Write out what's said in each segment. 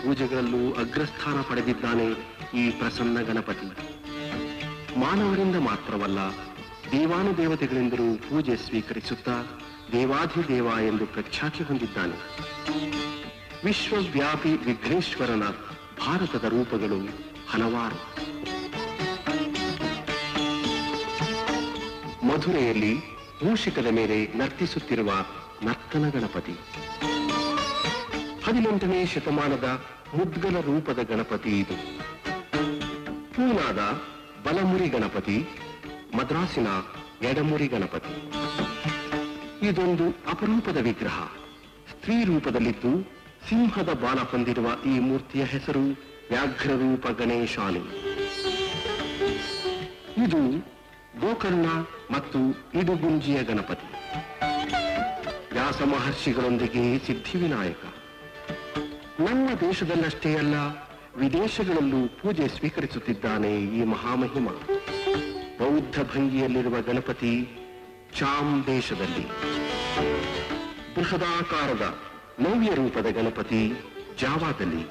ಪೂಜೆಗಳಲ್ಲೂ ಅಗ್ರಸ್ಥಾನ ಪಡೆದಿದ್ದಾನೆ ಈ ಪ್ರಸನ್ನ ಗಣಪತಿ ಮಾನವರಿಂದ ಮಾತ್ರವಲ್ಲ ದೇವಾನುದೇವತೆಗಳಿಂದಲೂ ಪೂಜೆ ಸ್ವೀಕರಿಸುತ್ತಾ ದೇವಾಧಿದೇವ ಎಂದು ಪ್ರಖ್ಯಾತಿ ಹೊಂದಿದ್ದಾನೆ ವಿಶ್ವವ್ಯಾಪಿ ವಿಘ್ನೇಶ್ವರನ ಭಾರತದ ರೂಪಗಳು ಹಲವಾರು ಮಧುರೆಯಲ್ಲಿ ಮೂಷಿಕದ ಮೇಲೆ ನರ್ತಿಸುತ್ತಿರುವ ನರ್ತನ ಗಣಪತಿ ಹದಿನೆಂಟನೇ ಶತಮಾನದ ಮುದ್ಗಲ ರೂಪದ ಗಣಪತಿ ಇದು ಪೂನಾದ ಬಲಮುರಿ ಗಣಪತಿ ಮದ್ರಾಸಿನ ಎಡಮುರಿ ಗಣಪತಿ ಇದೊಂದು ಅಪರೂಪದ ವಿಗ್ರಹ ಸ್ತ್ರೀ ರೂಪದಲ್ಲಿದ್ದು ಸಿಂಹದ ಬಾಲ ಹೊಂದಿರುವ ಈ ಮೂರ್ತಿಯ ಹೆಸರು ವ್ಯಾಘ್ರರೂಪ ಗಣೇಶಾನಿ ಇದು ಗೋಕರ್ಣ ಮತ್ತು ಇಡುಗುಂಜಿಯ ಗಣಪತಿ ವ್ಯಾಸ ಮಹರ್ಷಿಗಳೊಂದಿಗೆ ಸಿದ್ಧಿವಿನಾಯಕ ನಮ್ಮ ದೇಶದಲ್ಲಷ್ಟೇ ಅಲ್ಲ ವಿದೇಶಗಳಲ್ಲೂ ಪೂಜೆ ಸ್ವೀಕರಿಸುತ್ತಿದ್ದಾನೆ ಈ ಮಹಾಮಹಿಮ ಬೌದ್ಧ ಭಂಗಿಯಲ್ಲಿರುವ ಗಣಪತಿ ಚಾಮ್ ದೇಶದಲ್ಲಿ ಬೃಹದಾಕಾರದ ನವ್ಯ ರೂಪದ ಗಣಪತಿ ಜಾವಾದಲ್ಲಿ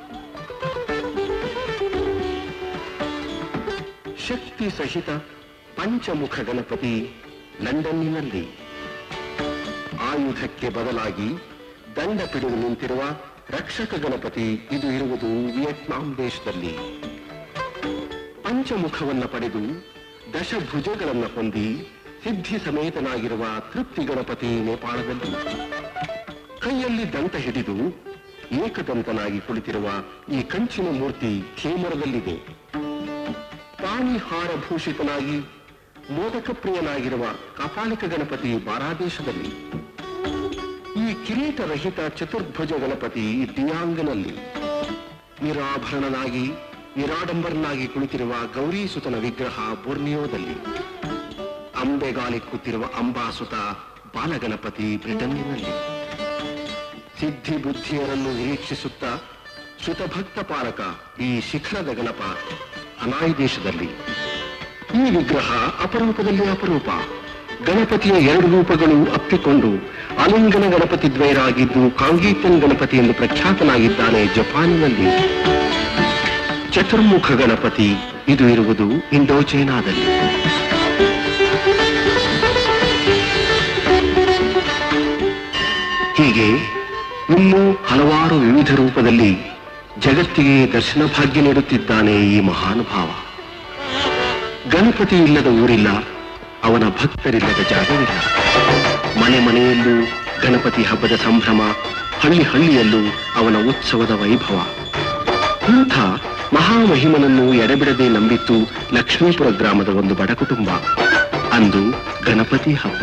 ಶಕ್ತಿ ಸಹಿತ ಪಂಚಮುಖ ಗಣಪತಿ ಲಂಡನ್ನಿನಲ್ಲಿ ಆಯುಧಕ್ಕೆ ಬದಲಾಗಿ ದಂಡ ಪಿಡಿದು ನಿಂತಿರುವ ರಕ್ಷಕ ಗಣಪತಿ ಇದು ಇರುವುದು ವಿಯೆಟ್ನಾಂ ದೇಶದಲ್ಲಿ ಪಂಚಮುಖವನ್ನ ಪಡೆದು ದಶಭುಜಗಳನ್ನ ಹೊಂದಿ ಸಿದ್ಧಿ ಸಮೇತನಾಗಿರುವ ತೃಪ್ತಿ ಗಣಪತಿ ನೇಪಾಳದಲ್ಲಿ ಕೈಯಲ್ಲಿ ದಂತ ಹಿಡಿದು ಏಕದಂತನಾಗಿ ಕುಳಿತಿರುವ ಈ ಕಂಚಿನ ಮೂರ್ತಿ ಖೇಮರದಲ್ಲಿದೆ ಪ್ರಾಣಿಹಾರ ಭೂಷಿತನಾಗಿ ಮೋದಕ ಪ್ರಿಯನಾಗಿರುವ ಕಪಾಲಿಕ ಗಣಪತಿ ಬಾರಾದೇಶದಲ್ಲಿ ಈ ಕಿರೀಟರಹಿತ ಚತುರ್ಭುಜ ಗಣಪತಿ ದಿಯಾಂಗನಲ್ಲಿ ನಿರಾಭರಣನಾಗಿ ನಿರಾಡಂಬರನಾಗಿ ಕುಳಿತಿರುವ ಗೌರೀಸುತನ ವಿಗ್ರಹ ಬೊರ್ನಿಯೋದಲ್ಲಿ ಅಂಬೆಗಾಲಿ ಕೂತಿರುವ ಅಂಬಾಸುತ ಬಾಲಗಣಪತಿ ಬ್ರಿಟನ್ನಿನಲ್ಲಿ ಸಿದ್ಧಿ ಬುದ್ಧಿಯರನ್ನು ನಿರೀಕ್ಷಿಸುತ್ತಾ ಶ್ರುತಭಕ್ತ ಪಾಲಕ ಈ ಶಿಖರದ ಗಣಪ ಹನಾಯಿ ದೇಶದಲ್ಲಿ ಈ ವಿಗ್ರಹ ಅಪರೂಪದಲ್ಲಿ ಅಪರೂಪ ಗಣಪತಿಯ ಎರಡು ರೂಪಗಳು ಅಪ್ಪಿಕೊಂಡು ಅಲಿಂಗನ ಗಣಪತಿ ದ್ವೈರಾಗಿದ್ದು ಕಾಂಗೀತನ್ ಗಣಪತಿ ಎಂದು ಪ್ರಖ್ಯಾತನಾಗಿದ್ದಾನೆ ಜಪಾನಿನಲ್ಲಿ ಚತುರ್ಮುಖ ಗಣಪತಿ ಇದು ಇರುವುದು ಇಂಡೋಚೈನಾದಲ್ಲಿ ಹೀಗೆ ಇನ್ನೂ ಹಲವಾರು ವಿವಿಧ ರೂಪದಲ್ಲಿ ಜಗತ್ತಿಗೆ ದರ್ಶನ ಭಾಗ್ಯ ನೀಡುತ್ತಿದ್ದಾನೆ ಈ ಮಹಾನುಭಾವ ಗಣಪತಿ ಇಲ್ಲದ ಊರಿಲ್ಲ ಅವನ ಭಕ್ತರಿಲ್ಲದ ಜಾಗವಿಲ್ಲ ಮನೆ ಮನೆಯಲ್ಲೂ ಗಣಪತಿ ಹಬ್ಬದ ಸಂಭ್ರಮ ಹಳ್ಳಿ ಹಳ್ಳಿಯಲ್ಲೂ ಅವನ ಉತ್ಸವದ ವೈಭವ ಇಂಥ ಮಹಾಮಹಿಮನನ್ನು ಎಡೆಬಿಡದೆ ನಂಬಿತ್ತು ಲಕ್ಷ್ಮೀಪುರ ಗ್ರಾಮದ ಒಂದು ಬಡ ಕುಟುಂಬ ಅಂದು ಗಣಪತಿ ಹಬ್ಬ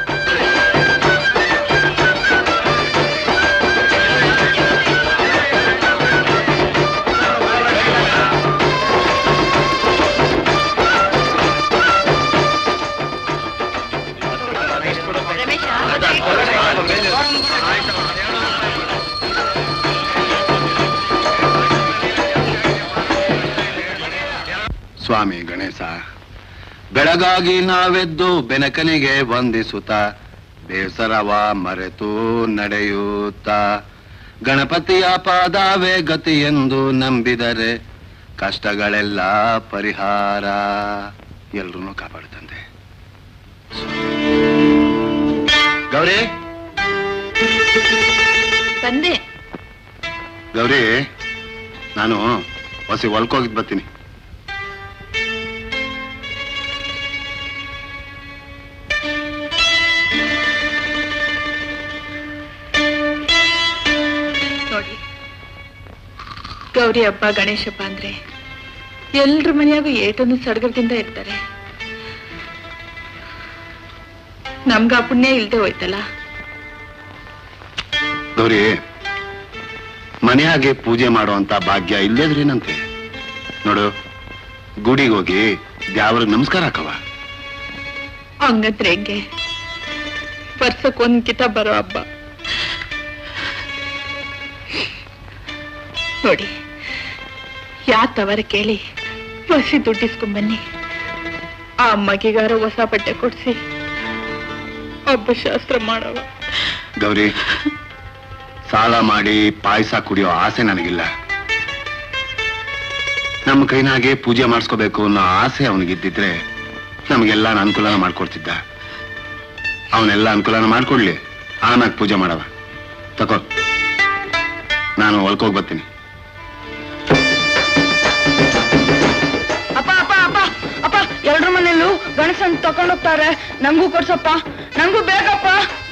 ಸ್ವಾಮಿ ಗಣೇಶ ಬೆಳಗಾಗಿ ನಾವೆದ್ದು ಬೆನಕನಿಗೆ ವಂದಿಸುತ್ತ ಬೇಸರವ ಮರೆತು ನಡೆಯುತ್ತ ಗಣಪತಿಯ ಪಾದವೇ ಗತಿ ಎಂದು ನಂಬಿದರೆ ಕಷ್ಟಗಳೆಲ್ಲ ಪರಿಹಾರ ಎಲ್ರೂ ಕಾಪಾಡುತ್ತಂತೆ ಗೌರಿ ಬಂದೆ ಗೌರಿ ನಾನು ಹೊಸಿ ಹೊಲ್ಕೋಗಿದ್ ಬರ್ತೀನಿ ನೋಡಿ ಗೌರಿ ಹಬ್ಬ ಗಣೇಶ ಹಬ್ಬ ಅಂದ್ರೆ ಎಲ್ರ ಮನೆಯಾಗೂ ಏಟೊಂದು ಸಡಗರದಿಂದ ಇರ್ತಾರೆ ನಮ್ಗ ಆ ಪುಣ್ಯ ಇಲ್ದೆ ಹೋಯ್ತಲ್ಲ ಗೌರಿ ಮನೆಯಾಗೆ ಪೂಜೆ ಮಾಡುವಂತ ಭಾಗ್ಯ ಇಲ್ಲೇದ್ರೇನಂತೆ ನೋಡು ಗುಡಿಗೆ ಹೋಗಿ ದ್ಯಾವ್ರಿಗೆ ನಮಸ್ಕಾರ ಹಾಕವ ಹಂಗಂದ್ರೆ ಹೆಂಗೆ ವರ್ಷಕ್ ಒಂದ್ ಕಿತ ಬರೋ ಹಬ್ಬ ನೋಡಿ ಯಾತವರ ಕೇಳಿ ಹೊಸಿ ದುಡ್ಡಿಸ್ಕೊಂಬನ್ನಿ ಆ ಅಮ್ಮಗಿಗಾರ ಹೊಸ ಬಟ್ಟೆ ಕೊಡ್ಸಿ ಹಬ್ಬ ಶಾಸ್ತ್ರ ಮಾಡವ ಗೌರಿ ಸಾಲ ಮಾಡಿ ಪಾಯಸ ಕುಡಿಯೋ ಆಸೆ ನನಗಿಲ್ಲ ನಮ್ಮ ಕೈನಾಗೆ ಪೂಜೆ ಮಾಡಿಸ್ಕೋಬೇಕು ಅನ್ನೋ ಆಸೆ ಅವನಿಗಿದ್ದಿದ್ರೆ ನಮಗೆಲ್ಲ ಅನುಕೂಲನ ಮಾಡ್ಕೊಡ್ತಿದ್ದ ಅವನೆಲ್ಲ ಅನುಕೂಲನ ಮಾಡ್ಕೊಡ್ಲಿ ಆಮ್ಯಾಗ ಪೂಜೆ ಮಾಡವ ತಕೋ ನಾನು ಒಳ್ಕೋಗ್ ಬರ್ತೀನಿ ಅಪ್ಪ ಅಪ್ಪ ಅಪ್ಪ ಅಪ್ಪ ಎಲ್ರ ಮನೇಲೂ ಗಣಸನ್ ತಕೊಂಡೋಗ್ತಾರೆ ನಂಗೂ ಕೊಡ್ಸಪ್ಪ ನಂಗೂ ಬೇಕಪ್ಪ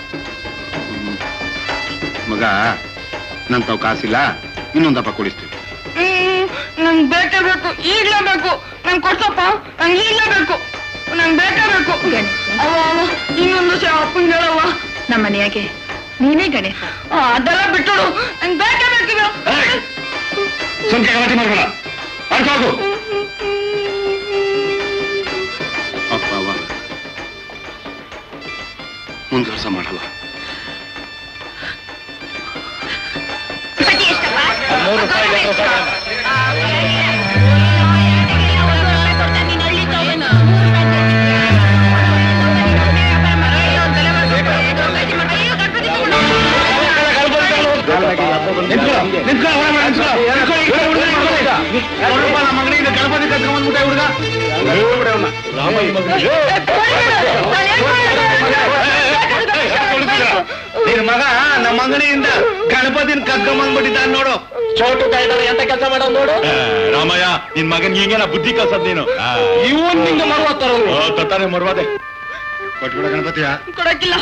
ಮಗ ನನ್ ತಾವ್ ಕಾಸಿಲ್ಲ ಇನ್ನೊಂದಪ್ಪ ಕೊಡಿಸ್ತೀವಿ ಹ್ಮ್ ನಂಗ್ ಬೇಕೇ ಬೇಕು ಈಗ್ಲೇ ಬೇಕು ನಂಗ್ ಕೊಡ್ಸಪ್ಪ ನಂಗ್ ಈಗ್ಲೇ ಬೇಕು ನಂಗ್ ಬೇಕೇ ಬೇಕು ಅವ್ವ ಅವ್ವ ಇನ್ನೊಂದು ಸಲ ಅಪ್ಪಂಗ್ ಹೇಳವ್ವ ನಮ್ಮ ಮನೆಯಾಗೆ ನೀನೇ ಗಣೇಶ ಅದೆಲ್ಲ ಬಿಟ್ಟಳು ನಂಗ್ ಬೇಕೇ ಬೇಕಿಲ್ಲ ಸುಮ್ಕೆ ಗಲಾಟೆ ಮಾಡ್ಬೇಡ ಅಡ್ಕೋಗು ಅಪ್ಪ ಅವ್ವ ಮುಂದುವರ್ಸ ಮಾಡಲ್ಲ ನಿನ್ ಮಗ ನಮ್ಮ ಅಂಗಡಿಯಿಂದ ಗಣಪತಿನ ಕರ್ಕೊಂಬಂದ್ಬಿಟ್ಟಿದ್ದಾನೆ ನೋಡು ಚೋಟು ಕಾಯ್ದಾರೆ ಎಂತ ಕೆಲಸ ಮಾಡೋದು ನೋಡು ರಾಮಯ್ಯ ನಿನ್ ಮಗನ್ ಹಿಂಗೆಲ್ಲ ಬುದ್ಧಿ ಕಲ್ಸದ್ ನೀನು ಇವನ್ ನಿಂಗೆ ಮರುವತ್ತಾರ ತತ್ತಾನೆ ಮರ್ವಾದೆ ಕೊಟ್ಬಿಡ ಗಣಪತಿಯ ಕೊಡಕ್ಕಿಲ್ಲ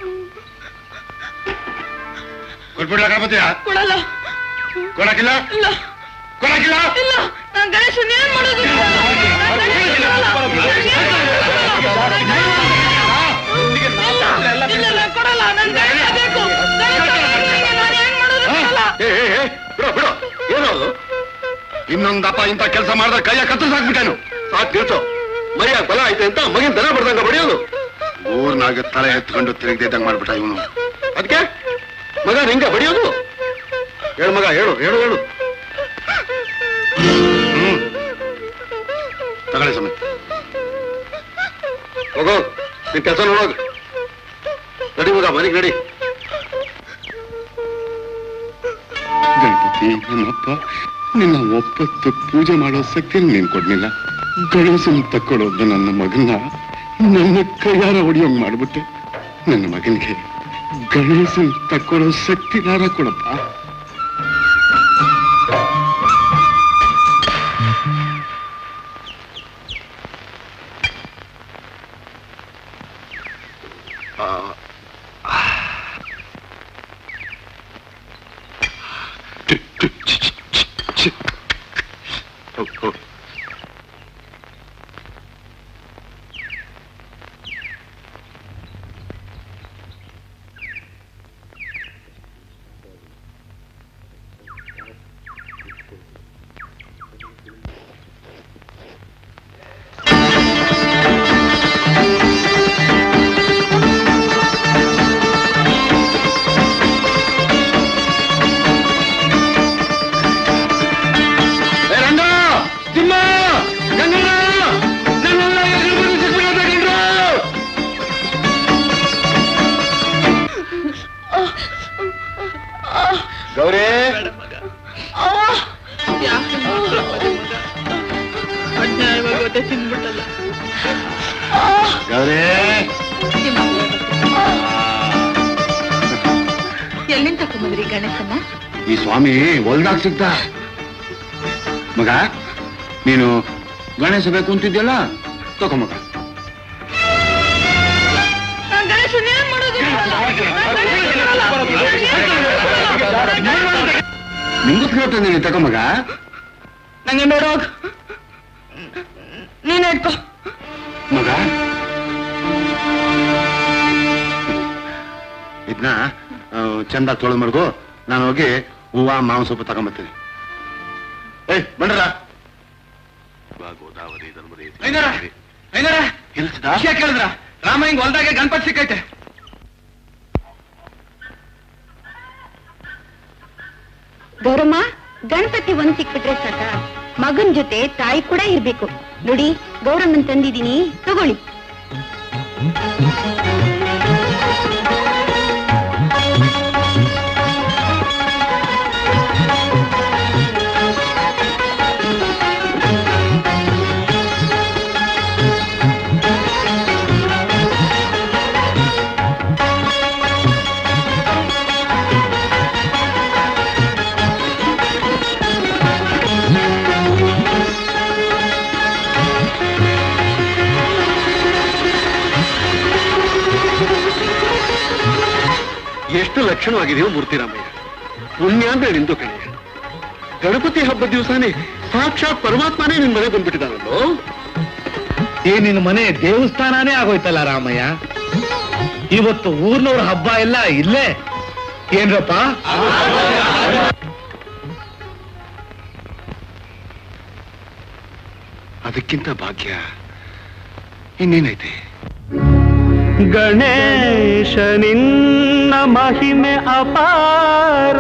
ಕೊಟ್ಬಿಡ್ಲ ಗಣಪತಿಯ ಕೊಡಲ್ಲ ಕೊಡಕಿಲ್ಲ ಇಲ್ಲ ಕೊಡಕಿಲ್ಲ ಇಲ್ಲ ನಾನ್ ಗಣೇಶನ್ ಏನ್ ಮಾಡೋದು ನಾನ್ ಗಣೇಶನ್ ಕೊಡಲ್ಲ. ಇಲ್ಲ, ಇಲ್ಲ, ನಾನ್ ಕೊಡಲ್ಲ ನನ್ ಗಣೇಶ ಬೇಕು ಗಣೇಶ ಬೇಕು. ನಾನ್ ಏನ್ ಮಾಡೋದು ಕೊಡಲ್ಲ. ಏ ಏ, ಏ, ಬಿಡು ಬಿಡು ಏನದು ಇನ್ನೊಂದಪ್ಪ ಇಂಥ ಕೆಲಸ ಮಾಡಿದ್ರೆ ಕೈಯ ಕತ್ತರಿಸ್ ಹಾಕ್ಬಿಟ್ಟೇನು ಸಾಕು ನಿಲ್ಸು ಮೈಯಾಗ ಬಲ ಐತೆ ಅಂತ ಮಗಿನ ದನ ಬಡ್ದಂಗ ಬಡಿಯೋದು ಊರ್ನಾಗ ತಲೆ ಎತ್ಕೊಂಡು ತಿರುಗದಿದ್ದಂಗ ಮಾಡ್ಬಿಟ್ಟ ಇವನು ಅದಕ್ಕೆ ಮಗ ಹಿಂಗ ಬಡಿಯೋದು ಹೇಳು ಮಗ ಹೇಳು ಹೇಳು ಹೇಳು ಹ್ಮ್ ತಗೊಳ್ಳಿ ಸಮಯ ಹೋಗೋ ನಿನ್ ಕೆಲಸ ನೋಡೋದು ನಡಿ ಮಗ ಮನೆಗೆ ನಡಿ ಗಣಪತಿ ನಮ್ಮಪ್ಪ ನಿನ್ನ ಒಪ್ಪತ್ತು ಪೂಜೆ ಮಾಡೋ ಶಕ್ತಿ ನೀನ್ ಕೊಡ್ಲಿಲ್ಲ ಗಣೇಶನ್ ತಕ್ಕೊಳ್ಳೋದು ನನ್ನ ಮಗನ್ನ ನನ್ನ ಕೈಯಾರ ಹೊಡಿಯೋಂಗ್ ಮಾಡ್ಬಿಟ್ಟೆ ನನ್ನ ಮಗನಿಗೆ ಗಣೇಶನ್ ತಕ್ಕೊಳ್ಳೋ ಶಕ್ತಿ ನಾರ ಕೊಡಪ್ಪ ರಂಗ ತಿಮ್ಮ ಗಂಗಣ್ಣ ನನ್ನೆಲ್ಲ ಎದುರು ಬಂದು ಸಿಕ್ಬಿಡೋದ ಗಂಡ್ರು ಗೌರಿ ಅವ್ವ. ಯಾಕೆ ಅನ್ಯಾಯವಾಗಿ ಹೊಟ್ಟೆ ತಿಂದ್ಬಿಟ್ಟಲ್ಲ ಗೌರಿ ಎಲ್ಲಿಂದ ತಕೊಂಬಂದ್ರಿ ಗಣೇಶನ್ನ ಈ ಸ್ವಾಮಿ ಹೊಲ್ದಾಗ ಸಿಗ್ತ ಮಗ ನೀನು ಗಣೇಶ ಬೇಕು ಅಂತಿದ್ಯಲ್ಲ ತಗೋ ಮಗ ನಾನ್ ಗಣೇಶನ್ ಏನ್ ಮಾಡೋದು ನಾನ್ ಗಣೇಶನ್ ಕೊಡಲ್ಲ. ನಿಂಗೂ ಕೇಳ್ತಾನೆ ತಗೋ ಮಗ ನಂಗೆ ಬೇಡ ಹೋಗ್. ನೀನೇ ಇಟ್ಕೋ ಮಗ ಇದನ್ನ ಚಂದ ತೊಳೆದ್ ಮಡ್ಗು ನಾನು ಹೋಗಿ ಹೂವ ಮಾವಿನ ಸೊಪ್ಪು ತಗೊಂಬರ್ತೀನಿ ಏಯ್ ಬಂಡ್ರ ಗೋದಾವರಿ ಐನರ ಐನರ ಇಲ್ಸಿದ ವಿಷಯ ಕೇಳಿದ್ರ ರಾಮ ಹಿಂಗ್ ಹೊಲ್ದಾಗೆ ಗಣಪತಿ ಸಿಕ್ಕೈತೆ ಗೌರಮ್ಮ ಗಣಪತಿ ಒಂದ್ ಸಿಕ್ಬಿಟ್ರೆ ಸಾಕ ಮಗನ್ ಜೊತೆ ತಾಯಿ ಕೂಡ ಇರ್ಬೇಕು ನೋಡಿ ಗೌರಮ್ಮನ್ ತಂದಿದೀನಿ ತಗೊಳ್ಳಿ ಎಷ್ಟು ಲಕ್ಷಣವಾಗಿದೆಯೋ ಮೂರ್ತಿರಾಮಯ್ಯ ಪುಣ್ಯ ಅಂದ್ರೆ ನಿಂದು ಕಣೆಯ ಗಣಪತಿ ಹಬ್ಬದ ದಿವಸನೇ ಸಾಕ್ಷಾತ್ ಪರಮಾತ್ಮನೇ ನಿನ್ ಮನೆ ಬಂದ್ಬಿಟ್ಟಿದ್ದಾನಲ್ಲೋ ಈ ನಿನ್ನ ಮನೆ ದೇವಸ್ಥಾನನೇ ಆಗೋಯ್ತಲ್ಲ ರಾಮಯ್ಯ ಇವತ್ತು ಊರ್ನವ್ರ ಹಬ್ಬ ಎಲ್ಲ ಇಲ್ಲೇ ಏನ್ರಪ್ಪ ಅದಕ್ಕಿಂತ ಭಾಗ್ಯ ಇನ್ನೇನೈತೆ ಗಣೇಶ ನಿನ್ನ ಮಹಿಮೆ ಅಪಾರ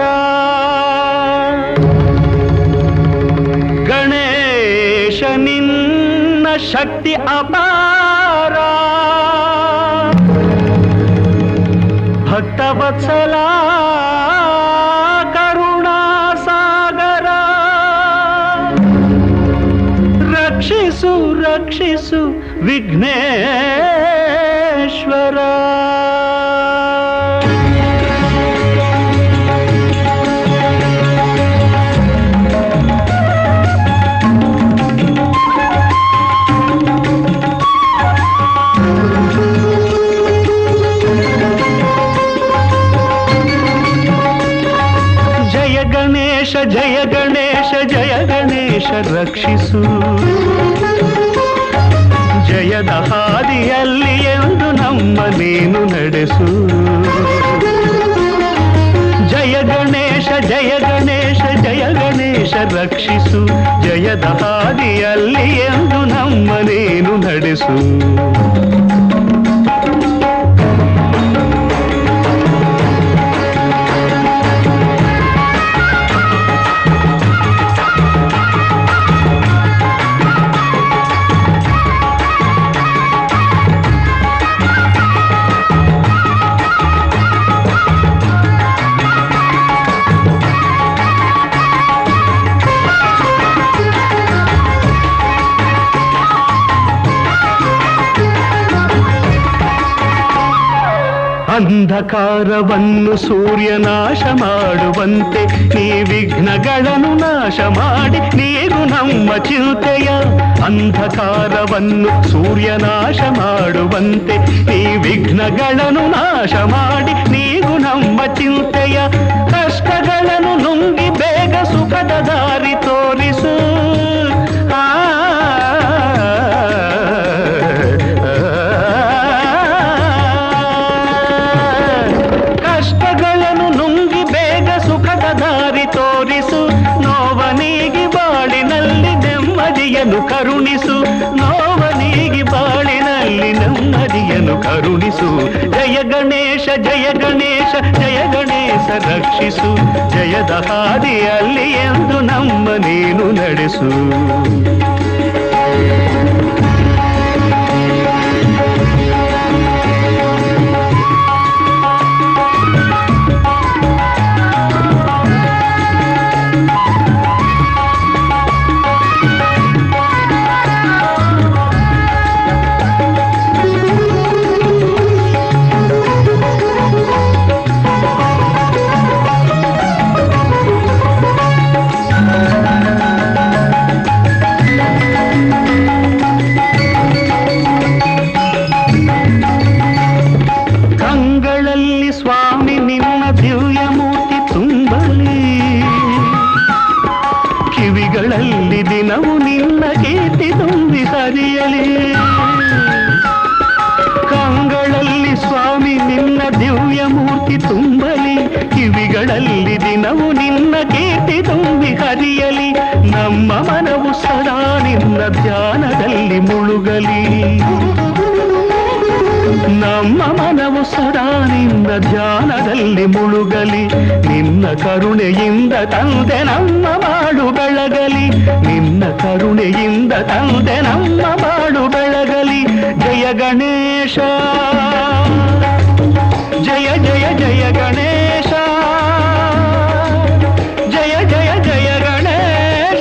ಗಣೇಶ ನಿನ್ನ ಶಕ್ತಿ ಅಪಾರ ಭಕ್ತವತ್ಸಲ ಕರುಣಾ ಸಾಗರ ರಕ್ಷಿಸು ರಕ್ಷಿಸು ವಿಘ್ನೇಶ್ವರ ಜಯ ಗಣೇಶ ಜಯ ಗಣೇಶ ಜಯ ಗಣೇಶ ರಕ್ಷಿಸು ಜಯದ ಹಾದಿಯಲ್ಲಿ ಎಂದು ನಮ್ಮ ನೀನು ನಡೆಸು ಜಯ ಗಣೇಶ ಜಯ ಗಣೇಶ ಜಯ ಗಣೇಶ ರಕ್ಷಿಸು ಜಯದ ಹಾದಿಯಲ್ಲಿ ಎಂದು ನಮ್ಮ ನೀನು ನಡೆಸು ಅಂಧಕಾರವನ್ನು ಸೂರ್ಯ ನಾಶ ಮಾಡುವಂತೆ ನೀ ವಿಘ್ನಗಳನ್ನು ನಾಶ ಮಾಡಿ ನೀರು ನಮ್ಮ ಚಿಂತೆಯ ಅಂಧಕಾರವನ್ನು ಸೂರ್ಯ ನಾಶ ಮಾಡುವಂತೆ ನೀ ವಿಘ್ನಗಳನ್ನು ನಾಶ ಮಾಡಿ ನೀರು ನಮ್ಮ ಚಿಂತೆಯ ಕಷ್ಟಗಳನ್ನು ನುಂಗಿ ಬೇಗ ಸುಖದ ದಾರಿ ತೋರಿಸು ಆ ಕಷ್ಟಗಳನ್ನು ನುಂಗಿ ಬೇಗ ಸುಖದ ದಾರಿ ತೋರಿಸು ನೋವನೀಗಿ ಬಾಳಿನಲ್ಲಿ ನೆಮ್ಮದಿಯನ್ನು ಕರುಣಿಸು ನೋವನೀಗಿ ಬಾಳಿನಲ್ಲಿ ನೆಮ್ಮದಿಯನ್ನು ಕರುಣಿಸು ಜಯ ಗಣೇಶ ಜಯ ಗಣೇಶ ಜಯ ಗಣೇಶ ರಕ್ಷಿಸು ಜಯದ ಹಾದಿಯಲ್ಲಿ ಎಂದು ನಮ್ಮ ನೀನು ನಡೆಸು ಕಂಗಳಲ್ಲಿ ಸ್ವಾಮಿ ನಿನ್ನ ದಿವ್ಯ ಮೂರ್ತಿ ತುಂಬಲಿ ಕಿವಿಗಳಲ್ಲಿ ದಿನವು ನಿನ್ನ ಕೀರ್ತಿ ತುಂಬಿ ಹರಿಯಲಿ ಕಂಗಳಲ್ಲಿ ಸ್ವಾಮಿ ನಿನ್ನ ದಿವ್ಯ ಮೂರ್ತಿ ತುಂಬಲಿ ಕಿವಿಗಳಲ್ಲಿ ದಿನವು ನಿನ್ನ ಕೀರ್ತಿ ತುಂಬಿ ಹರಿಯಲಿ ನಮ್ಮ ಮನವು ಸದಾ ನಿನ್ನ ಧ್ಯಾನದಲ್ಲಿ ಮುಳುಗಲಿ ನಮ್ಮ ಮನವು ಸದಾ ನಿನ್ನ ಧ್ಯಾನದಲ್ಲಿ ಮುಳುಗಲಿ ನಿನ್ನ ಕರುಣೆಯಿಂದ ತಂದೆ ನಮ್ಮ ಬಾಳು ಬೆಳಗಲಿ ನಿನ್ನ ಕರುಣೆಯಿಂದ ತಂದೆ ನಮ್ಮ ಬಾಳು ಬೆಳಗಲಿ ಜಯ ಗಣೇಶ ಜಯ ಜಯ ಜಯ ಗಣೇಶ ಜಯ ಜಯ ಜಯ ಗಣೇಶ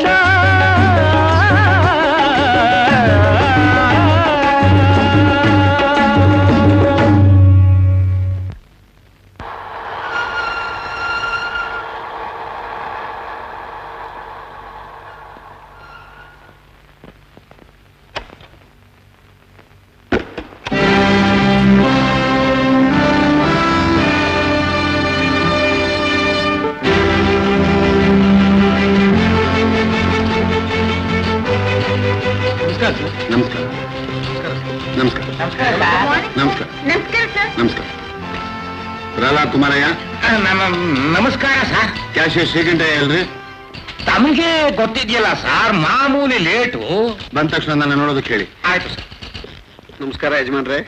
ನಮಸ್ಕಾರ ಸರ್ ನಮಸ್ಕಾರ ನಮಸ್ಕಾರ ನಮಸ್ಕಾರ ನಮಸ್ಕಾರ ಸರ್ ನಮಸ್ಕಾರ ಪ್ರಹ್ಲಾದ್ ಕುಮಾರಯ್ಯ ನಮಸ್ಕಾರ ಸರ್ ಕ್ಯಾಶಿಯರ್ ಶ್ರೀಕಂಠಯ್ಯ ಅಲ್ರಿ ತಮಗೆ ಗೊತ್ತಿದ್ಯಲ್ಲ ಸರ್ ಮಾಮೂಲಿ ಲೇಟು ಬಂದ ತಕ್ಷಣ ನನ್ನ ನೋಡೋದಕ್ಕೆ ಹೇಳಿ ಆಯ್ತು ಸರ್ ನಮಸ್ಕಾರ ಯಜಮಾನ್ರೆ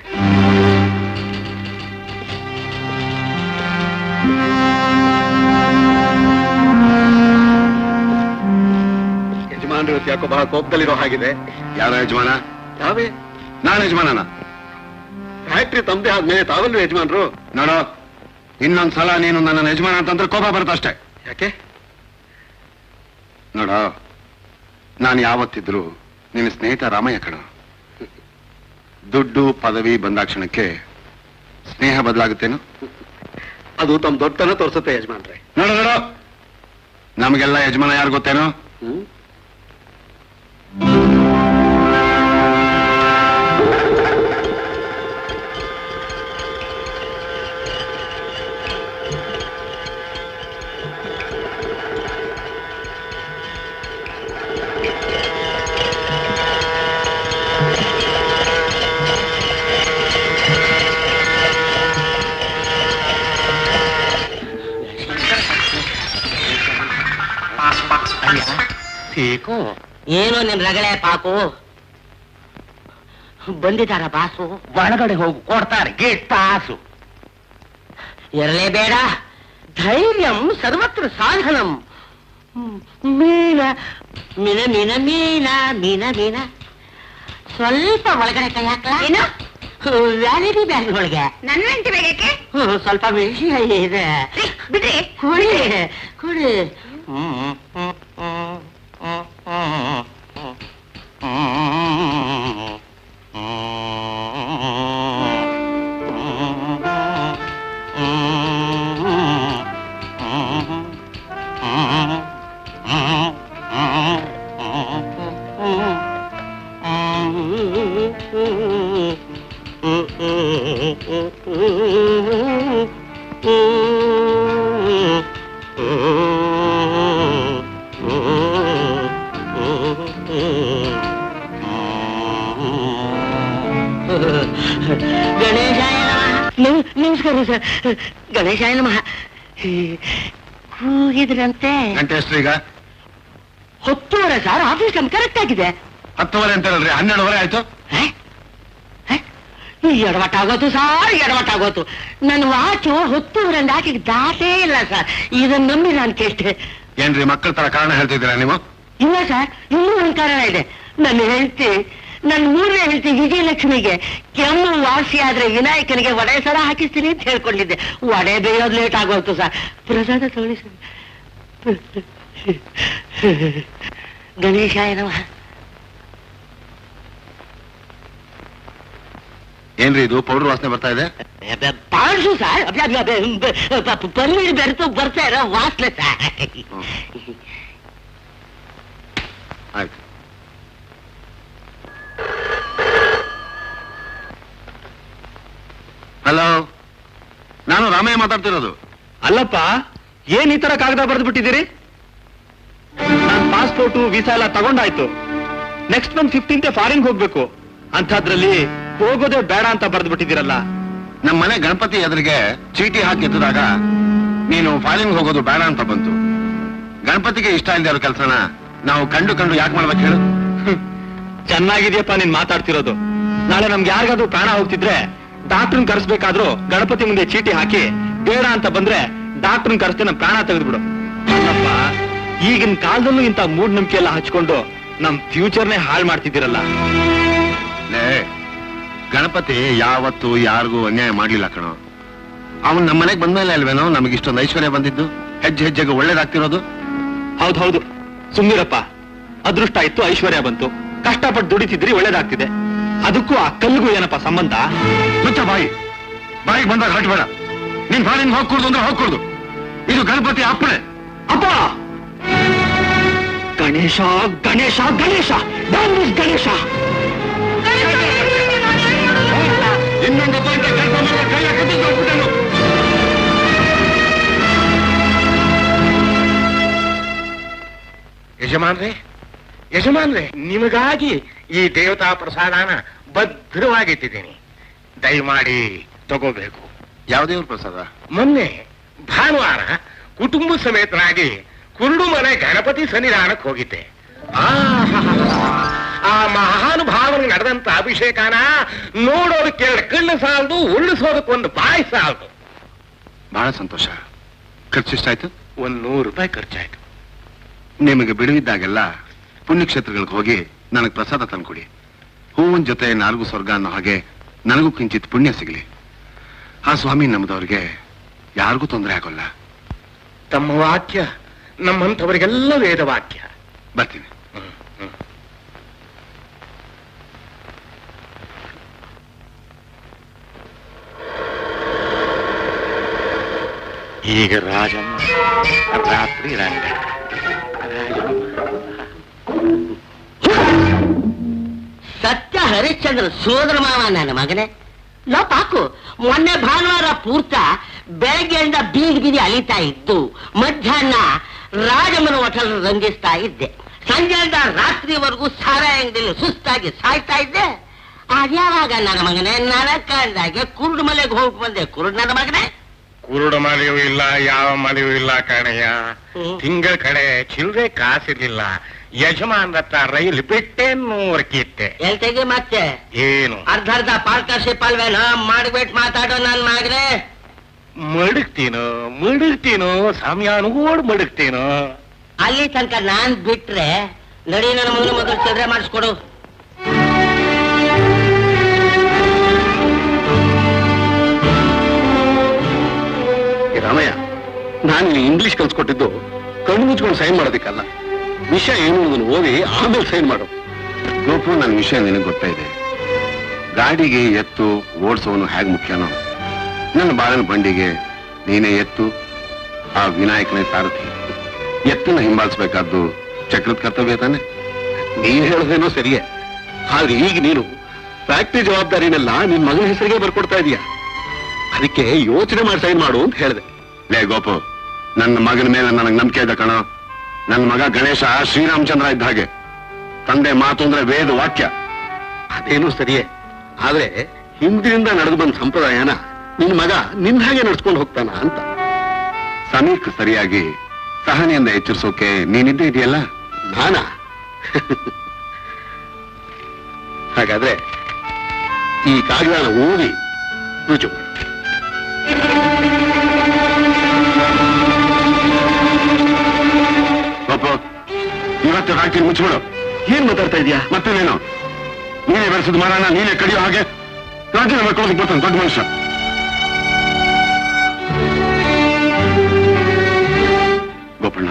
ಯಜಮಾನ್ರು ಇವತ್ತು ಯಾಕೋ ಬಹಳ ಕೋಪದಲ್ಲಿರೋ ಹಾಗಿದೆ ಯಾರ ಯಜಮಾನ ತಾವೇ ನಾನು ಯಜಮಾನನ ಫ್ಯಾಕ್ಟ್ರಿ ತಮ್ಮದೇ ಆದ್ಮೇಲೆ ತಾವಲ್ರಿ ಯಜಮಾನ್ರು ನೋಡೋ ಇನ್ನೊಂದ್ಸಲ ನೀನು ನನ್ನ ಯಜಮಾನ ಅಂತಂದ್ರೆ ಕೋಪ ಬರುತ್ತೆ ಅಷ್ಟೇ ಯಾಕೆ ನೋಡೋ ನಾನು ಯಾವತ್ತಿದ್ರು ನಿನ್ನ ಸ್ನೇಹಿತ ರಾಮಯ್ಯ ಕಣ ದುಡ್ಡು ಪದವಿ ಬಂದಾಕ್ಷಣಕ್ಕೆ ಸ್ನೇಹ ಬದಲಾಗುತ್ತೇನು ಅದು ತಮ್ಮ ದೊಡ್ಡತನ ತೋರಿಸುತ್ತೆ ಯಜಮಾನ್ರೆ ನೋಡು ನೋಡು ನಮಗೆಲ್ಲ ಯಜಮಾನ ಯಾರು ಗೊತ್ತೇನೋ ಹ್ಮ್ ಬೇಕು ಏನೋ ನಿನ್ ರಗಳೆ ಪಾಕು ಬಂದಿದ್ದಾರ ಬಾಸು ಒಳಗಡೆ ಹೋಗು ಕೊಡ್ತಾರೆ ಗೇಟ್ ಪಾಸು ಇರಲೇಬೇಡ ಧೈರ್ಯಂ ಸರ್ವತ್ರ ಸಾಧನಂ ಮೀನ ಮೀನ ಮೀನ ಮೀನ ಮೀನ ಮೀನ ಸ್ವಲ್ಪ ಒಳಗಡೆ ಕೈ ಹಾಕ್ಲಾ ಏನು ವ್ಯಾಲಿಟಿ ಬ್ಯಾಂಕ್ ಒಳಗೆ ನನ್ನ ಹೆಂಡತಿ ಬೇಗಕ್ಕೆ ಹ್ಮ್, ಸ್ವಲ್ಪ ವಿಷಯ ಇದೆ ಬಿಡ್ರಿ ಕುಡಿ ಕುಡಿ ಹ್ಮ್, ಹ್ಮ್, ಹ್ಮ್, ಹ್ಮ್, ಹ್ಮ್, ಹ್ಮ್, ಗಣೇಶಾಯ ನಮಃ ನಮಸ್ಕಾರ ಸರ್ ಗಣೇಶಾಯ ನಮಃ ಕೂಗಿದ್ರಂತೆ ಗಂಟೆ ಎಷ್ಟು ಈಗ ಹೊತ್ತುವರೆ ಸರ್ ಆಫೀಸ್ ಟೈಮ್ ಕರೆಕ್ಟ್ ಆಗಿದೆ ಹತ್ತುವರೆ ಅಂತಾರಲ್ರಿ ಹನ್ನೆರಡುವರೆ ಆಯ್ತು ಹ? ಹ? ಈ ಎಡವಟ್ಟಾಗೋತು ಸಾರ್ ಎಡವಟ್ಟಾಗೋತು ನನ್ನ ವಾಚು ಹೊತ್ತುವರೆಂದು ಹಾಕಿ ದಾಟೇ ಇಲ್ಲ ಸರ್ ಇದನ್ನ ನಂಬಿ ನಾನು ಕೇಳ್ತೆ ಏನ್ರಿ ಮಕ್ಕಳ ತರ ಕಾರಣ ಹೇಳ್ತಿದ್ದೀರಾ ನೀವು ಇಲ್ಲ ಸರ್ ಇನ್ನೂ ಒಂದು ಕಾರಣ ಇದೆ ನನ್ನ ಹೆಂಡತಿ ನನ್ನ ಮೂರನೇ ಹೆಂಡತಿ ವಿಜಯಲಕ್ಷ್ಮಿಗೆ ಕೆಮ್ಮು ವಾಸಿ ಆದ್ರೆ ವಿನಾಯಕನಿಗೆ ವಡೆ ಸರ ಹಾಕಿಸ್ತೀನಿ ಅಂತ ಹೇಳ್ಕೊಂಡಿದ್ದೆ ವಡೆ ಬೇಯೋದು ಲೇಟ್ ಆಗೋಯ್ತು ಸರ್ ಪ್ರಸಾದ ತಗೊಳ್ಳಿ ಸರ್ ಗಣೇಶಾಯ ನಮಃ ಏನ್ರಿ ಇದು ಪೌಡರ್ ವಾಸನೆ ಬರ್ತಾ ಇದೆ ಪಾಡ್ಸು ಸರ್ ಅಬ್ಯ, ಅಬ್ಯ, ಅಬ್ಯ, ಬ- ಬ- ಬ- ಪನ್ನೀರ್ ಬೆರೆತು ಬರ್ತಾ ಇರೋ ವಾಸನೆ ಸರ್ ಆಯ್ತು ಹಲೋ ನಾನು ರಾಮಯ್ಯ ಮಾತಾಡ್ತಿರೋದು ಅಲ್ಲಪ್ಪ ಏನ್ ಈ ತರ ಕಾಗದ ಬರೆದು ಬಿಟ್ಟಿದ್ದೀರಿ ನಾನ್ ಪಾಸ್ಪೋರ್ಟು ವೀಸಾ ಎಲ್ಲ ತಗೊಂಡಾಯ್ತು ನೆಕ್ಸ್ಟ್ ಮಂತ್ ಫಿಫ್ಟೀನ್ತ್ ಫಾರಿನ್ ಹೋಗ್ಬೇಕು ಅಂಥದ್ರಲ್ಲಿ ಹೋಗೋದೇ ಬೇಡ ಅಂತ ಬರೆದು ಬಿಟ್ಟಿದ್ದೀರಲ್ಲ ನಮ್ಮ ಮನೆ ಗಣಪತಿ ಎದುರಿಗೆ ಚೀಟಿ ಹಾಕಿ ಎತ್ತಿದಾಗ ನೀನು ಫಾಲಿಂಗ್ ಹೋಗೋದು ಬೇಡ ಅಂತ ಬಂತು ಗಣಪತಿಗೆ ಇಷ್ಟ ಇಲ್ಲದೆ ಇರೋ ಕೆಲಸನ ನಾವು ಕಂಡು ಕಂಡು ಯಾಕೆ ಮಾಡ್ಬೇಕು ಹೇಳು ಚೆನ್ನಾಗಿದೆಯಪ್ಪ ನೀನ್ ಮಾತಾಡ್ತಿರೋದು ನಾಳೆ ನಮ್ಗೆ ಯಾರಿಗಾದ್ರೂ ಪ್ರಾಣ ಹೋಗ್ತಿದ್ರೆ ಡಾಕ್ಟರ್ನ್ ಕರೆಸ್ಬೇಕಾದ್ರೂ ಗಣಪತಿ ಮುಂದೆ ಚೀಟಿ ಹಾಕಿ ಬೇಡ ಅಂತ ಬಂದ್ರೆ ಡಾಕ್ಟರ್ನ್ ಕರೆಸ್ತೆ ನಮ್ ಪ್ರಾಣ ತೆಗೆದ್ಬಿಡು ಅಲ್ಲಪ್ಪ ಈಗಿನ ಕಾಲದಲ್ಲೂ ಇಂಥ ಮೂಢನಂಬಿಕೆ ಎಲ್ಲ ಹಚ್ಕೊಂಡು ನಮ್ ಫ್ಯೂಚರ್ನೇ ಹಾಳು ಮಾಡ್ತಿದ್ದೀರಲ್ಲ ಲೇ ಗಣಪತಿ ಯಾವತ್ತು ಯಾರಿಗೂ ಅನ್ಯಾಯ ಮಾಡ್ಲಿಲ್ಲ ಕಣೋ ಅವನ್ ನಮ್ಮ ಮನೆಗೆ ಬಂದ್ಮೇಲೆ ಅಲ್ವೇನೋ ನಮಗೆ ಇಷ್ಟೊಂದು ಐಶ್ವರ್ಯ ಬಂದಿದ್ದು ಹೆಜ್ಜೆ ಹೆಜ್ಜೆಗೆ ಒಳ್ಳೇದಾಗ್ತಿರೋದು ಹೌದು ಹೌದು ಸುಮ್ನಿರಪ್ಪ ಅದೃಷ್ಟ ಇತ್ತು ಐಶ್ವರ್ಯ ಬಂತು ಕಷ್ಟಪಟ್ಟು ದುಡಿತಿದ್ರಿ ಒಳ್ಳೇದಾಗ್ತಿದೆ ಅದಕ್ಕೂ ಆ ಕಲ್ಲಿಗೂ ಏನಪ್ಪ ಸಂಬಂಧ ಮುಚ್ಚ ಬಾಯಿ ಬಾಯಿಗೆ ಬಂದಾಗ ಹಟ್ಬೇಡ ನೀನ್ ಫಾರಿನ್ ಹೋಗ್ಕೊಡ್ದು ಅಂದ್ರೆ ಹೋಗ್ಕೊಡ್ದು ಇದು ಗಣಪತಿ ಅಪ್ಪಣೆ ಅಪ್ಪ ಗಣೇಶ ಗಣೇಶ ಗಣೇಶ Damn this ಗಣೇಶ ಇನ್ನೊಂದು ಅಪಾಯಿಂಟ್ ಕೆಲಸ ಮಾಡಿದ್ರೆ ಕೈ ಹಾಕಿದ್ದು ಹೋಗ್ಬಿಟ್ಟೆನು ಯಜಮಾನ್ರೆ ಯಜಮಾನ್ರೆ ನಿಮಗಾಗಿ ಈ ದೇವತಾ ಪ್ರಸಾದನ ಭದ್ರವಾಗಿಟ್ಟಿದ್ದೀನಿ ದಯಮಾಡಿ ತಗೋಬೇಕು ಯಾವುದೇವ್ರ ಪ್ರಸಾದ ಮೊನ್ನೆ ಭಾನುವಾರ ಕುಟುಂಬ ಸಮೇತನಾಗಿ ಕುರುಡು ಮನೆ ಗಣಪತಿ ಸನ್ನಿಧಾನಕ್ಕೆ ಹೋಗಿದ್ದೆ ಆಹಾಹಾಹಾ. ಆ ಮಹಾನುಭಾವನಿಗೆ ನಡೆದಂತ ಅಭಿಷೇಕನ ನೋಡೋದಕ್ಕೆ ಎರಡು ಕಣ್ಣು ಸಾಲದು ಉರುಳಿಸೋದಕ್ಕೊಂದು ಬಾಯಿ ಸಾಲದು ಬಹಳ ಸಂತೋಷ ಖರ್ಚಿಷ್ಟಾಯ್ತು ಒಂದ್ ನೂರು ರೂಪಾಯಿ ಖರ್ಚಾಯ್ತು ನಿಮಗೆ ಬಿಡುವಿದ್ದಾಗೆಲ್ಲ ಪುಣ್ಯಕ್ಷೇತ್ರಗಳಿಗೆ ಹೋಗಿ ನನಗೆ ಪ್ರಸಾದ ತಂದ್ಕೊಡಿ ಹೂವಿನ ಜೊತೆ ನಾಲ್ಕು ಸ್ವರ್ಗ ಅನ್ನೋ ಹಾಗೆ ನನಗೂ ಕಿಂಚಿತ್ ಪುಣ್ಯ ಸಿಗಲಿ ಆ ಸ್ವಾಮಿ ನಮ್ಮದವ್ರಿಗೆ ಯಾರಿಗೂ ತೊಂದರೆ ಆಗೋಲ್ಲ ತಮ್ಮ ವಾಕ್ಯ ನಮ್ಮಂಥವರಿಗೆಲ್ಲ ವೇದ ವಾಕ್ಯ ಬರ್ತೀನಿ ಈಗ ರಾಜಮ್ಮ ರಾತ್ರಿ ರಂಗ ರಾಜಮ್ಮ ಸತ್ಯ ಹರಿಶ್ಚಂದ್ರ ಸೋದರ ಮಾವ ನನ್ನ ಮಗನೇ ಲೋ ಪಾಕು ಮೊನ್ನೆ ಭಾನುವಾರ ಪೂರ್ತ ಬೆಳಗ್ಗೆಯಿಂದ ಬೀದಿ ಬೀದಿ ಅಲಿತಾ ಇದ್ದು ಮಧ್ಯಾಹ್ನ ರಾಜಮ್ಮನ ಹೋಟೆಲ್ ರಂಗಿಸ್ತಾ ಇದ್ದೆ ಸಂಜೆಯಿಂದ ರಾತ್ರಿವರೆಗೂ ಸಾರ ಅಂಗಡಿಯಲ್ಲಿ ಸುಸ್ತಾಗಿ ಸಾಯ್ತಾ ಇದ್ದೆ ಅದ್ಯಾವಾಗ ನನ್ನ ಮಗನೇ ನನ್ನ ಕಂಡಾಗೆ ಕುರುಡು ಮಲೆಗೆ ಹೋಗಿ ಬಂದೆ ಕುರುಡು ನನ್ನ ಮಗನೇ ಕುರುಡ ಮಲೆಯೂ ಇಲ್ಲ ಯಾವ ಮಲೆಯೂ ಇಲ್ಲ ಕಣಯ್ಯ ಹ್ಮ್. ತಿಂಗಳ ಕಡೆ ಚಿಲ್ಲರೆ ಕಾಸಿರ್ಲಿಲ್ಲ ಯಜಮಾನ್ ಹತ್ರ ರೈಲು ಬಿಟ್ಟೆ ನೂರು ಕಿತ್ತೆ ಎಲ್ ತೆಗಿ ಮತ್ತೆ ಏನು ಅರ್ಧ ಅರ್ಧ ಪಾರ್ಟ್ನರ್ಶಿಪ್ ಅಲ್ವೇನೋ ಮಾಡ್ಬಿಟ್ಟು ಮಾತಾಡೋ ನನ್ ಮಗನೇ ಮಡಗ್ತೀನೋ ಮಡಗ್ತೀನೋ ಸಮಯಾನುಗೋಡ್ ಮಡಗ್ತೀನೋ ಅಲ್ಲಿ ತನಕ ನಾನ್ ಬಿಟ್ರೆ ನಡಿ ನನ್ನ ಮಗನ ಮೊದಲು ಚಿಲ್ಲರೆ ಮಾಡಿಸ್ಕೊಡು ಏ ರಾಮಯ್ಯ ನಾನು ಇಂಗ್ಲಿಷ್ ಕಲ್ಸ್ಕೊಟ್ಟಿದ್ದು ಕಣ್ಣು ಮುಚ್ಕೊಂಡು ಸೈನ್ ಮಾಡೋದಕ್ಕಲ್ಲ ವಿಷಯ ಏನು ಅನ್ನೋದನ್ನ ಓದಿ ಆಮೇಲೆ ಸೈನ್ ಮಾಡು ಗೋಪು ನನ್ನ ವಿಷಯ ನಿನಗೆ ಗೊತ್ತಾ ಇದೆ ಗಾಡಿಗೆ ಎತ್ತು ಓಡಿಸೋನು ಹೇಗೆ ಮುಖ್ಯನೋ ನನ್ನ ಬಾಳನ ಬಂಡಿಗೆ ನೀನೇ ಎತ್ತು ಆ ವಿನಾಯಕನೇ ಸಾರಥಿ ಎತ್ತನ್ನ ಹಿಂಬಾಲಿಸ್ಬೇಕಾದ್ದು ಚಕ್ರದ ಕರ್ತವ್ಯ ತಾನೆ ನೀ ಹೇಳೋದೇನೋ ಸರಿಯೇ ಆದ್ರೆ ಈಗ ನೀನು ಫ್ಯಾಕ್ಟ್ರಿ ಜವಾಬ್ದಾರಿನೆಲ್ಲ ನಿನ್ ಮಗನ ಹೆಸರಿಗೆ ಬರ್ಕೊಡ್ತಾ ಇದೀಯ ಅದಕ್ಕೆ ಯೋಚನೆ ಮಾಡಿ ಸೈನ್ ಮಾಡು ಅಂತ ಹೇಳಿದೆ ಲೇ ಗೋಪು ನನ್ನ ಮಗನ ಮೇಲೆ ನನಗೆ ನಂಬಿಕೆ ಇದೆ ಕಣ ನನ್ನ ಮಗ ಗಣೇಶ ಶ್ರೀರಾಮಚಂದ್ರ ಇದ್ದ ಹಾಗೆ ತಂದೆ ಮಾತು ಅಂದ್ರೆ ವೇದ ವಾಕ್ಯ ಅದೇನು ಸರಿಯೇ ಆದ್ರೆ ಹಿಂದಿನಿಂದ ನಡೆದು ಬಂದ ಸಂಪ್ರದಾಯನ ನಿನ್ ಮಗ ನಿನ್ ಹಾಗೆ ನಡ್ಸ್ಕೊಂಡು ಹೋಗ್ತಾನ ಅಂತ ಸಮೀಕ್ ಸರಿಯಾಗಿ ಸಹನೆಯಿಂದ ಎಚ್ಚರಿಸೋಕೆ ನೀನಿದ್ದೇ ಇದೆಯಲ್ಲ ನಾನಾ ಹಾಗಾದ್ರೆ ಈ ಕಾಗದಾನ ಓದಿ ರುಚು ಮಾಡು. ಪಾಪು ಇವತ್ತು ರಾತ್ರಿ ಮುಚ್ಚಿಬಿಡು ಏನ್ ಮಾತಾಡ್ತಾ ಇದೀಯಾ ಮತ್ತೇನೇನು ನೀನೇ ಬೆಳೆಸಿದ ಮರನ ನೀನೇ ಕಡಿಯೋ ಹಾಗೆ ರಾಜ್ಯದ ಮಾಡ್ಕೊಳ್ಳೋದಕ್ಕೆ ಬರ್ತಾನೆ ದೊಡ್ಡ ಮನುಷ್ಯ ಗೋಪಣ್ಣ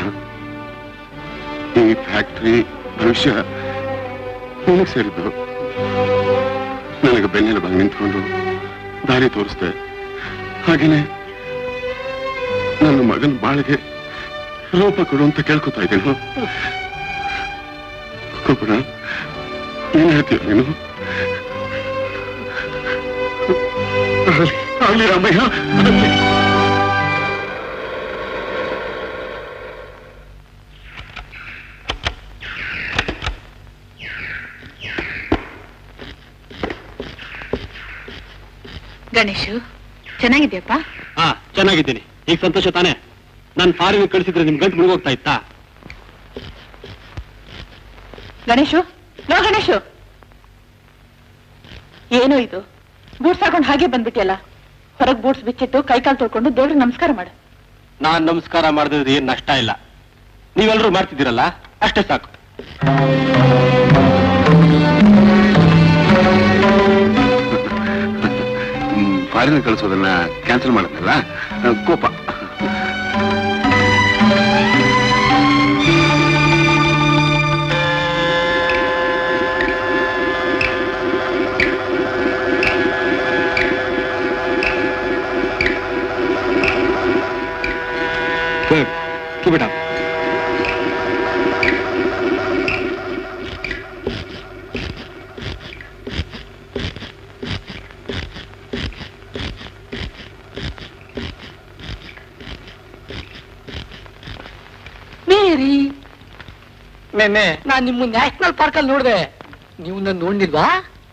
ಈ ಫ್ಯಾಕ್ಟ್ರಿ ಭವಿಷ್ಯ ನಿನಗೆ ಸೇರಿದ್ದು ನನಗೆ ಬೆನ್ನೆಲು ಬಂದು ನಿಂತ್ಕೊಂಡು ದಾರಿ ತೋರಿಸ್ದೆ ಹಾಗೇನೆ ನನ್ನ ಮಗನ ಬಾಳಿಗೆ ರೂಪ ಕೊಡು ಅಂತ ಕೇಳ್ಕೊತಾ ಇದ್ದೇನೆ ಗೋಪಣ್ಣ ಏನ್ ಹೇಳ್ತೀಯ ನೀನು ಆಗ್ಲಿ, ಆಗ್ಲಿ ರಾಮಯ್ಯ ಆಗ್ಲಿ. ಗಣೇಶು ಚೆನ್ನಾಗಿದ್ಯಪ್ಪ ಹಾ ಚೆನ್ನಾಗಿದ್ದೀನಿ ಈಗ ಸಂತೋಷ ತಾನೆ ನಾನು ಫಾರಿನ್ ಕಳಿಸಿದ್ರೆ ನಿಮ್ ಗಂಟು ಮುಳುಗೋಗ್ತಾ ಇತ್ತಾ ಗಣೇಶು ನೋ ಗಣೇಶು ಏನು ಇದು ಬೂಟ್ಸ್ ಹಾಕೊಂಡು ಹಾಗೆ ಬಂದ್ಬಿಟ್ಟಿಯಲ್ಲ ಹೊರಗ್ ಬೂಟ್ಸ್ ಬಿಚ್ಚಿಟ್ಟು ಕೈಕಾಲು ತೊಳ್ಕೊಂಡು ದೇವ್ರಿಗೆ ನಮಸ್ಕಾರ ಮಾಡು ನಾನ್ ನಮಸ್ಕಾರ ಮಾಡಿದ್ರೆ ಏನ್ ನಷ್ಟ ಇಲ್ಲ ನೀವೆಲ್ಲರೂ ಮಾಡ್ತಿದ್ದೀರಲ್ಲ ಅಷ್ಟೇ ಸಾಕು ಫಾರಿನ್ ಕಳಿಸೋದನ್ನ ಕ್ಯಾನ್ಸಲ್ ಮಾಡಿದ್ನಲ್ಲ ಆ, ಕೋಪ Good. Keep it up. ಮೇರಿ ನೆನ್ನೆ ನಾನ್ ನಿಮ್ಮ ನ್ಯಾಷನಲ್ ಪಾರ್ಕ್ ಅಲ್ಲಿ ನೋಡಿದೆ ನೀವು ನನ್ನ ನೋಡಿಲ್ವಾ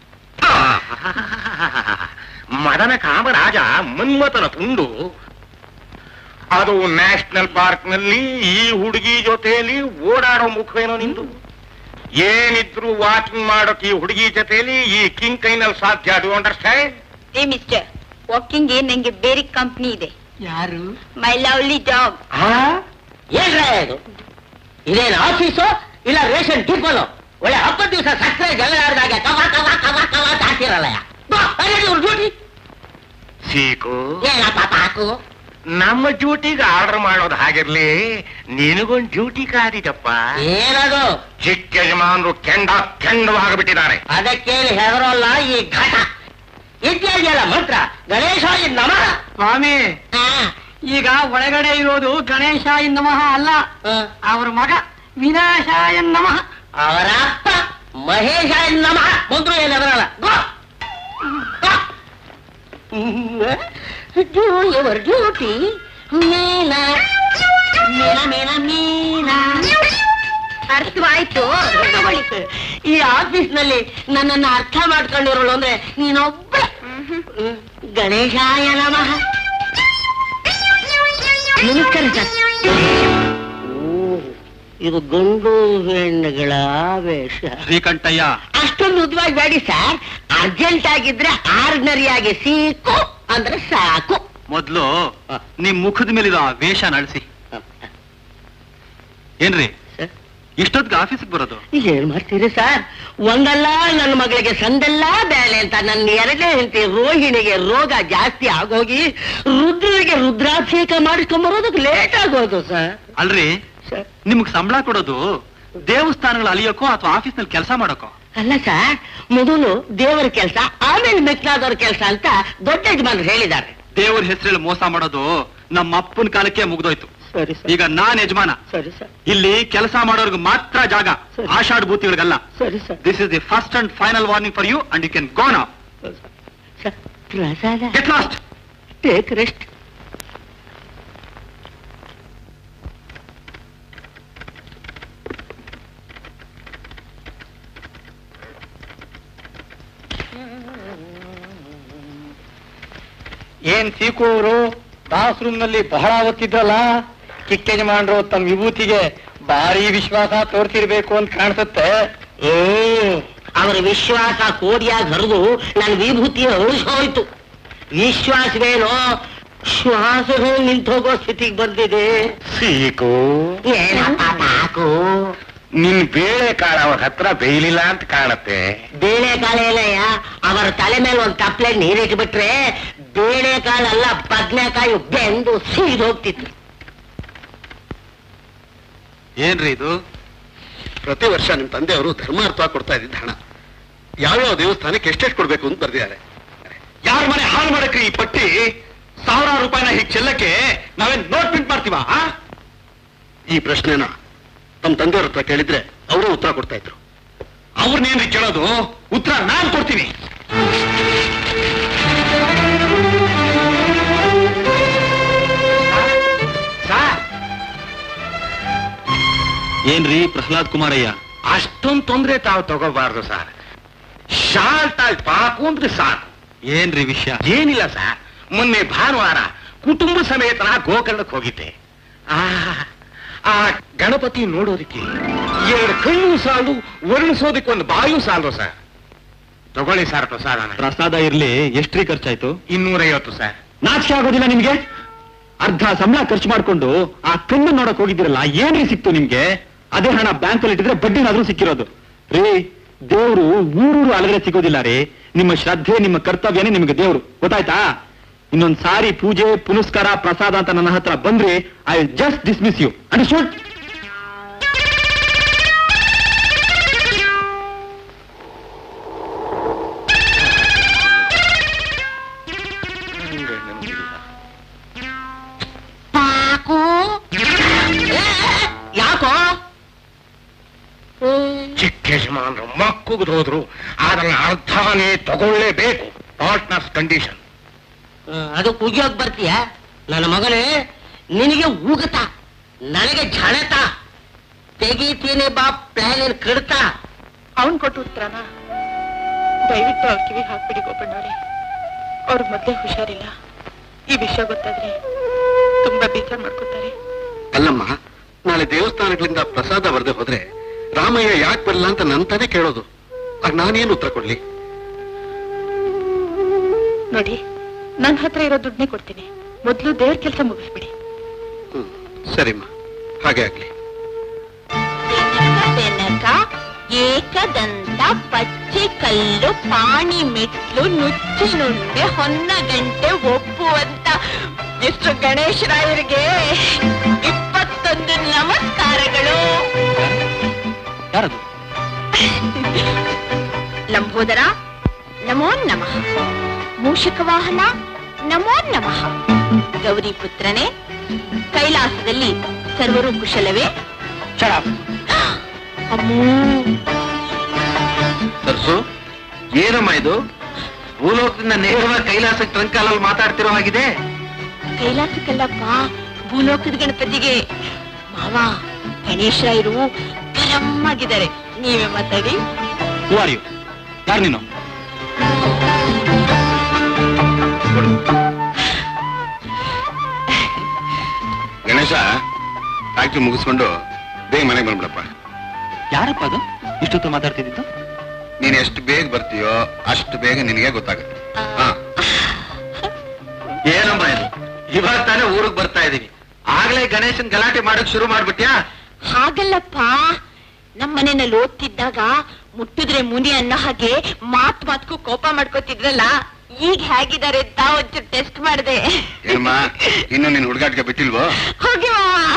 ಮದನ ಕಾಮರಾಜ ಮನ್ಮಥನ ತುಂಡು ಅದು ನ್ಯಾಷನಲ್ ಪಾರ್ಕ್ ನಲ್ಲಿ ಈ ಹುಡುಗಿ ಜೊತೆಯಲ್ಲಿ ಓಡಾಡೋ ಮುಖವೇನೋ ನಿಂದು ಏನಿದ್ರು ವಾಕಿಂಗ್ ಮಾಡೋಕೆ ಈ ಹುಡುಗಿ ಜೊತೆಯಲ್ಲಿ ಈ ಕಿಂಗ್ ಕೈನಲ್ಲಿ ಸಾಧ್ಯ ಅದು ಅಂಡರ್ಸ್ಟ್ಯಾಂಡ್ ಏ ಮಿಸ್ಟರ್ ವಾಕಿಂಗ್ ನಂಗೆ ಬೇರೆ ಕಂಪ್ನಿ ಇದೆ ಯಾರು ಮೈ ಲವ್ಲಿ ಡಾಗ್ ಏನ್ರ ಇದು ಇದೇನು ಆಫೀಸು ಇಲ್ಲ ರೇಷನ್ ಟಿಪ್ಪಲು ಒಳ್ಳೆ ಹಬ್ಬದ ದಿವಸ ಸಕ್ಕರೆ ಜಗಳಾಡ್ದಾಗ ಕವ ಕವ ಕವ ಕವ ಅಂತ ಹಾಕ್ತಿರಲ್ಲ ಡ್ಯೂಟಿ ಸೀಕು ಏನಪ್ಪ ಪಾಕು ನಮ್ಮ ಡ್ಯೂಟಿಗೆ ಆರ್ಡರ್ ಮಾಡೋದು ಹಾಗಿರ್ಲಿ ನಿನಗೊಂದು ಡ್ಯೂಟಿ ಕಾದಿದಪ್ಪ ಏನದು ಚಿಕ್ಕ ಯಜಮಾನರು ಕೆಂಡ ಕೆಂಡವಾಗಿಬಿಟ್ಟಿದ್ದಾರೆ ಅದಕ್ಕೆ ಹೆದರೋಲ್ಲ ಈ ಘಟ ಇತ್ಯಾದಿಯಲ್ಲ ಮಂತ್ರ ಗಣೇಶ ನಮಃ ಸ್ವಾಮಿ ಆ, ಈಗ ಒಳಗಡೆ ಇರೋದು ಗಣೇಶ ನಮಃ ಅಲ್ಲ ಆ, ಅವರ ಮಗ ವಿನಾಶಾಯ ನಮಃ ಅವರ ಅಪ್ಪ ಮಹೇಶ ನಮಃ ಬಂದ್ರು ಏನು ಹೆದರಲ್ಲ ಗೋ ಡೂ ಯುವರ್ ಡ್ಯೂಟಿ ಮೀನಾ ಮೀನ ಮೀನ ಮೀನಾ ಅರ್ಥವಾಯ್ತು ತಗೊಳ್ಳಿ ಈ ಆಫೀಸ್ ನಲ್ಲಿ ನನ್ನನ್ನ ಅರ್ಥ ಮಾಡ್ಕೊಂಡಿರೋಳು ಅಂದ್ರೆ ನೀನೊಬ್ಬ ಗಣೇಶಾಯ ನಮಃ ನಮಸ್ಕಾರ ಸರ್ ಇದು ಗಂಡು ಹೆಣ್ಣುಗಳ ಆವೇಶ ಶ್ರೀಕಂಠಯ್ಯ ಅಷ್ಟೊಂದು ಉದ್ವಾಗಿ ಬೇಡಿ ಸರ್ ಅರ್ಜೆಂಟ್ ಆಗಿದ್ರೆ ಆರ್ಡಿನರಿ ಆಗಿ ಸೀಕು ಅಂದ್ರೆ ಸಾಕು ಮೊದ್ಲು ನಿಮ್ ಮುಖದ ಮೇಲಿರೋ ಆ ವೇಷ ನಳಿಸಿ ಏನ್ರಿ ಸರ್? ಇಷ್ಟೊತ್ತಿಗೆ ಆಫೀಸ್ಗೆ ಬರೋದು ಏನ್ ಮಾಡ್ತೀರಿ ಸರ್ ಒಂದಲ್ಲ ನನ್ನ ಮಗಳಿಗೆ ಸಂದೆಲ್ಲ ಬೇಳೆ ಅಂತ ನನ್ನ ಎರಡನೇ ಹೆಂಡತಿ ರೋಹಿಣಿಗೆ ರೋಗ ಜಾಸ್ತಿ ಆಗೋಗಿ ರುದ್ರನಿಗೆ ರುದ್ರಾಭಿಷೇಕ ಮಾಡಿಸ್ಕೊಂಬರೋದಕ್ಕೆ ಲೇಟ್ ಆಗೋದು ಸರ್ ಅಲ್ರಿ ಸರ್ ನಿಮ್ಗ್ ಸಂಬಳ ಕೊಡೋದು ದೇವಸ್ಥಾನಗಳು ಅಲಿಯೋಕೋ ಅಥವಾ ಆಫೀಸ್ನಲ್ಲಿ ಕೆಲಸ ಮಾಡೋಕೋ ಅಲ್ಲ ಸರ್ ಮೊದಲು ದೇವರ ಕೆಲಸ ಆಮೇಲೆ ಮೆಟ್ಲಾದವ್ರ ಕೆಲಸ ಅಂತ ದೊಡ್ಡ ಯಜಮಾನ್ರು ಹೇಳಿದ್ದಾರೆ ದೇವ್ರ ಹೆಸರಲ್ಲಿ ಮೋಸ ಮಾಡೋದು ನಮ್ಮ ಅಪ್ಪನ ಕಾಲಕ್ಕೆ ಮುಗ್ದೋಯ್ತು ಸರಿ ಸರ್ ಈಗ ನಾನ್ ಯಜಮಾನ ಸರಿ ಸರ್ ಇಲ್ಲಿ ಕೆಲಸ ಮಾಡೋರ್ಗೆ ಮಾತ್ರ ಜಾಗ ಸರಿ. ಆಷಾಢ ಭೂತಿಗಳಿಗಲ್ಲ ಸರಿ sir this is the first and final warning for you and you can go now sir ಪ್ರಸಾದ ಗೆಟ್ ಲಾಸ್ಟ್ ಟೇಕ್ ರೆಸ್ಟ್ ಏನ್ ಸೀಕುವರು ದಾಸ್ ರೂಮ್ ನಲ್ಲಿ ಬಹಳ ಹೊತ್ತಿದ್ರಲ್ಲ ಕಿಕ್ಕ ಯಜಮಾನ್ರು ತಮ್ಮ ವಿಭೂತಿಗೆ ಭಾರಿ ವಿಶ್ವಾಸ ತೋರ್ತಿರ್ಬೇಕು ಅಂತ ಕಾಣಿಸುತ್ತೆ ಹ್ಮ್ ಅವರ ವಿಶ್ವಾಸ ಕೋಡಿಯಾಗಿ ಹರಿದು ನನ್ನ ವಿಭೂತಿ ಹೋಯ್ತು ವಿಶ್ವಾಸವೇನೋ ಶ್ವಾಸಗಳು ನಿಂತು ಹೋಗೋ ಸ್ಥಿತಿಗೆ ಬಂದಿದೆ ಸೀಕು ಏನಪ್ಪ ಸಾಕು ನಿನ್ ಬೇಳೆ ಕಾಳು ಅವ್ರ ಹತ್ರ ಬೇಯಲಿಲ್ಲ ಅಂತ ಕಾಣತ್ತೆ ಬೇಳೆಕಾಳೆಲ್ಲಯ್ಯ ಅವರ ತಲೆ ಮೇಲೆ ಒಂದು ತಪ್ಪಲೆ ನೀರಿಟ್ಬಿಟ್ರೆ ಬೇಳೆಕಾಳಲ್ಲ ಬದ್ನೆಕಾಯಿ ಬೆಂದು ಸೀದ್ ಹೋಗ್ತಿತ್ತು ಏನ್ರಿ ಇದು ಪ್ರತಿ ವರ್ಷ ನಿಮ್ ತಂದೆಯವರು ಧರ್ಮಾರ್ಥ ಕೊಡ್ತಾ ಇದ್ದಿದ್ದ ಹಣ ಯಾವ್ಯಾವ ದೇವಸ್ಥಾನಕ್ಕೆ ಎಷ್ಟೆಷ್ಟು ಕೊಡ್ಬೇಕು ಅಂತ ಬರ್ದಿದ್ದಾರೆ ಯಾರ ಮನೆ ಹಾಳು ಮಾಡಕ್ರಿ ಈ ಪಟ್ಟಿ ಸಾವಿರಾರು ರೂಪಾಯಿನ ಹೀಗೆ ಚೆಲ್ಲಕ್ಕೆ ನಾವೇನ್ ನೋಟ್ ಪ್ರಿಂಟ್ ಮಾಡ್ತೀವ ಈ ಪ್ರಶ್ನೆನ ತಮ್ಮ ತಂದೆಯವ್ರ ಹತ್ರ ಕೇಳಿದ್ರೆ ಅವರು ಉತ್ತರ ಕೊಡ್ತಾ ಇದ್ರು ಅವ್ರನ್ನೇನ್ರಿ ಕೇಳೋದು ಉತ್ತರ ನಾನ್ ಕೊಡ್ತೀನಿ ಏನ್ರಿ ಪ್ರಹ್ಲಾದ್ ಕುಮಾರಯ್ಯ ಅಷ್ಟೊಂದು ತೊಂದ್ರೆ ತಾವು ತಗೋಬಾರ್ದು ಸರ್ ಶಾರ್ಟ್ ಆಗಿ ಪಾಕು ಅಂದ್ರೆ ಸಾಕು ಏನ್ರಿ ವಿಷಯ ಏನಿಲ್ಲ ಸರ್ ಮೊನ್ನೆ ಭಾನುವಾರ ಕುಟುಂಬ ಸಮೇತನ ಗೋಕರ್ಣಕ್ಕೆ ಹೋಗಿದ್ದೆ ಆ ಆ ಗಣಪತಿ ನೋಡೋದಕ್ಕೆ ಎರಡು ಕಣ್ಣು ಸಾಲು ವರ್ಣಿಸೋದಕ್ಕೆ ಒಂದು ಬಾಯು ಸಾಲು ಸರ್ ತಗೊಳ್ಳಿ ಸರ್ ಪ್ರಸಾದನ ಪ್ರಸಾದ ಇರ್ಲಿ ಎಷ್ಟ್ರಿ ಖರ್ಚಾಯ್ತು ಇನ್ನೂರೈವತ್ತು ಸರ್ ನಾಚಿಕೆ ಆಗೋದಿಲ್ಲ ನಿಮ್ಗೆ ಅರ್ಧ ಸಂಬಳ ಖರ್ಚು ಮಾಡ್ಕೊಂಡು ಆ ಕಣ್ಣು ನೋಡಕ್ ಹೋಗಿದ್ದೀರಲ್ಲ ಏನ್ರಿ ಸಿಕ್ತು ನಿಮ್ಗೆ ಅದೇ ಹಣ ಬ್ಯಾಂಕ್ ಅಲ್ಲಿ ಇಟ್ಟಿದ್ರೆ ಬಡ್ಡಿನಾದ್ರೂ ಸಿಕ್ಕಿರೋದು ರೀ ದೇವ್ರು ಊರೂರು ಅಲಗಡೆ ಸಿಗೋದಿಲ್ಲ ರೀ ನಿಮ್ಮ ಶ್ರದ್ಧೆ ನಿಮ್ಮ ಕರ್ತವ್ಯನೇ ನಿಮ್ಗೆ ದೇವ್ರು ಗೊತ್ತಾಯ್ತಾ ಇನ್ನೊಂದ್ ಸಾರಿ ಪೂಜೆ ಪುನಸ್ಕಾರ ಪ್ರಸಾದ ಅಂತ ನನ್ನ ಹತ್ರ ಬಂದ್ರೆ I just dismiss you understood ಪಾಕು ಯಾಕೋ ಚಿಕ್ಕ ಯಜಮಾನರು ಮಕ್ಕುಗ್ದು ಹೋದ್ರು ಅದನ್ನ ಅರ್ಧನೇ ತಗೊಳ್ಳೇಬೇಕು ಪಾರ್ಟ್ನರ್ಸ್ ಕಂಡೀಷನ್ ಅದು ಉಗಿಯೋಕ್ ಬರ್ತೀಯ ನನ್ನ ಮಗನೇ ನಿನಗೆ ಊಗತ ನನಗೆ ಝಳತ ತೆಗಿತೀನಿ ಬಾ ಪ್ಲಾನ್ ಏನ್ ಕಡ್ತಾ ಅವನ್ ಕೊಟ್ಟು ಉತ್ತರನ ದಯವಿಟ್ಟು ಅವ್ರ ಕಿವಿ ಹಾಕ್ಬಿಡಿ ಗೋಪಣ್ಣವ್ರೆ ಅವ್ರಿಗೆ ಮೊದ್ಲೇ ಹುಷಾರಿಲ್ಲ ಈ ವಿಷಯ ಗೊತ್ತಾದ್ರೆ ತುಂಬಾ ಬೇಜಾರ್ ಮಾಡ್ಕೊತಾರೆ ಅಲ್ಲಮ್ಮ ನಾಳೆ ದೇವಸ್ಥಾನಗಳಿಂದ ಪ್ರಸಾದ ಬರದೆ ಹೋದ್ರೆ ರಾಮಯ್ಯ ಯಾಕೆ ಬರಲ್ಲ ಅಂತ ನಂತಾನೆ ಕೇಳೋದು ಆಗ ನಾನೇನು ಉತ್ತರ ಕೊಡ್ಲಿ ನೋಡಿ ನನ್ ಹತ್ರ ಇರೋ ದುಡ್ಡನ್ನೇ ಕೊಡ್ತೀನಿ ಮೊದ್ಲು ದೇವ್ರ ಕೆಲಸ ಮುಗಿಸ್ಬಿಡಿ ಹ್ಮ್ ಸರಿಮ್ಮ ಹಾಗೆ ಆಗ್ಲಿ ಬೆನಕ ಏಕದಂತ ಪಚ್ಚೆ ಕಲ್ಲು ಪಾಣಿ ಮೆಟ್ಲು ನುಚ್ಚಿನುಂಡೆ ಹೊನ್ನ ಗಂಟೆ ಒಪ್ಪುವಂತ ಎಷ್ಟು ಗಣೇಶರಾಯರಿಗೆ ಇಪ್ಪತ್ತೊಂದು ನಮಸ್ಕಾರಗಳು ಯಾರದು ಲಂಬೋದರ ನಮೋ ನಮಃ ಮೂಷಿಕ ವಾಹನ ನಮೋ ನಮಃ ಗೌರಿ ಪುತ್ರನೇ ಕೈಲಾಸದಲ್ಲಿ ಸರ್ವರು ಕುಶಲವೇ ಅಮ್ಮೂ ಸರ್ಸು ಏನಮ್ಮ ಇದು ಭೂಲೋಕದಿಂದ ನೇರವಾಗಿ ಕೈಲಾಸಕ್ಕೆ ಟ್ರಂಕಾಲಲ್ಲಿ ಮಾತಾಡ್ತಿರೋ ಹಾಗಿದೆ ಕೈಲಾಸಕ್ಕಲ್ಲಪ್ಪ ಭೂಲೋಕದ ಗಣಪತಿಗೆ ಮಾವ ಗಣೇಶರಾಯರು ಗರಂ ಆಗಿದ್ದಾರೆ ನೀವೇ ಮಾತಾಡಿ ಹೂ ಆರ್ ಯು ಯಾರು ನೀನು ಗಣೇಶ ಫ್ಯಾಕ್ಟ್ರಿ ಮುಗಿಸ್ಕೊಂಡು ಬೇಗ ಮನೆಗೆ ಬಂದ್ಬಿಡಪ್ಪ ಯಾರಪ್ಪ ಅದು ಇಷ್ಟೊತ್ತು ಮಾತಾಡ್ತಿದ್ದು ನೀನ್ ಎಷ್ಟು ಬೇಗ ಬರ್ತೀಯೋ ಅಷ್ಟು ಬೇಗ ನಿನಗೆ ಗೊತ್ತಾಗುತ್ತೆ ಹಾ ಏನಮ್ಮ ಇದು ಇವಾಗ ತಾನೇ ಊರಿಗೆ ಬರ್ತಾ ಇದೀವಿ ಆಗ್ಲೇ ಗಣೇಶನ್ ಗಲಾಟೆ ಮಾಡಕ್ ಶುರು ಮಾಡ್ಬಿಟ್ಯಾ ಹಾಗಲ್ಲಪ್ಪ ನಮ್ಮ ಮನೆಯಲ್ಲಿ ಓದ್ತಿದ್ದಾಗ ಮುಟ್ಟಿದ್ರೆ ಮುನಿ ಅನ್ನೋ ಹಾಗೆ ಮಾತ್ ಮಾತ್ಕು ಕೋಪ ಮಾಡ್ಕೋತಿದ್ರಲ್ಲ ಈಗ ಹೇಗಿದ್ದಾರೆ ಅಂತ ಒಂಚೂರು ಟೆಸ್ಟ್ ಮಾಡಿದೆ ಏನಮ್ಮ ಇನ್ನು ನಿನ್ ಹುಡುಗಾಟಿಗೆ ಬಿಟ್ಟಿಲ್ವೋ ಹೋಗಿ ಮಾವ.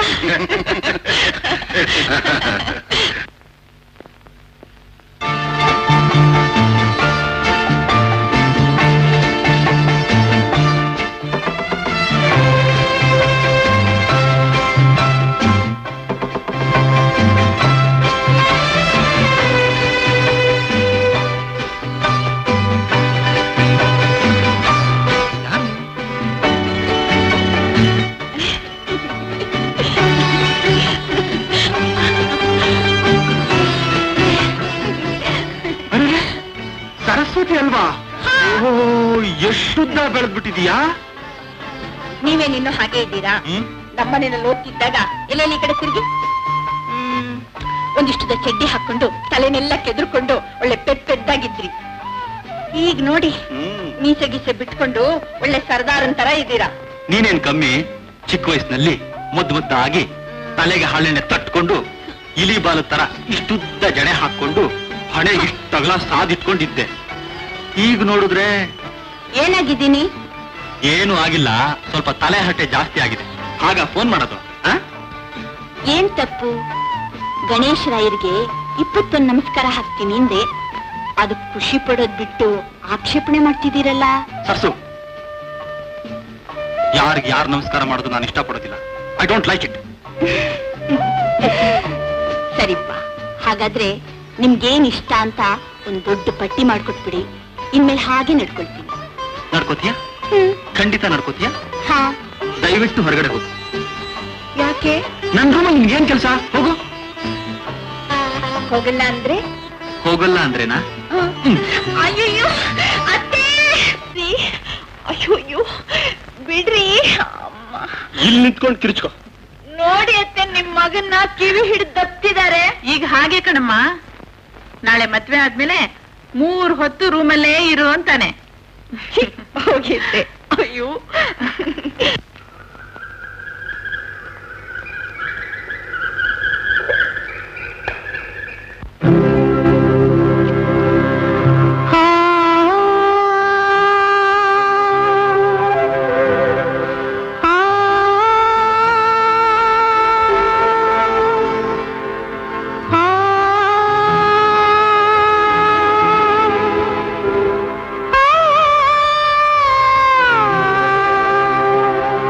ಸರಸ್ವತಿ ಅಲ್ವಾ ಓ ಎಷ್ಟುದ್ದ ಬೆಳೆದ್ಬಿಟ್ಟಿದ್ಯಾ ನೀವೇನಿನ್ನೂ ಹಾಗೆ ಇದ್ದೀರಾ ಹ್ಮ್ ನಮ್ಮನೆಯಲ್ಲಿ ಓದ್ತಿದ್ದಾಗ ಎಲ್ಲೆಲ್ಲಿ ಈ ಕಡೆ ತಿರುಗಿ ಹ್ಮ್, ಒಂದಿಷ್ಟುದ ಚಡ್ಡಿ ಹಾಕೊಂಡು ತಲೆನೆಲ್ಲ ಕೆದರ್ಕೊಂಡು ಒಳ್ಳೆ ಪೆದ್ ಪೆದ್ದಾಗಿದ್ರಿ ಈಗ ನೋಡಿ ಹ್ಮ್ ಮೀಸೆ ಗೀಸೆ ಬಿಟ್ಕೊಂಡು ಒಳ್ಳೆ ಸರ್ದಾರನ್ ತರ ಇದ್ದೀರಾ ನೀನೇನ್ ಕಮ್ಮಿ ಚಿಕ್ಕ ವಯಸ್ಸಿನಲ್ಲಿ ಮುದ್ದು ಮುದ್ದಾಗಿ ತಲೆಗೆ ಹಳ್ಳೆಣ್ಣೆ ತಟ್ಕೊಂಡು ಇಲಿ ಬಾಲ ತರ ಇಷ್ಟುದ್ದ ಜಡೆ ಹಾಕೊಂಡು ಹಣೆ ಇಷ್ಟಗಲ ಸಾದಿಟ್ಕೊಂಡಿದ್ದೆ ಈಗ ನೋಡಿದ್ರೆ ಏನಾಗಿದ್ದೀನಿ ಏನು ಆಗಿಲ್ಲ ಸ್ವಲ್ಪ ತಲೆ ಹಟ್ಟೆ ಜಾಸ್ತಿ ಆಗಿದೆ ಆಗ ಫೋನ್ ಮಾಡೋದು ಆ? ಏನ್ ತಪ್ಪು ಗಣೇಶರಾಯರಿಗೆ ಇಪ್ಪತ್ತೊಂದು ನಮಸ್ಕಾರ ಹಾಕ್ತೀನಿ ಹಿಂದೆ ಅದು ಖುಷಿ ಪಡೋದ್ ಬಿಟ್ಟು ಆಕ್ಷೇಪಣೆ ಮಾಡ್ತಿದ್ದೀರಲ್ಲ ಸರ್ಸು ಯಾರಿಗೆ ಯಾರು ನಮಸ್ಕಾರ ಮಾಡೋದು ನಾನು ಇಷ್ಟಪಡೋದಿಲ್ಲ ಐ ಡೋಂಟ್ ಲೈಕ್ ಇಟ್ ಸರಿಪ್ಪ ಹಾಗಾದ್ರೆ ನಿಮ್ಗೇನ್ ಇಷ್ಟ ಅಂತ ಒಂದ್ ದೊಡ್ಡ ಪಟ್ಟಿ ಮಾಡ್ಕೊಟ್ಬಿಡಿ ಇನ್ಮೇಲೆ ಹಾಗೆ ನಡ್ಕೊಳ್ತೀನಿ ನಡ್ಕೋತೀಯಾ ಹ್ಮ್ ಖಂಡಿತ ನಡ್ಕೋತೀಯಾ ಹಾ ದಯವಿಟ್ಟು ಹೊರಗಡೆ ಹೋಗು ಯಾಕೆ ನನ್ ರೂಮಲ್ಲಿ ನಿಮ್ಗೇನ್ ಕೆಲಸ ಹೋಗು ಹೋಗಲ್ಲ ಅಂದ್ರೆ ಹೋಗಲ್ಲ ಅಂದ್ರೇನಾ ಅಯ್ಯಯ್ಯೋ ಅತ್ತೆ ರೀ, ಅಯ್ಯಯ್ಯೋ ಬಿಡ್ರಿ ಅಮ್ಮ ಇಲ್ಲಿ ನಿಂತ್ಕೊಂಡು ಕಿರ್ಚ್ಕೋ ನೋಡಿ ಅತ್ತೆ ನಿಮ್ ಮಗನ್ನ ಕಿವಿ ಹಿಡಿದು ದಪ್ತಿದ್ದಾರೆ ಈಗ ಹಾಗೆ ಕಣಮ್ಮ ನಾಳೆ ಮದ್ವೆ ಆದ್ಮೇಲೆ ಮೂರ್ ಹೊತ್ತು ರೂಮಲ್ಲೇ ಇರು ಅಂತಾನೆ ಹೋಗಿದ್ದೆ ಅಯ್ಯೋ ಆ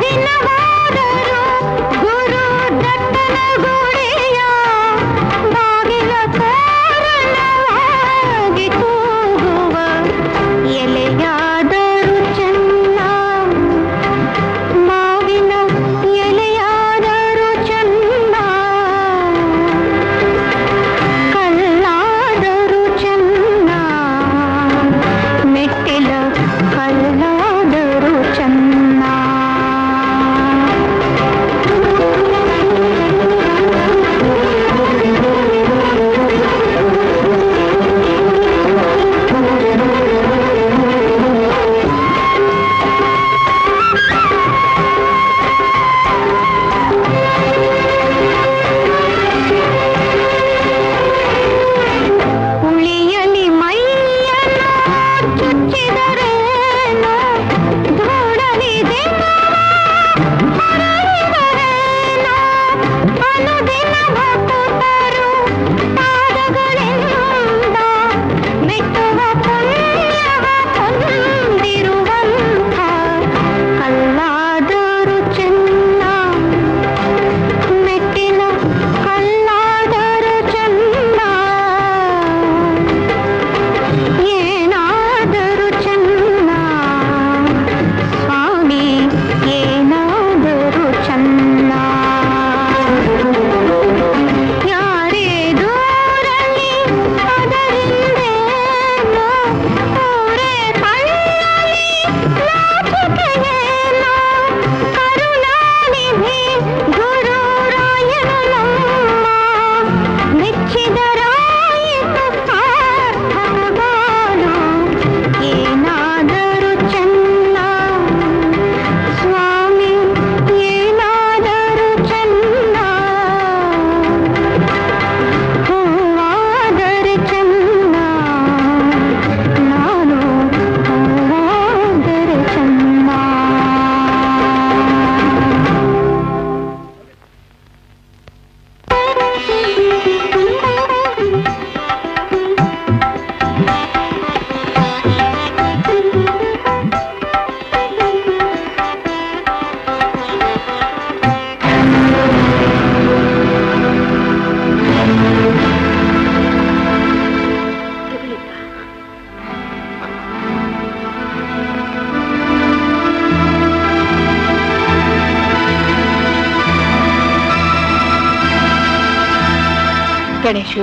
ಗಣೇಶು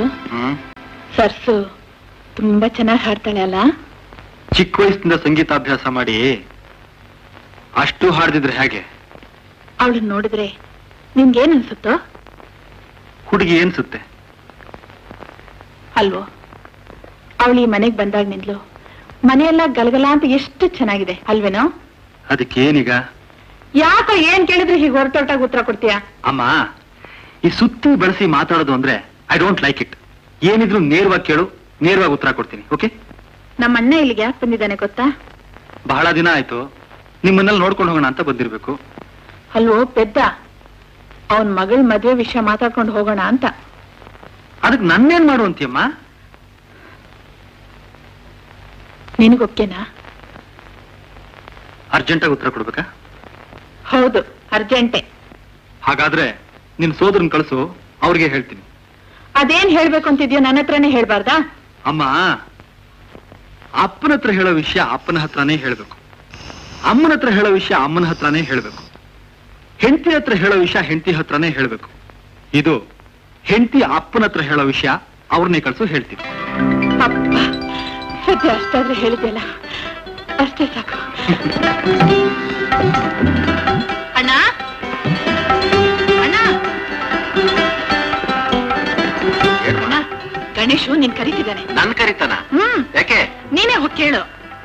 ಸರ್ಸು ತುಂಬಾ ಚೆನ್ನಾಗಿ ಹಾಡ್ತಾಳೆ ಅಲ್ಲ ಚಿಕ್ಕ ವಯಸ್ಸಿನಿಂದ ಸಂಗೀತಾಭ್ಯಾಸ ಮಾಡಿ ಅಷ್ಟು ಹಾಡ್ದಿದ್ರೆ ಹೇಗೆ ಅವಳನ್ನ ನೋಡಿದ್ರೆ ನಿನ್ಗೇನ್ ಅನ್ಸುತ್ತೋ ಹುಡುಗಿ ಏನ್ಸುತ್ತೆ ಅಲ್ವೋ ಅವಳು ಈ ಮನೆಗ್ ಬಂದಾಗ ನಿಂದ್ಲು ಮನೆಯೆಲ್ಲ ಗಲಗಲ ಅಂತ ಎಷ್ಟು ಚೆನ್ನಾಗಿದೆ ಅಲ್ವೇನೋ ಅದಕ್ಕೆ ಏನೀಗ ಯಾಕೋ ಏನ್ ಕೇಳಿದ್ರೆ ಹೀಗೆ ಹೊರಟೊಟ್ಟಾಗ ಉತ್ತರ ಕೊಡ್ತೀಯಾ ಅಮ್ಮ ಈ ಸುತ್ತಿ ಬಳಸಿ ಮಾತಾಡೋದು ಅಂದ್ರೆ ಐ ಡೋಂಟ್ ಲೈಕ್ ಇಟ್ ಏನಿದ್ರು ನೇರವಾಗಿ ಕೇಳು ನೇರವಾಗಿ ಉತ್ತರ ಕೊಡ್ತೀನಿ ಓಕೆ ನಮ್ಮ ಅಣ್ಣ ಇಲ್ಲಿಗೆ ಯಾಕೆ ಬಂದಿದ್ದಾನೆ ಗೊತ್ತಾ ಬಹಳ ದಿನ ಆಯ್ತು ನಿಮ್ಮನ್ನೆಲ್ಲ ನೋಡ್ಕೊಂಡು ಹೋಗೋಣ ಅಂತ ಬಂದಿರ್ಬೇಕು ಅಲ್ವೋ ಪೆದ್ದ ಅವನ್ ಮಗಳ ಮದ್ವೆ ವಿಷಯ ಮಾತಾಡ್ಕೊಂಡು ಹೋಗೋಣ ಅಂತ ಅದಕ್ಕೆ ನನ್ನೇನ್ ಮಾಡು ಅಂತೀಯಮ್ಮ ನಿನಗೊಪ್ಗೆನಾ ಅರ್ಜೆಂಟಾಗಿ ಉತ್ತರ ಕೊಡ್ಬೇಕಾ ಹೌದು ಅರ್ಜೆಂಟೆ ಹಾಗಾದ್ರೆ ನಿನ್ ಸೋದರನ್ ಕಳಿಸು ಅವ್ರಿಗೆ ಹೇಳ್ತೀನಿ ಅದೇನ್ ಹೇಳ್ಬೇಕು ಅಂತಿದ್ಯೋ ನನ್ನ ಹತ್ರನೇ ಹೇಳ್ಬಾರ್ದಾ ಅಮ್ಮ ಅಪ್ಪನ ಹತ್ರ ಹೇಳೋ ವಿಷಯ ಅಪ್ಪನ ಹತ್ರನೇ ಹೇಳ್ಬೇಕು ಅಮ್ಮನ ಹತ್ರ ಹೇಳೋ ವಿಷಯ ಅಮ್ಮನ ಹತ್ರನೇ ಹೇಳ್ಬೇಕು ಹೆಂಡತಿ ಹತ್ರ ಹೇಳೋ ವಿಷಯ ಹೆಂಡತಿ ಹತ್ರನೇ ಹೇಳ್ಬೇಕು ಇದು ಹೆಂಡತಿ ಅಪ್ಪನ ಹತ್ರ ಹೇಳೋ ವಿಷಯ ಅವ್ರನ್ನೇ ಕಳ್ಸು ಹೇಳ್ತೀನಿ ಅಪ್ಪ ಸದ್ಯ ಅಷ್ಟಾದ್ರೆ ಹೇಳಿದ್ಯಲ್ಲ ಅಷ್ಟೇ ಸಾಕು ಅಣ್ಣ ಅಣ್ಣ ಅಣ್ಣ ಗಣೇಶು ನೀನ್ ಕರೀತಿದ್ದಾನೆ ನನ್ ಕರಿತಾನ ಹ್ಮ್ ಯಾಕೆ ನೀನೇ ಹೋಗಿ ಕೇಳು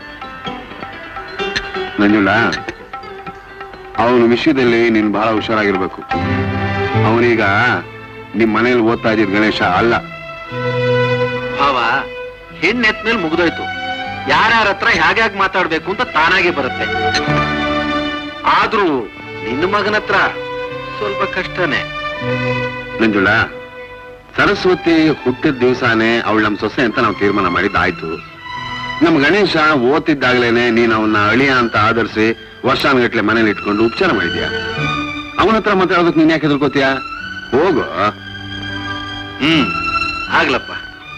ನಂಜುಳ ಅವನ ವಿಷಯದಲ್ಲಿ ನೀನ್ ಬಹಳ ಹುಷಾರಾಗಿರ್ಬೇಕು ಅವನೀಗ ನಿಮ್ ಮನೇಲಿ ಓದ್ತಾ ಇದ್ದಿದ್ ಗಣೇಶ ಅಲ್ಲ ಭಾವ ಹೆಣ್ಣೆತ್ ಮೇಲೆ ಮುಗ್ದೋಯ್ತು ಯಾರ್ಯಾರ ಹತ್ರ ಹೇಗ್ಯಾಗ್ ಮಾತಾಡ್ಬೇಕು ಅಂತ ತಾನಾಗೆ ಬರುತ್ತೆ ಆದ್ರೂ ನಿನ್ನ ಮಗನ ಹತ್ರ ಸ್ವಲ್ಪ ಕಷ್ಟನೇ ನಂಜುಳ ಸರಸ್ವತಿ ಹುಟ್ಟಿದ ದಿವಸನೇ ಅವಳು ನಮ್ ಸೊಸೆ ಅಂತ ನಾವು ತೀರ್ಮಾನ ಮಾಡಿದ್ದಾಯ್ತು ನಮ್ ಗಣೇಶ ಓದ್ತಿದ್ದಾಗ್ಲೇನೆ ನೀನ್ ಅವನ್ನ ಅಳಿಯ ಅಂತ ಆಧರಿಸಿ ವರ್ಷಾನುಗಟ್ಲೆ ಮನೇಲಿ ಇಟ್ಕೊಂಡು ಉಪಚಾರ ಮಾಡಿದ್ಯಾ ಅವನ ಹತ್ರ ಮಾತಾಡೋದಕ್ಕೆ ನೀನ್ ಯಾಕೆ ಹೆದರ್ಕೋತೀಯ ಹೋಗು ಹ್ಮ್ ಆಗ್ಲಪ್ಪ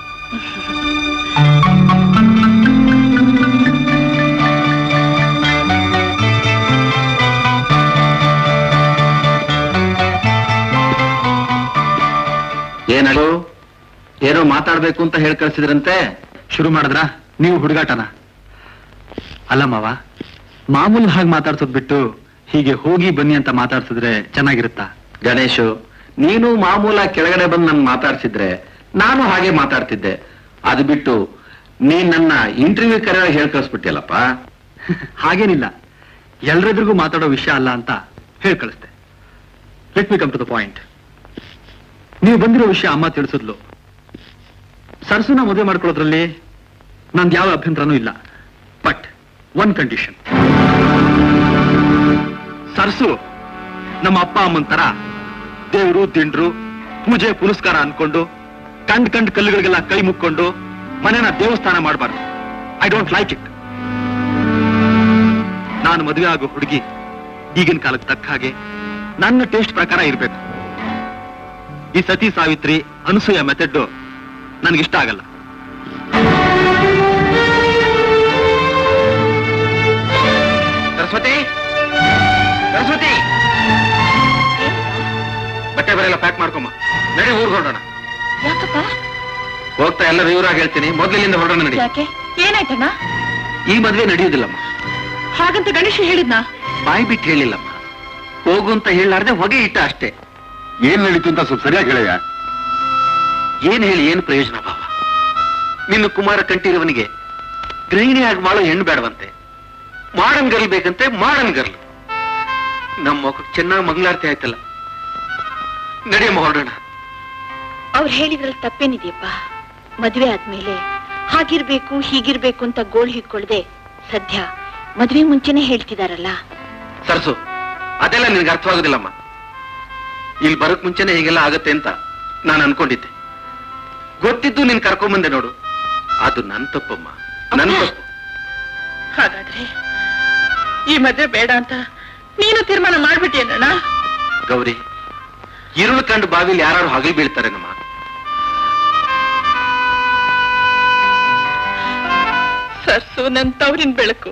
ಏನೋ ಏನೋ ಮಾತಾಡ್ಬೇಕು ಅಂತ ಹೇಳಿ ಕಳ್ಸಿದ್ರಂತೆ ಶುರು ಮಾಡಿದ್ರ ನೀವು ಹುಡುಗಾಟನ ಅಲ್ಲ ಮಾವ ಮಾಮೂಲು ಹಾಗೆ ಮಾತಾಡ್ಸೋದ್ ಬಿಟ್ಟು ಹೀಗೆ ಹೋಗಿ ಬನ್ನಿ ಅಂತ ಮಾತಾಡ್ಸಿದ್ರೆ ಚೆನ್ನಾಗಿರುತ್ತಾ ಗಣೇಶು ನೀನು ಮಾಮೂಲ ಕೆಳಗಡೆ ಬಂದು ನನ್ ಮಾತಾಡ್ಸಿದ್ರೆ ನಾನು ಹಾಗೆ ಮಾತಾಡ್ತಿದ್ದೆ ಅದು ಬಿಟ್ಟು ನೀನ್ ನನ್ನ ಇಂಟರ್ವ್ಯೂ ಕರೆಯ ಹೇಳಿ ಕಳಿಸ್ಬಿಟ್ಟಿಯಲ್ಲಪ್ಪ ಹಾಗೇನಿಲ್ಲ ಎಲ್ರೆದ್ರಿಗೂ ಮಾತಾಡೋ ವಿಷಯ ಅಲ್ಲ ಅಂತ ಹೇಳಿ ಕಳಿಸ್ದೆ let me come to the point ನೀವು ಬಂದಿರೋ ವಿಷಯ ಅಮ್ಮ ತಿಳಿಸಿದ್ಲು ಸರ್ಸುನ ಮದುವೆ ಮಾಡ್ಕೊಳ್ಳೋದ್ರಲ್ಲಿ ನಂದು ಯಾವ ಅಭ್ಯಂತರನೂ ಇಲ್ಲ ಬಟ್ ಒನ್ ಕಂಡೀಷನ್ ಸರ್ಸು ನಮ್ಮ ಅಪ್ಪ ಅಮ್ಮನ ತರ ದೇವರು ದಿಂಡ್ರು ಪೂಜೆ ಪುರಸ್ಕಾರ ಅನ್ಕೊಂಡು ಕಂಡ್ ಕಂಡ್ ಕಲ್ಲುಗಳಿಗೆಲ್ಲ ಕೈ ಮುಕ್ಕೊಂಡು ಮನೆನ ದೇವಸ್ಥಾನ ಮಾಡಬಾರ್ದು ಐ ಡೋಂಟ್ ಲೈಕ್ ಇಟ್ ನಾನು ಮದುವೆ ಆಗೋ ಹುಡುಗಿ ಈಗಿನ ಕಾಲಕ್ಕೆ ತಕ್ಕ ಹಾಗೆ ನನ್ನ ಟೇಸ್ಟ್ ಪ್ರಕಾರ ಇರಬೇಕು ಈ ಸತಿ ಸಾವಿತ್ರಿ ಅನಸೂಯ ಮೆಥಡ್ ನನಗಿಷ್ಟ ಆಗಲ್ಲ ಸರಸ್ವತಿ ಸರಸ್ವತಿ ಬಟ್ಟೆ ಬರೆಲ್ಲ ಪ್ಯಾಕ್ ಮಾಡ್ಕೊಮ್ಮ ನಡಿ ಊರ್ಗ್ ಹೊರಡೋಣ ಯಾಕಪ್ಪ ಹೋಗ್ತಾ ಎಲ್ಲ ವಿವರಾಗಿ ಹೇಳ್ತೀನಿ ಮೊದ್ಲಿನಿಂದ ಹೊರಡೋಣ ನಡಿ ಯಾಕೆ ಏನಾಯ್ತಣ್ಣ ಈ ಮದ್ವೆ ನಡೆಯುವುದಿಲ್ಲಮ್ಮ ಹಾಗಂತ ಗಣೇಶ ಹೇಳಿದ್ನಾ ಬಾಯಿ ಬಿಟ್ಟು ಹೇಳಿಲ್ಲಮ್ಮ ಹೋಗು ಅಂತ ಹೇಳಲಾರ್ದೆ ಹೊಗೆ ಇಟ್ಟ ಅಷ್ಟೇ ಏನ್ ನಡೀತು ಅಂತ ಸ್ವಲ್ಪ ಸರಿಯಾಗಿ ಹೇಳಯ್ಯ ಏನ್ ಹೇಳಿ ಏನ್ ಪ್ರಯೋಜನ ಭಾವ ನಿನ್ನ ಕುಮಾರ ಕಂಠೀರವನಿಗೆ ಗೃಹಿಣಿಯಾಗಿ ಮಾಡೋ ಹೆಣ್ಣು ಬೇಡವಂತೆ ಮಾಡನ್ ಗರ್ಲ್ ಬೇಕಂತೆ ಮಾಡನ್ ಗರ್ಲ್ ನಮ್ಮ ಮಗಕ್ಕೆ ಚೆನ್ನಾಗಿ ಮಂಗಳಾರತಿ ಆಯ್ತಲ್ಲ ನಡೆಯಮ್ಮ ಹೊರಡೋಣ ಅವ್ರು ಹೇಳಿದ್ರಲ್ಲಿ ತಪ್ಪೇನಿದೆಯಪ್ಪ ಮದ್ವೆ ಆದ್ಮೇಲೆ ಹಾಗಿರ್ಬೇಕು ಹೀಗಿರ್ಬೇಕು ಅಂತ ಗೋಳು ಹಿಡ್ಕೊಳ್ದೆ ಸದ್ಯ ಮದ್ವೆ ಮುಂಚೆನೆ ಹೇಳ್ತಿದಾರಲ್ಲ ಸರ್ಸು ಅದೆಲ್ಲ ನಿನ್ಗೆ ಅರ್ಥವಾಗೋದಿಲ್ಲಮ್ಮ ಇಲ್ಲಿ ಬರೋಕ್ ಮುಂಚೆನೆ ಹೀಗೆಲ್ಲ ಆಗತ್ತೆ ಅಂತ ನಾನು ಅನ್ಕೊಂಡಿದ್ದೆ ಗೊತ್ತಿದ್ದು ನೀನ್ ಕರ್ಕೊಂಬಂದೆ ನೋಡು ಅದು ನನ್ ತಪ್ಪಮ್ಮ ನನ್ ತಪ್ಪು ಹಾಗಾದ್ರೆ ಈ ಮದ್ವೆ ಬೇಡ ಅಂತ ನೀನು ತೀರ್ಮಾನ ಮಾಡ್ಬಿಟ್ಟಿಯಣ್ಣ ಗೌರಿ ഇരുಳು ಕಂಡು ಬಾವಿಲಿ ಯಾರು ಹಗಲು ಬೀಳ್ತಾರೆ ನಮ್ಮ ಸರ್ಸು ನನ್ ತವರಿನ ಬೆಳಕು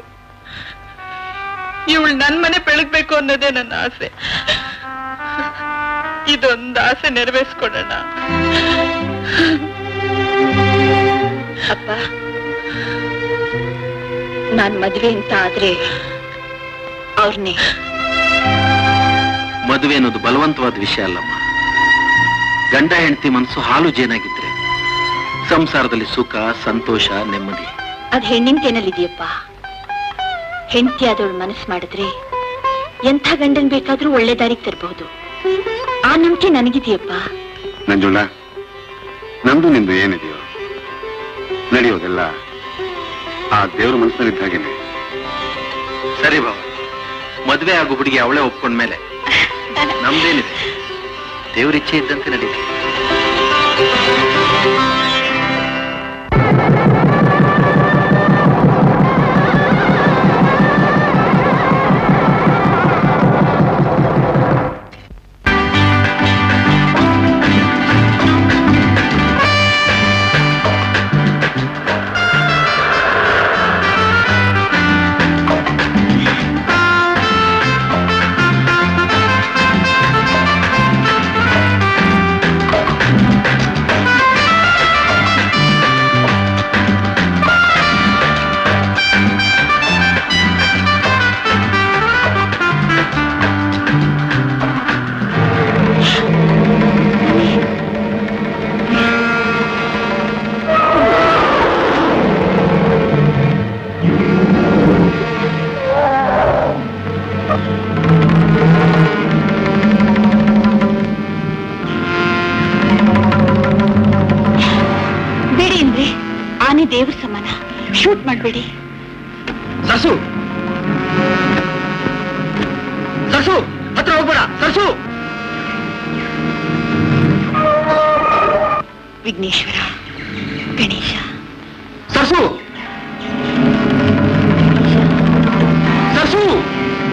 ಇವಳು ನನ್ ಮನೆ ಬೆಳಗ್ಬೇಕು ಅನ್ನೋದೇ ನನ್ನ ಆಸೆ ಇದೊಂದು ಆಸೆ ನೆರವೇರಿಸ್ಕೊಡೋಣ ಅಪ್ಪ ನಾನ್ ಮದ್ವೆ ಅಂತ ಆದ್ರೆ ಅವ್ರನ್ನೇ ಮದುವೆ ಅನ್ನೋದು ಬಲವಂತವಾದ ವಿಷಯ ಅಲ್ಲಮ್ಮ ಗಂಡ ಹೆಂಡತಿ ಮನಸ್ಸು ಹಾಲು ಜೇನಾಗಿದ್ರೆ ಸಂಸಾರದಲ್ಲಿ ಸುಖ ಸಂತೋಷ ನೆಮ್ಮದಿ ಅದ್ ಹೆಣ್ಣಿನ ಕೈನಲ್ಲಿದೆಯಪ್ಪ ಹೆಂಡತಿ ಆದವಳು ಮನಸ್ಸು ಮಾಡಿದ್ರೆ ಎಂಥ ಗಂಡನ್ ಬೇಕಾದ್ರೂ ಒಳ್ಳೆ ದಾರಿಗೆ ತರಬಹುದು ಆ ನಂಬಿಕೆ ನನಗಿದೆಯಪ್ಪ ನಂಜುಂಡ ನಂದು ನಿಂದು ಏನಿದೆಯೋ ನಡೆಯೋದೆಲ್ಲ ಆ ದೇವ್ರ ಮನಸ್ಸಿನಲ್ಲಿದ್ದ ಹಾಗೇನೆ ಸರಿ ಬಾಬಾ ಮದುವೆ ಆಗೋ ಹುಡುಗಿ ಅವಳೇ ಒಪ್ಕೊಂಡ್ಮೇಲೆ ನಮ್ದೇನಿದೆ ದೇವ್ರ ಇಚ್ಛೆ ಇದ್ದಂತೆ ನಡೀತದೆ ಬೇಡಿ ಅಂದ್ರೆ ಆನೆ ದೇವ್ರ ಸಮಾನ ಶೂಟ್ ಮಾಡ್ಬೇಡಿ ಸರ್ಸು ಸರ್ಸು ಹತ್ರ ಹೋಗ್ಬೇಡ ಸರ್ಸು ವಿಘ್ನೇಶ್ವರ ಗಣೇಶ ಸರ್ಸು ಸರ್ಸು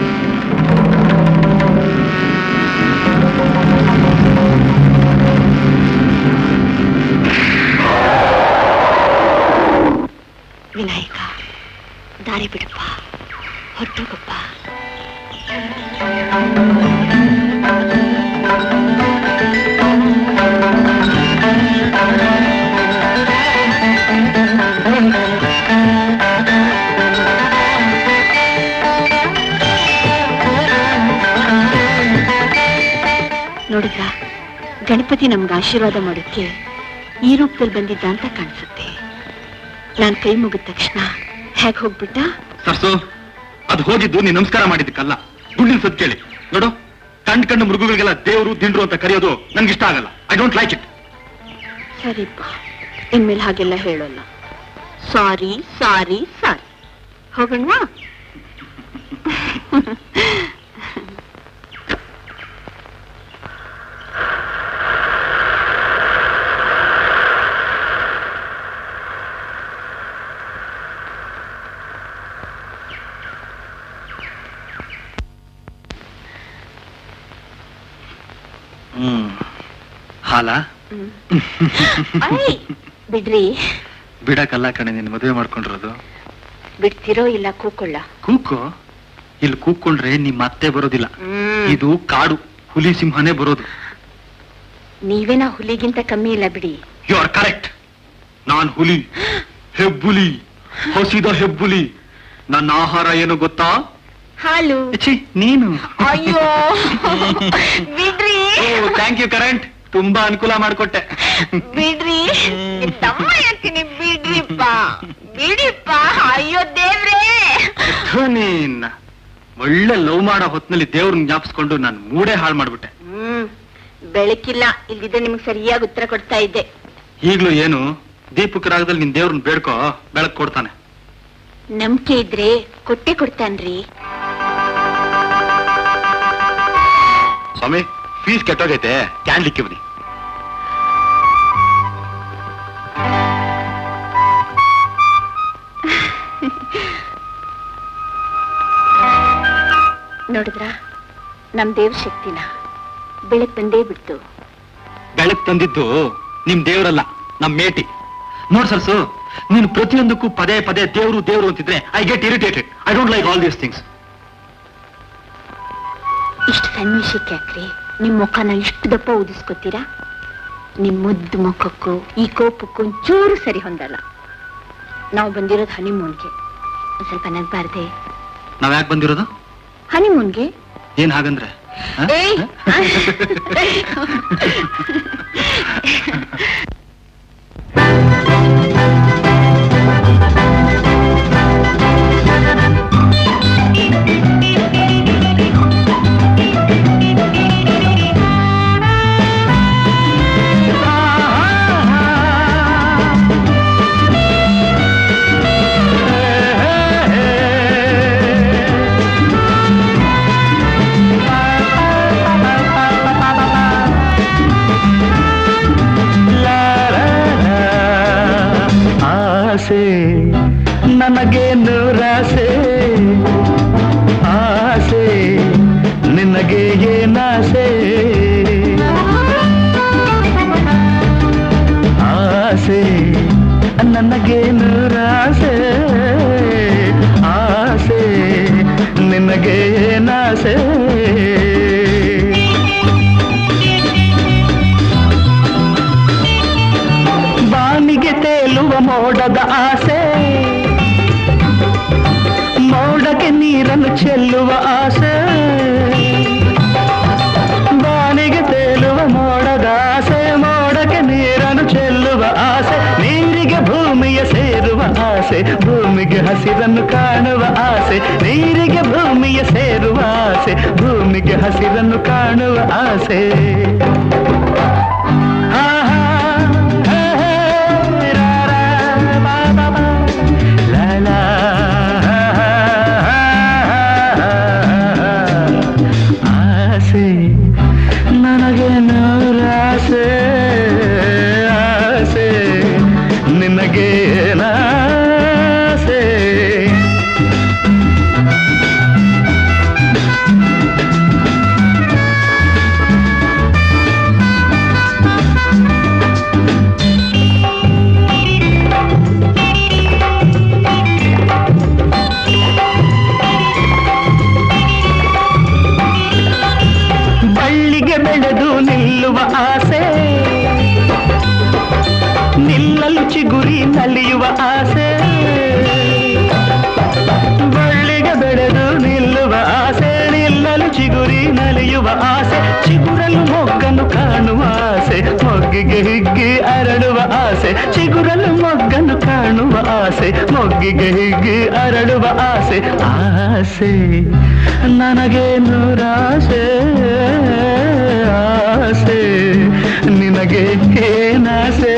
ನೋಡಿದ್ರ ಗಣಪತಿ ನಮ್ಗೆ ಆಶೀರ್ವಾದ ಮಾಡೋಕ್ಕೆ ಈ ರೂಪದಲ್ಲಿ ಬಂದಿದ್ದ ಅಂತ ಕಾಣಿಸುತ್ತೆ ನಾನ್ ಕೈ ಮುಗಿದ ತಕ್ಷಣ ಹೇಗ್ ಹೋಗ್ಬಿಟ್ಟ ಸರ್ಸು ಅದು ಹೋಗಿದ್ದು ನೀನ್ ನಮಸ್ಕಾರ ಮಾಡಿದ್ದಕ್ಕಲ್ಲ ಗುಂಡಿನ ಸದ್ ಕೇಳಿ ನೋಡು ಕಂಡ್ ಕಂಡು ಮೃಗಗಳಿಗೆಲ್ಲ ದೇವರು ದಿಂಡ್ರು ಅಂತ ಕರೆಯೋದು ನನ್ಗೆ ಇಷ್ಟ ಆಗಲ್ಲ ಐ ಡೋಂಟ್ ಲೈಕ್ ಇಟ್ ಸರಿಪ್ಪ ಇನ್ಮೇಲೆ ಹಾಗೆಲ್ಲ ಹೇಳೋಲ್ಲ ಸಾರಿ ಸಾರಿ ಸಾರಿ ಹೋಗೋಣವಾ ಹ್ಮ್ ಹಾಲ ಐ, ಬಿಡ್ರಿ ಬಿಡಕ್ಕಲ್ಲ ಕಣೆ ನಿನ್ ಮದುವೆ ಮಾಡ್ಕೊಂಡಿರೋದು ಬಿಡ್ತಿರೋ ಇಲ್ಲ ಕೂಕೊಳ್ಳ ಕೂಕು ಇಲ್ಲಿ ಕೂತ್ಕೊಂಡ್ರೆ ನಿಮ್ ಮತ್ತೆ ಬರೋದಿಲ್ಲ ಹ್ಮ್. ಇದು ಕಾಡು ಹುಲಿ ಸಿಂಹನೇ ಬರೋದು ನೀವೇನಾ ಹುಲಿಗಿಂತ ಕಮ್ಮಿ ಇಲ್ಲ ಬಿಡಿ ಯು ಆರ್ ಕರೆಕ್ಟ್ ನಾನ್ ಹುಲಿ ಹೆಬ್ಬುಲಿ ಹಸಿದ ಹೆಬ್ಬುಲಿ ನನ್ನ ಆಹಾರ ಏನು ಗೊತ್ತಾ ಹಾಲು ಛೀ, ನೀನು ಅಯ್ಯೋ ಬಿಡ್ರಿ ಥ್ಯಾಂಕ್ ಯು ಕರೆಂಟ್ ತುಂಬಾ ಅನುಕೂಲ ಮಾಡ್ಕೊಟ್ಟೆ ಬಿಡ್ರಿ ತಮ್ಮ ಹೇಳ್ತೀನಿ ಬಿಡ್ರಿಪ್ಪ ಬಿಡಿಪ್ಪ ಅಯ್ಯೋ ದೇವ್ರೇ ಥು, ನೀನ್ ಒಳ್ಳೆ ಲವ್ ಮಾಡೋ ಹೊತ್ನಲ್ಲಿ ದೇವ್ರನ್ನ ಜ್ಞಾಪಿಸ್ಕೊಂಡು ನಾನು ಮೂಡೇ ಹಾಳು ಮಾಡ್ಬಿಟ್ಟೆ ಹ್ಮ್ ಬೆಳಕಿಲ್ಲ ಇಲ್ದಿದ್ರೆ ನಿಮ್ಗೆ ಸರಿಯಾಗಿ ಉತ್ತರ ಕೊಡ್ತಾ ಇದ್ದೆ ಈಗ್ಲೂ ಏನು ದೀಪಕ್ ರಾಗದಲ್ಲಿ ನಿನ್ ದೇವ್ರನ್ನ ಬೇಡ್ಕೋ ಬೆಳಕ್ ಕೊಡ್ತಾನೆ ನಂಬಿಕೆ ಇದ್ರೆ ಕೊಟ್ಟೆ ಕೊಡ್ತಾನ್ರಿ ಸ್ವಾಮಿ ಫೀಸ್ ಕೆಟ್ಟೋಗೈತೆ ಕ್ಯಾನ್ಲಿಕ್ಕೆ ಬನ್ನಿ ನೋಡಿದ್ರ ನಮ್ ದೇವ್ರ ಶಕ್ತಿನ ಬೆಳಕ್ ಬಂದೇ ಬಿಡ್ತು ಬೆಳಕ್ ತಂದಿದ್ದು ನಿಮ್ ದೇವ್ರಲ್ಲ ನಮ್ ಮೇಟಿ ನೋಡ್ ಸರ್ಸು ನೀನು ಪ್ರತಿಯೊಂದಕ್ಕೂ ಪದೇ ಪದೇ ದೇವ್ರು ದೇವ್ರು ಅಂತಿದ್ರೆ I get irritated I don't like all these things ಇಷ್ಟು ಸಣ್ಣ ವಿಷಯಕ್ಕೆ ಯಾಕ್ರಿ ನಿಮ್ ಮುಖನ ಇಷ್ಟು ದಪ್ಪ ಊದಿಸ್ಕೊತೀರಾ ನಿಮ್ ಮುದ್ದು ಮುಖಕ್ಕೂ ಈ ಕೋಪಕ್ಕೂ ಒಂಚೂರು ಸರಿ ಹೊಂದಲ್ಲ ನಾವು ಬಂದಿರೋದು ಹನಿಮೂನ್ಗೆ ಒಂದ್ ಸ್ವಲ್ಪ ನಗ್ಬಾರ್ದೆ ನಾವ್ ಯಾಕೆ ಬಂದಿರೋದು ಹನಿಮೂನ್ಗೆ ಏನ್ ಹಾಗಂದ್ರೆ ಹ? ಏಯ್! ಆಸೆ ನನಗೆ ನೂರಾಸೆ ಆಸೆ ನಿನಗೆ ಏನಾಸೆ ಆಸೆ ನನಗೆ ನೂರಾಸೆ ಆಸೆ ನಿನಗೆ ಏನಾಸೆ ಬಾನಿಗೆ ತೇಲುವ ಮೋಡದ ಆಸೆ ಮೋಡಕ್ಕೆ ನೀರನ್ನು ಚೆಲ್ಲುವ ಆಸೆ ಬಾನಿಗೆ ತೇಲುವ ಮೋಡದ ಆಸೆ ಮೋಡಕ್ಕೆ ನೀರನ್ನು ಚೆಲ್ಲುವ ಆಸೆ ನೀರಿಗೆ ಭೂಮಿಯ ಸೇರುವ ಆಸೆ ಭೂಮಿಗೆ ಹಸಿರನ್ನು ಕಾಣುವ ಆಸೆ ನೀರಿಗೆ ಭೂಮಿಯ ಸೇರುವ ಆಸೆ ಭೂಮಿಗೆ ಹಸಿರನ್ನು ಕಾಣುವ ಆಸೆ ಆಹಾ, ಹೇ, ಹೇ, ರಾ, ರಾ, ಬಾ, ಬಾ, ಬಾ, ಲಾ, ಲಾ, ಆಸೆ ನನಗೆ ನೂರಾಸೆ ಆಸೆ ನಿನಗೆ ನಾಸೆ ಬಳ್ಳಿಗೆ ಬೆಳೆದು ನಿಲ್ಲುವ ಆಸೆ ನಿಲ್ಲಲು ಚಿಗುರಿ ನಲಿಯುವ ಆಸೆ ಬಳ್ಳಿಗೆ ಬೆಳೆದು ನಿಲ್ಲುವ ಆಸೆ ನಿಲ್ಲಲು ಚಿಗುರಿ ನಲಿಯುವ ಆಸೆ ಚಿಗುರಲು ಮೊಗ್ಗನ್ನು ಕಾಣುವ ಆಸೆ ಮೊಗ್ಗಿಗೆ ಹಿಗ್ಗಿ ಅರಳುವ ಆಸೆ ಚಿಗುರಲು ಮೊಗ್ಗನ್ನು ಕಾಣುವ ಆಸೆ ಮೊಗ್ಗಿಗೆ ಹಿಗ್ಗಿ ಅರಳುವ ಆಸೆ ಆಸೆ ನನಗೆ ನೂರಾಸೆ ಆಸೆ ನಿನಗೆ ಏನಾಸೆ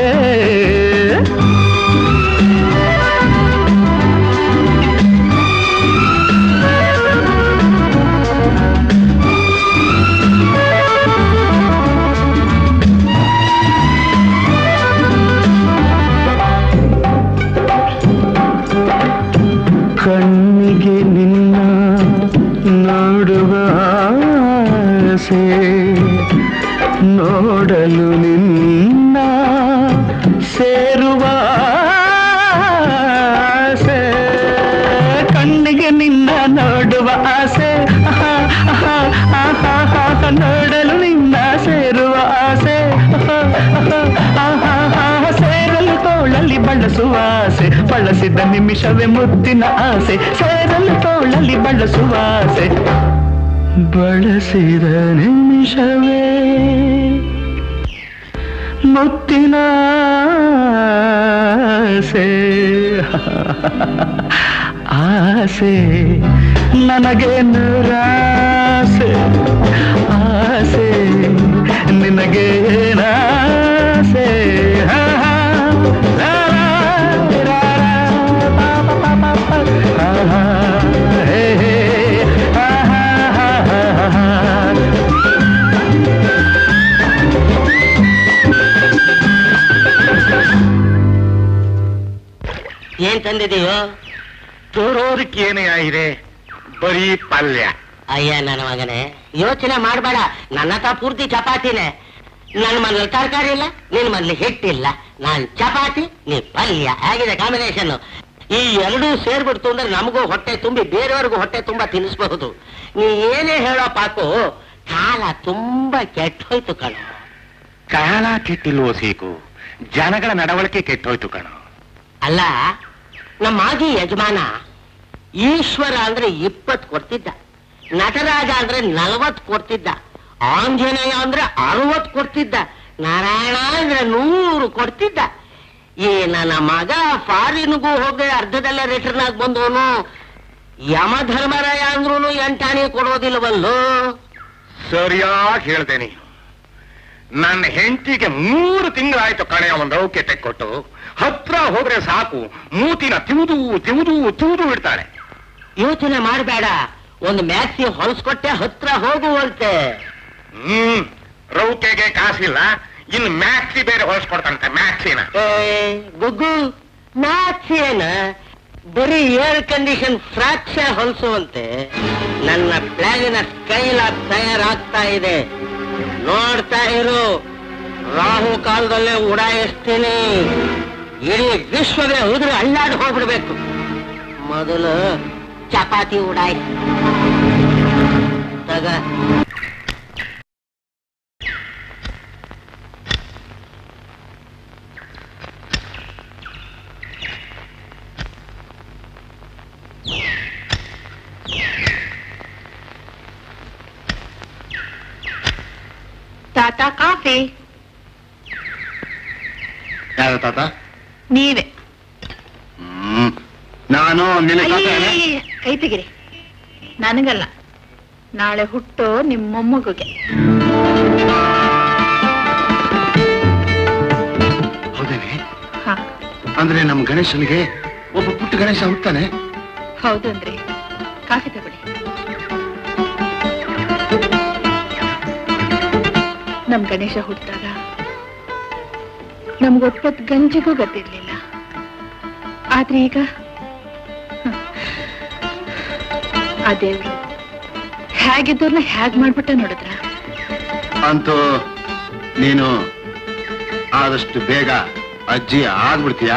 ಕಣ್ಣಿಗೆ ನಿನ್ನ ನೋಡುವ ಆಸೆ ನೋಡಲು ನಿನ್ನ ಸೇರುವ ಆಸೆ ಕಣ್ಣಿಗೆ ನಿನ್ನ ನೋಡುವ ಆಸೆ ಆಹಾ, ಆಹಾ, ಆಹಾ, ಆಹಾ, ನೋಡಲು ನಿನ್ನ ಸೇರುವ ಆಸೆ ಆಹಾ, ಆಹಾ, ಆಹಾ, ಆಹಾ, ಸೇರಲು ತೋಳಲ್ಲಿ ಬಳಸುವ ಆಸೆ ಬಳಸಿದ ನಿಮಿಷವೇ ಮುತ್ತಿನ ಆಸೆ ಸೇರಲು ತೋಳಲ್ಲಿ ಬಳಸುವ ಆಸೆ ಬಳಸಿದ ನಿಮಿಷವೇ ಮುತ್ತಿನ ಆಸೆ ಆಸೆ ನನಗೆ ನೂರಾಸೆ ಆಸೆ ನಿನಗೆ ನಾಸೆ ಹಾ, ಹಾ, ಲಾ, ಲಾ, ರಾ, ರಾ, ಪಾ, ಪಾ, ಪಾ, ಪಾ, ಪಾ, ಹಾ, ಹಾ, ಹೇ, ಹೇ, ಹಾ, ಹಾ, ಹಾ, ಹಾ, ಹಾ. ಏನ್ ತಂದಿದೀಯೋ ತೋರೋದಕ್ಕೆ ಏನೇ ಆಗಿದೆ ಬರೀ ಪಲ್ಯ ಅಯ್ಯ ನನ್ನ ಮಗನೇ ಯೋಚನೆ ಮಾಡಬೇಡ ನನ್ನ ಹತ್ರ ಪೂರ್ತಿ ಚಪಾತಿನೇ ನನ್ನ ಮನೇಲಿ ತರಕಾರಿ ಇಲ್ಲ ನಿನ್ನ ಮನೇಲಿ ಹಿಟ್ಟಿಲ್ಲ ನಾನ್ ಚಪಾತಿ ನೀ ಪಲ್ಯ ಆಗಿದೆ ಕಾಂಬಿನೇಷನ್ ಈ ಎರಡೂ ಸೇರ್ಬಿಡ್ತು ಅಂದ್ರೆ ನಮಗೂ ಹೊಟ್ಟೆ ತುಂಬಿ ಬೇರೆಯವ್ರಿಗೂ ಹೊಟ್ಟೆ ತುಂಬಾ ತಿನ್ನಿಸ್ಬಹುದು ನೀ ಏನೇ ಹೇಳೋ ಪಾಕು ಕಾಲ ತುಂಬಾ ಕೆಟ್ಟ ಹೋಯ್ತು ಕಣ ಕಾಲ ಕೆಟ್ಟಿಲ್ವೋ ಸೀಕು ಜನಗಳ ನಡವಳಿಕೆ ಕೆಟ್ಟೋಯ್ತು ಕಣೋ ಅಲ್ಲ ನಮ್ಮ ಮಾಜಿ ಯಜಮಾನ ಈಶ್ವರ ಅಂದ್ರೆ ಇಪ್ಪತ್ ಕೊಡ್ತಿದ್ದ ನಟರಾಜ ಅಂದ್ರೆ ನಲವತ್ ಕೊಡ್ತಿದ್ದ ಆಂಜನೇಯ ಅಂದ್ರೆ ಅರವತ್ ಕೊಡ್ತಿದ್ದ ನಾರಾಯಣ ಅಂದ್ರೆ ನೂರು ಕೊಡ್ತಿದ್ದ ಈ ನನ್ನ ಮಗ ಫಾರಿನ್ಗೂ ಹೋಗಿ ಅರ್ಧದಲ್ಲೇ ರಿಟರ್ನ್ ಆಗಿ ಬಂದವನು ಯಮಧರ್ಮರಾಯ ಅಂದ್ರೂ ಎಂಟಾಣಿ ಕೊಡೋದಿಲ್ವಲ್ಲೋ ಸರಿಯಾಗಿ ಹೇಳ್ದೆ ನೀನು ನನ್ನ ಹೆಂಡತಿಗೆ ಮೂರು ತಿಂಗಳಾಯ್ತು ಕಳೆಯ ಒಂದು ಔಕ್ಯತೆ ಕೊಟ್ಟು ಹತ್ರ ಹೋದ್ರೆ ಸಾಕು ಮೂತಿನ ತಿವುದು ತಿವುದು ತಿವುದು ಬಿಡ್ತಾಳೆ ಯೋಚನೆ ಮಾಡಬೇಡ ಒಂದು ಮ್ಯಾಕ್ಸಿ ಹೊಲಸ್ಕೊಟ್ಟೆ ಹತ್ರ ಹೋಗುವಂತೆ ಹ್ಮ್ ರೌಕೆಗೆ ಕಾಸಿಲ್ಲ ಇನ್ನು ಮ್ಯಾಕ್ಸಿ ಬೇರೆ ಹೊಲಿಸ್ಕೊಡ್ತಂತೆ ಮ್ಯಾಕ್ಸಿನ ಏ, ಗುಗ್ಗು ಮ್ಯಾಕ್ಸಿ ಏನ ಬರೀ ಏರ್ ಕಂಡೀಷನ್ ಫ್ರಾಕ್ಷರ್ ಹೊಲಿಸುವಂತೆ ನನ್ನ ಪ್ಲಾನಿನ ಕೈಲ ತಯಾರಾಗ್ತಾ ಇದೆ ನೋಡ್ತಾ ಇರು ರಾಹು ಕಾಲದಲ್ಲೇ ಉಡಾಯಿಸ್ತೀನಿ ಇಡೀ ವಿಶ್ವವೇ ಉದುರು ಅಲ್ಲಾಡಿ ಹೋಗ್ಬಿಡ್ಬೇಕು ಮೊದಲು ಚಪಾತಿ ಉಡಾಯಿಸ್ ತಗ ತಾತ ಕಾಫಿ ಯಾರು ತಾತ ನೀವೇ ಹ್ಮ್ ನಾನು ನಿನ್ನ ತಾತ ಅಯ್ಯಯ್ಯಯ್ಯ, ಕೈ ತೆಗಿರಿ ನನಗಲ್ಲ ನಾಳೆ ಹುಟ್ಟು ನಿಮ್ಮ ಮೊಮ್ಮಗುಗೆ ಹೌದೇನೆ ಹಾ ಅಂದ್ರೆ ನಮ್ಮ ಗಣೇಶನಿಗೆ ಒಬ್ಬ ಪುಟ್ಟ ಗಣೇಶ ಹುಟ್ತಾನೆ ಹೌದನ್ರಿ ಕಾಫಿ ತಗೊಳ್ಳಿ ನಮ್ ಗಣೇಶ ಹುಟ್ಟಿದಾಗ ನಮ್ಗೊಪ್ಪತ್ತು ಗಂಜಿಗೂ ಗೊತ್ತಿರ್ಲಿಲ್ಲ ಆದ್ರೆ ಈಗ ಹ, ಆ ದೇವ್ರು ಹೇಗಿದ್ದವ್ರನ್ನ ಹೇಗ್ ಮಾಡ್ಬಿಟ್ಟ ನೋಡಿದ್ರ ಅಂತೂ ನೀನು ಆದಷ್ಟು ಬೇಗ ಅಜ್ಜಿ ಆಗ್ಬಿಡ್ತೀಯ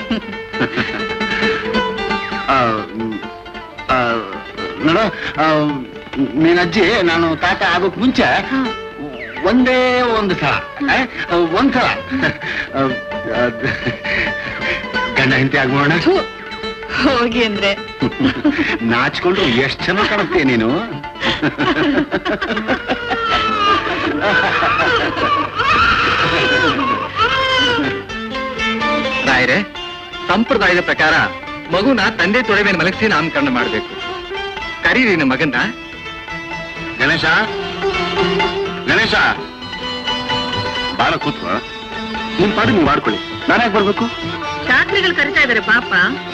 ಆ, ಮ್, ಆ, ನೋಡು ಆ, ನೀನ್ ಅಜ್ಜಿ ನಾನು ತಾತ ಆಗೋಕ್ ಮುಂಚೆ ಒಂದೇ ಒಂದು ಸಲ ಆ, ಒಂದ್ ಸಲ ಆ, ಅದ್- ಗಂಡ ಹೆಂಡತಿ ಆಗ್ಬೋಣ ಹೋಗಿ ಅಂದ್ರೆ ನಾಚ್ಕೊಂಡ್ರು ಎಷ್ಟ್ ಚೆನ್ನಾಗಿ ಕಾಣುತ್ತೆ ನೀನು ರಾಯರೇ ಸಂಪ್ರದಾಯದ ಪ್ರಕಾರ ಮಗುನ ತಂದೆ ತೊಡೆ ಮೇಲೆ ಮಲಗಿಸಿ ನಾಮಕರಣ ಮಾಡಬೇಕು ಕರೀರಿ ನಿಮ್ಮ ಮಗನ್ನ ಗಣೇಶ ಗಣೇಶ ಬಾಳ ಕೂತ್ಕೋ ನಿಮ್ ಪಾಡು ನೀವು ಮಾಡ್ಕೊಳ್ಳಿ ನಾನ್ಯಾಕೆ ಬರ್ಬೇಕು ಶಾಸ್ತ್ರಿಗಳು ಕರಿತಾ ಇದಾರೆ ಪಾಪ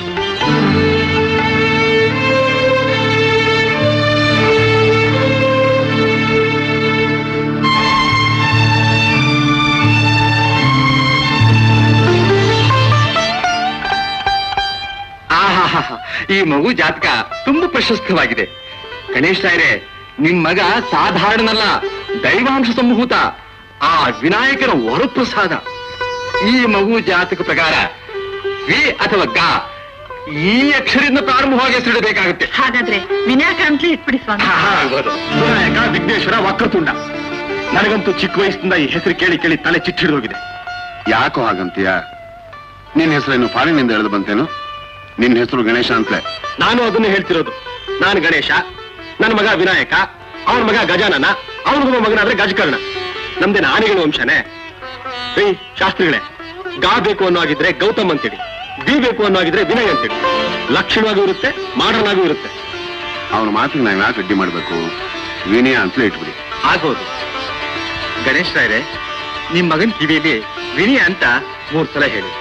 ಆಹಾಹಾ ಈ ಮಗು ಜಾತಕ ತುಂಬಾ ಪ್ರಶಸ್ತವಾಗಿದೆ ಗಣೇಶ್ ರಾಯರೇ ನಿಮ್ ಮಗ ಸಾಧಾರಣನಲ್ಲ ದೈವಾಂಶ ಸಂಭೂತ ಆ ವಿನಾಯಕನ ವರಪ್ರಸಾದ ಈ ಮಗು ಜಾತಕ ಪ್ರಕಾರ ವಿ ಅಥವಾ ಗ ಈ ಅಕ್ಷರದಿಂದ ಪ್ರಾರಂಭವಾಗಿ ಹೆಸರಿಡಬೇಕಾಗುತ್ತೆ ಹಾಗಾದ್ರೆ ವಿನಾಯಕ ಅಂತಲೇ ಇಟ್ಬಿಡಿ ಸ್ವಾಮಿ ವಿನಾಯಕ ವಿಘ್ನೇಶ್ವರ ವಕ್ರತುಂಡ ನನಗಂತೂ ಚಿಕ್ಕ ವಯಸ್ಸಿಂದ ಈ ಹೆಸರು ಕೇಳಿ ಕೇಳಿ ತಲೆ ಚಿಟ್ಟಿಡಿದು ಹೋಗಿದೆ ಯಾಕೋ ಹಾಗಂತೀಯ ನಿನ್ ಹೆಸರೇನು ಫಾರಿನಿಂದ ಎಳೆದು ಬಂತೇನು ನಿನ್ ಹೆಸರು ಗಣೇಶ ಅಂತಲೇ ನಾನು ಅದನ್ನೇ ಹೇಳ್ತಿರೋದು ನಾನು ಗಣೇಶ ನನ್ನ ಮಗ ವಿನಾಯಕ ಅವನ ಮಗ ಗಜಾನನ ಅವನ ಮಗನಾದ್ರೆ ಗಜಕರ್ಣ ನಮ್ದೇನ ಆನೆಗಳ ವಂಶನೇ ಏ ಶಾಸ್ತ್ರಿಗಳೇ ಗಾ ಬೇಕು ಅನ್ನೋ ಆಗಿದ್ರೆ ಗೌತಮ್ ಅಂತೇಳಿ ಬಿ ಬೇಕು ಅನ್ನೋ ಆಗಿದ್ರೆ ವಿನಯ್ ಅಂತೇಳಿ ಲಕ್ಷಣವಾಗೂ ಇರುತ್ತೆ ಮಾಡರ್ನ್ ಆಗೂ ಇರುತ್ತೆ ಅವನ ಮಾತಿಗೆ ನಾವು ಯಾಕೆ ಅಡ್ಡಿ ಮಾಡ್ಬೇಕು ವಿನಯ ಅಂತಲೇ ಇಟ್ಬಿಡಿ ಆಗ್ಬೋದು ಗಣೇಶ್ ರಾಯ್ರೆ ನಿಮ್ ಮಗನ್ ಕಿವಿಯಲ್ಲಿ ವಿನಯ ಅಂತ ಮೂರ್ ಸಲ ಹೇಳಿ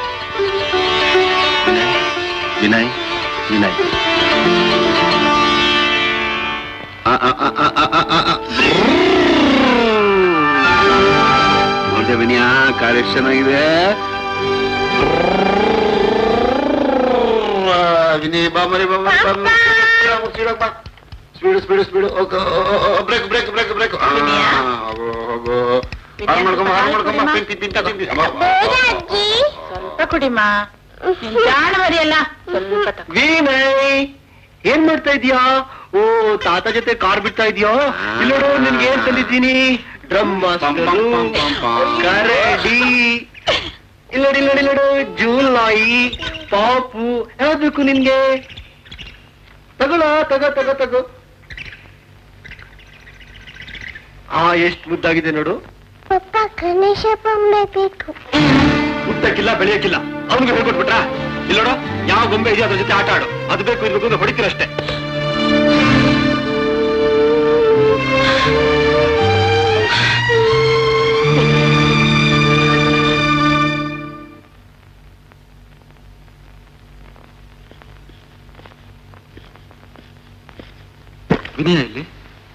ವಿನಯ್ ವಿನಯ್ ಆ, ಆ, ಆ, ಆ, ಆ, ಆ, ಆ, ಆ. ನೋಡ್ದೆ ವಿನಯ ಕಾರ್ಯ ಎಷ್ಟ್ ಚೆನ್ನಾಗಿದೆ ವಿನಯ್ ಬಾ ಮರಿ ಬಾ ಮರಿ, ಬಾ ಮರಿ. Speed speed speed brake brake brake brake ಹೋಗು ಹೋಗು ಹಾಳು ಮಾಡ್ಕೊಂಬ ಹಾಳು ಮಾಡ್ಕೊಂಬ ಪಿಂಪಿ ಪಿಂಟ ಪಿಂಪಿ ಸ್ವಲ್ಪ ಕುಡಿಮ ಜಾಣ ಮರಿಯಲ್ಲ ಸ್ವಲ್ಪ ತಗೋ. ವಿನಯ್ ಏನ್ ಮಾಡ್ತಾ ಇದೀಯಾ ಓ ತಾತ ಜೊತೆ ಕಾರ್ ಬಿಡ್ತಾ ಇದೀಯಾ ಇಲ್ಲೋಡು ನಿನ್ಗೆ ಏನ್ ತಂದಿದ್ದೀನಿ ಡ್ರಮ್ ಮಾಸ್ಟರು ಕರಡಿ ಇಲ್ಲೋಡಿ ಇಲ್ಲೋಡಿ ಇಲ್ಲೋಡು ಜೂಲ್ ನಾಯಿ ಪಾಪು ಯಾವ್ದು ಬೇಕು ನಿನ್ಗೆ ತಗೊಳ ತಗೋ ತಗೋ ತಗೋ ಆ ಎಷ್ಟು ಮುದ್ದಾಗಿದೆ ನೋಡು ಪಪ್ಪ ಗಣೇಶ ಬೊಮ್ಮೆ ಬೇಕು ಮುಟ್ಟಕ್ಕಿಲ್ಲ ಬೆಳೆಯಕ್ಕಿಲ್ಲ ಅವನಿಗೆ ಹೇಳ್ಕೊಟ್ಬಿಟ್ರಾ ಇಲ್ಲೋಡ ಯಾವ ಗೊಂಬೆ ಇದೆಯೋ ಅದ್ರ ಜೊತೆ ಆಟ ಆಡು ಅದು ಬೇಕು ಇದು ಬೇಕು ಅಂತ ಹೊಡಿತೀರಷ್ಟೇ ವಿನಯ ಇಲ್ಲಿ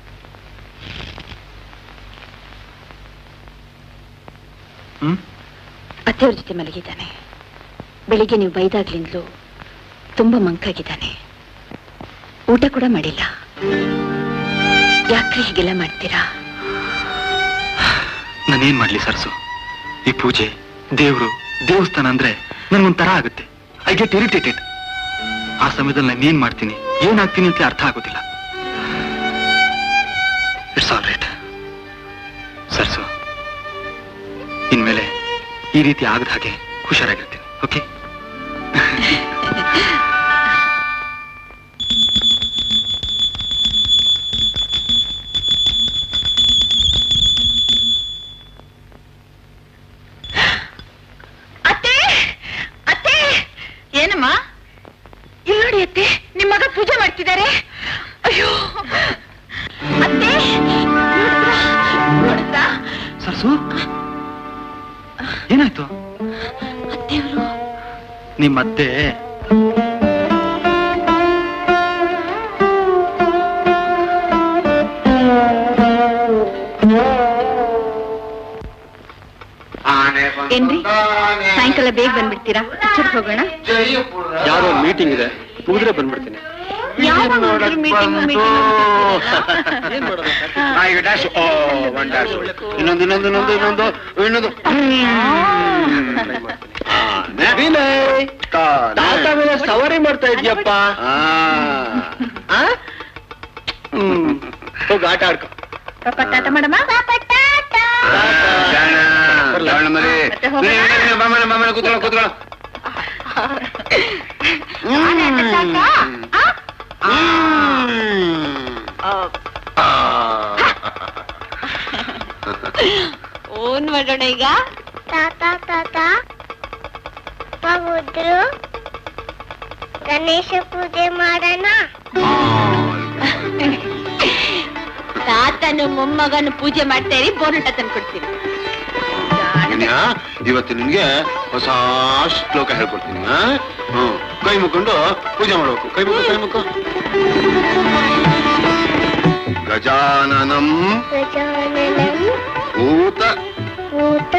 ಹ್ಮ್ ಅತ್ತೆಯವ್ರ ಜೊತೆ ಮಲಗಿದ್ದಾನೆ ಬೆಳಿಗ್ಗೆ ನೀವು ಬೈದಾಗ್ಲಿಂದಲೂ ತುಂಬಾ ಮಂಕಾಗಿದ್ದಾನೆ ಊಟ ಕೂಡ ಮಾಡಿಲ್ಲ ಯಾಕ್ರಿ ಹೀಗೆಲ್ಲ ಮಾಡ್ತೀರಾ ನಾನೇನ್ ಮಾಡ್ಲಿ ಸರ್ಸು ಈ ಪೂಜೆ ದೇವ್ರು ದೇವಸ್ಥಾನ ಅಂದ್ರೆ ನನ್ಗೊಂಥರ ಆಗುತ್ತೆ ಐ ಗೆಟ್ ಇರಿಟೇಟೆಡ್ ಆ ಸಮಯದಲ್ಲಿ ನಾನು ಏನ್ ಮಾಡ್ತೀನಿ ಏನಾಗ್ತೀನಿ ಅಂತ ಅರ್ಥ ಆಗೋದಿಲ್ಲ ಇಟ್ಸ್ ಆಲ್ ರೈಟ್ ಸರ್ಸು ಇನ್ಮೇಲೆ ಈ ರೀತಿ ಆಗದ ಹಾಗೆ ಹುಷಾರಾಗಿರ್ತೀನಿ ಓಕೆ ಅತ್ತೆ ಅತ್ತೆ ಏನಮ್ಮ ಇಲ್ಲಿ ನೋಡಿ ಅತ್ತೆ ನಿಮ್ಮ ಮಗ ಪೂಜೆ ಮಾಡ್ತಿದ್ದಾರೆ ಅಯ್ಯೋ ಅತ್ತೆ ನೋಡಿದ್ರಾ? ನೋಡಿದ್ರಾ? ಸರ್ಸು ಏನಾಯ್ತು ಅತ್ತೆಯವರು ನಿಮ್ಮತ್ತೆ ಏನ್ರಿ ಸಾಯಂಕಾಲ ಬೇಗ ಬಂದ್ಬಿಡ್ತೀರಾ ಪಿಕ್ಚರ್ಗೆ ಹೋಗೋಣ ಯಾರೋ ಮೀಟಿಂಗ್ ಇದೆ ಮುಗಿದ್ರೆ ಬಂದ್ಬಿಡ್ತೀನಿ ಯಾವಾಗ ಮೀಟಿಂಗ್ ಏನ್ ಮಾಡೋದು ಈಗ ಡ್ಯಾಶ್ ಓ ಒನ್ ಡ್ಯಾಶ್ ಇನ್ನೊಂದು ಇನ್ನೊಂದು ಇನ್ನೊಂದು ಇನ್ನೊಂದು ಇನ್ನೊಂದು ವಿನಯ್ ತಾತ ಮೇಲೆ ಸವಾರಿ ಮಾಡ್ತಾ ಇದ್ಯಪ್ಪ ಆ? ಹ್ಮ್ ಹೋಗಿ ಆಟ ಆಡ್ಕೊ ಪಾಪ ಟಾಟ ಮಾಡಮ್ಮ ಮರಿ ಮತ್ತೆ ಹೋಗೋಣ? ಬಮ್ಮನ ಬಮ್ಮನ ಕೂತ್ಕೊಳ್ಳೋ ಕೂತ್ಕೊಳ್ಳೋ ಓನ್ ಮಾಡೋಣ ಈಗ ತಾತ ತಾತ ಹೋದ್ರು ಗಣೇಶ ಪೂಜೆ ಮಾಡೋಣ ತಾತನು ಮೊಮ್ಮಗನು ಪೂಜೆ ಮಾಡ್ತೇರಿ ಬೋನಟ ತಂದ್ಕೊಡ್ತೀನಿ ವಿನಯ, ಇವತ್ತು ನಿನ್ಗೆ ಹೊಸ ಶ್ಲೋಕ ಹೇಳ್ಕೊಡ್ತೀನಿ ಆ? ಹ್ಮ್ ಕೈ ಮುಕ್ಕೊಂಡು ಪೂಜೆ ಮಾಡ್ಬೇಕು ಕೈ ಮುಕ್ಕು ಕೈ ಮುಕ್ಕು ಗಜಾನನಂ ಗಜಾನನಂ ಭೂತ ಭೂತ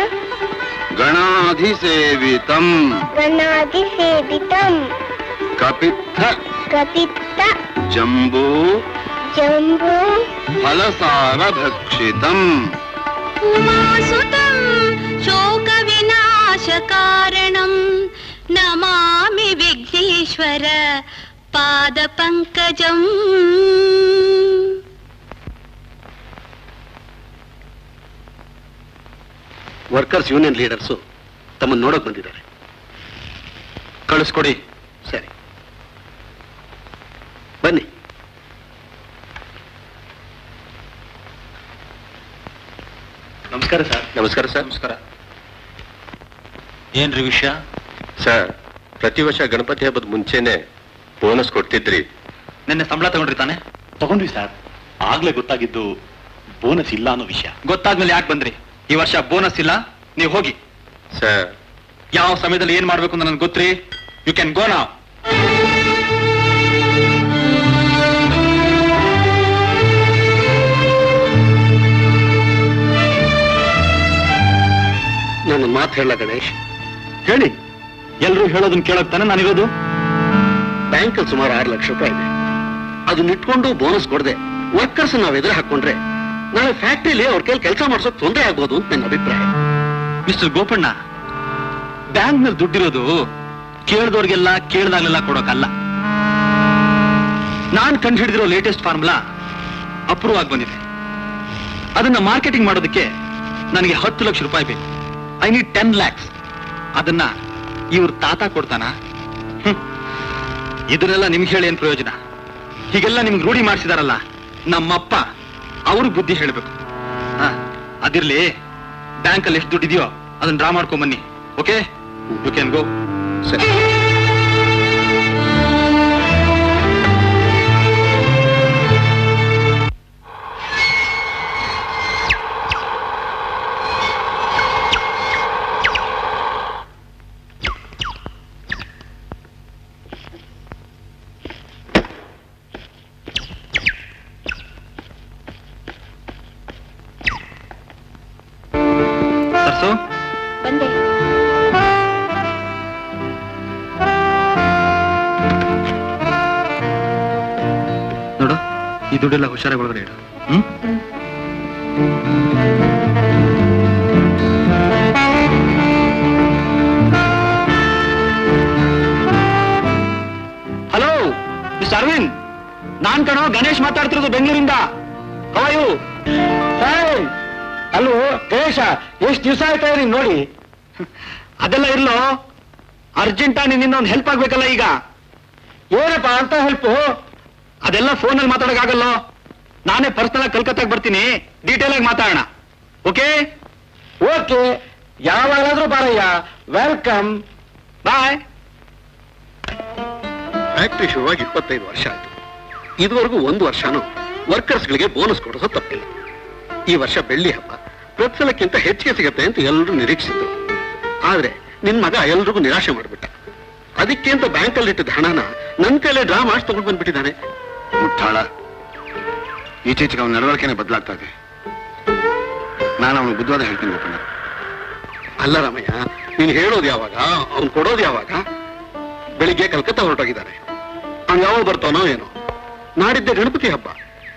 ಗಣಾಧಿಸೇವಿತಂ ಗಣಾದಿ ಸೇವಿತಂ ಕಪಿತ್ಥ ಕಪಿತ್ತ ಜಂಬೂ ಜಂಬೂ ಫಲಸಾರ ಭಕ್ಷಿತಂ ಉಮಾಸುತಂ ಶೋಕ ವಿನಾಶ ಕಾರಣಂ ನಮಾಮಿ ವಿಘ್ನೇಶ್ವರ ಪಾದ ಪಂಕಜಂ ವರ್ಕರ್ಸ್ ಯೂನಿಯನ್ ಲೀಡರ್ಸು ತಮ್ಮನ್ನು ನೋಡಕ್ ಬಂದಿದ್ದಾರೆ ಕಳಿಸ್ಕೊಡಿ ಸರಿ ಬನ್ನಿ ನಮಸ್ಕಾರ ಸರ್ ನಮಸ್ಕಾರ ಸರ್ ನಮಸ್ಕಾರ ಏನ್ರಿ ವಿಷಯ ಸರ್ ಪ್ರತಿ ವರ್ಷ ಗಣಪತಿ ಹಬ್ಬದ ಮುಂಚೆನೆ ಬೋನಸ್ ಕೊಡ್ತಿದ್ರಿ ನಿನ್ನೆ ಸಂಬಳ ತಗೊಂಡ್ರಿ ತಾನೆ ತಗೊಂಡ್ವಿ ಸರ್ ಆಗ್ಲೇ ಗೊತ್ತಾಗಿದ್ದು ಬೋನಸ್ ಇಲ್ಲ ಅನ್ನೋ ವಿಷಯ ಗೊತ್ತಾದ್ಮೇಲೆ ಯಾಕೆ ಬಂದ್ರಿ ಈ ವರ್ಷ ಬೋನಸ್ ಇಲ್ಲ ನೀವು ಹೋಗಿ ಸರ್ ಯಾವ ಸಮಯದಲ್ಲಿ ಏನ್ ಮಾಡ್ಬೇಕು ಅಂತ ನನ್ಗೆ ಗೊತ್ತ್ರಿ ಯು ಕ್ಯಾನ್ ಗೋ ನಾವ್ ನಾನು ಮಾತು ಹೇಳ ಗಣೇಶ್ ಹೇಳಿ ಎಲ್ರು ಹೇಳೋದನ್ನ ಕೇಳಕ್ ತಾನೆ ನಾನಿರೋದು ಬ್ಯಾಂಕಲ್ಲಿ ಸುಮಾರು ಆರು ಲಕ್ಷ ರೂಪಾಯಿ ಇದೆ ಅದನ್ನ ಇಟ್ಕೊಂಡು ಬೋನಸ್ ಕೊಡದೆ ವರ್ಕರ್ಸ್ ನಾವ್ ಎದುರು ಹಾಕೊಂಡ್ರೆ ನಾಳೆ ಫ್ಯಾಕ್ಟ್ರಿಲಿ ಅವ್ರ ಕೈಲಿ ಕೆಲಸ ಮಾಡ್ಸೋಕ್ ತೊಂದರೆ ಆಗ್ಬೋದು ಅಂತ ನನ್ನ ಅಭಿಪ್ರಾಯ ಮಿಸ್ಟರ್ ಗೋಪಣ್ಣ ಬ್ಯಾಂಕ್ ನಲ್ಲಿ ದುಡ್ಡಿರೋದು ಕೇಳ್ದವ್ರಿಗೆಲ್ಲ ಕೇಳ್ದಾಗ್ಲೆಲ್ಲ ಕೊಡೋಕಲ್ಲ ನಾನ್ ಕಂಡು ಹಿಡಿದಿರೋ ಲೇಟೆಸ್ಟ್ ಫಾರ್ಮುಲಾ ಅಪ್ರೂವ್ ಆಗಿ ಬಂದಿದೆ ಅದನ್ನ ಮಾರ್ಕೆಟಿಂಗ್ ಮಾಡೋದಕ್ಕೆ ನನಗೆ ಹತ್ತು ಲಕ್ಷ ರೂಪಾಯಿ ಬೇಕು ಐ ನೀಡ್ ಟೆನ್ ಲ್ಯಾಕ್ಸ್ ಅದನ್ನ ಇವ್ರ ತಾತ ಕೊಡ್ತಾನ ಹ್ಮ್. ಇದನ್ನೆಲ್ಲ ನಿಮ್ಗೆ ಹೇಳಿ ಏನ್ ಪ್ರಯೋಜನ ಹೀಗೆಲ್ಲ ನಿಮ್ಗೆ ರೂಢಿ ಮಾಡಿಸಿದಾರಲ್ಲ ನಮ್ಮಪ್ಪ ಅವ್ರಿಗೆ ಬುದ್ಧಿ ಹೇಳ್ಬೇಕು ಹಾ, ಅದಿರ್ಲಿ ಬ್ಯಾಂಕಲ್ಲಿ ಎಷ್ಟು ದುಡ್ಡಿದೆಯೋ ಅದನ್ನ ಡ್ರಾ ಮಾಡ್ಕೊಂಡ್ ಬನ್ನಿ ಓಕೆ ಯು ಕ್ಯಾನ್ ಗೋ ಸರಿ ಸರ್ಸು ಬಂದೆ ನೋಡು ಈ ದುಡ್ಡೆಲ್ಲ ಹುಷಾರಾಗಿ ಒಳಗಡೆ ಇಡು ಹ್ಮ್ ಹಲೋ ಮಿಸ್ಟರ್ ಅರವಿಂದ್ ನಾನ್ ಕಣೋ ಗಣೇಶ್ ಮಾತಾಡ್ತಿರೋದು ಬೆಂಗಳೂರಿಂದ ಹವಾಯು ಅಲ್ಲೋ ಗಣೇಶ ಎಷ್ಟು ದಿವಸ ಆಯ್ತಾ ನೀನ್ ನೋಡಿ ಅದೆಲ್ಲ ಇರ್ಲೋ ಅರ್ಜೆಂಟಾ ನಿನ್ನಿಂದ ಒಂದು ಹೆಲ್ಪ್ ಆಗ್ಬೇಕಲ್ಲ ಈಗ ಏನಪ್ಪ ಅಂತ ಹೆಲ್ಪು ಅದೆಲ್ಲ ಫೋನಲ್ಲಿ ಮಾತಾಡೋಕ್ಕಾಗಲ್ಲ ನಾನೇ ಪರ್ಸನಲ್ ಕಲ್ಕತ್ತಾಗ ಬರ್ತೀನಿ ಡೀಟೇಲ್ ಆಗಿ ಮಾತಾಡೋಣ ಓಕೆ ಓಕೆ ಯಾವಾಗಾದ್ರೂ ಬಾರಯ್ಯ ವೆಲ್ಕಮ್ ಬಾಯ್ ಫ್ಯಾಕ್ಟ್ರಿ ಶುರುವಾಗಿ ಇಪ್ಪತ್ತೈದು ವರ್ಷ ಆಯ್ತು ಇದುವರೆಗೂ ಒಂದು ವರ್ಷನೂ ವರ್ಕರ್ಸ್ಗಳಿಗೆ ಬೋನಸ್ ಕೊಡಿಸೋ ತಪ್ಪಿಲ್ಲ ಈ ವರ್ಷ ಬೆಳ್ಳಿ ಹಬ್ಬ ಪ್ರತಿಸಲಕ್ಕಿಂತ ಹೆಚ್ಚಿಗೆ ಸಿಗತ್ತೆ ಅಂತ ಎಲ್ಲರೂ ನಿರೀಕ್ಷಿಸಿದ್ರು ಆದ್ರೆ ನಿನ್ ಮಗ ಎಲ್ರಿಗೂ ನಿರಾಶೆ ಮಾಡ್ಬಿಟ್ಟ ಅದಕ್ಕೆ ಅಂತ ಬ್ಯಾಂಕಲ್ಲಿ ಇಟ್ಟಿದ್ದ ಹಣನ ನನ್ನ ಕೈಲೇ ಡ್ರಾ ಮಾಡಿ ತಗೊಂಡು ಬಂದ್ಬಿಟ್ಟಿದ್ದಾನೆ ಮುಟ್ಟಾಳ ಈಚೀಚೆಗೆ ಅವನ ನಡವಳಿಕೆನೆ ಬದಲಾಗ್ತಾ ಇದೆ ನಾನು ಅವನು ಬುದ್ಧವಾದ ಹೇಳ್ತೀನಿ ಗೋಪಣ್ಣ ಅಲ್ಲ ರಾಮಯ್ಯ ನೀನು ಹೇಳೋದು ಯಾವಾಗ ಅವ್ನು ಕೊಡೋದು ಯಾವಾಗ ಬೆಳಿಗ್ಗೆ ಕಲ್ಕತ್ತಾ ಹೊರಟೋಗಿದ್ದಾನೆ ಅವ್ನು ಯಾವಾಗ ಬರ್ತಾನೋ ಏನೋ ನಾಡಿದ್ದೆ ಗಣಪತಿ ಹಬ್ಬ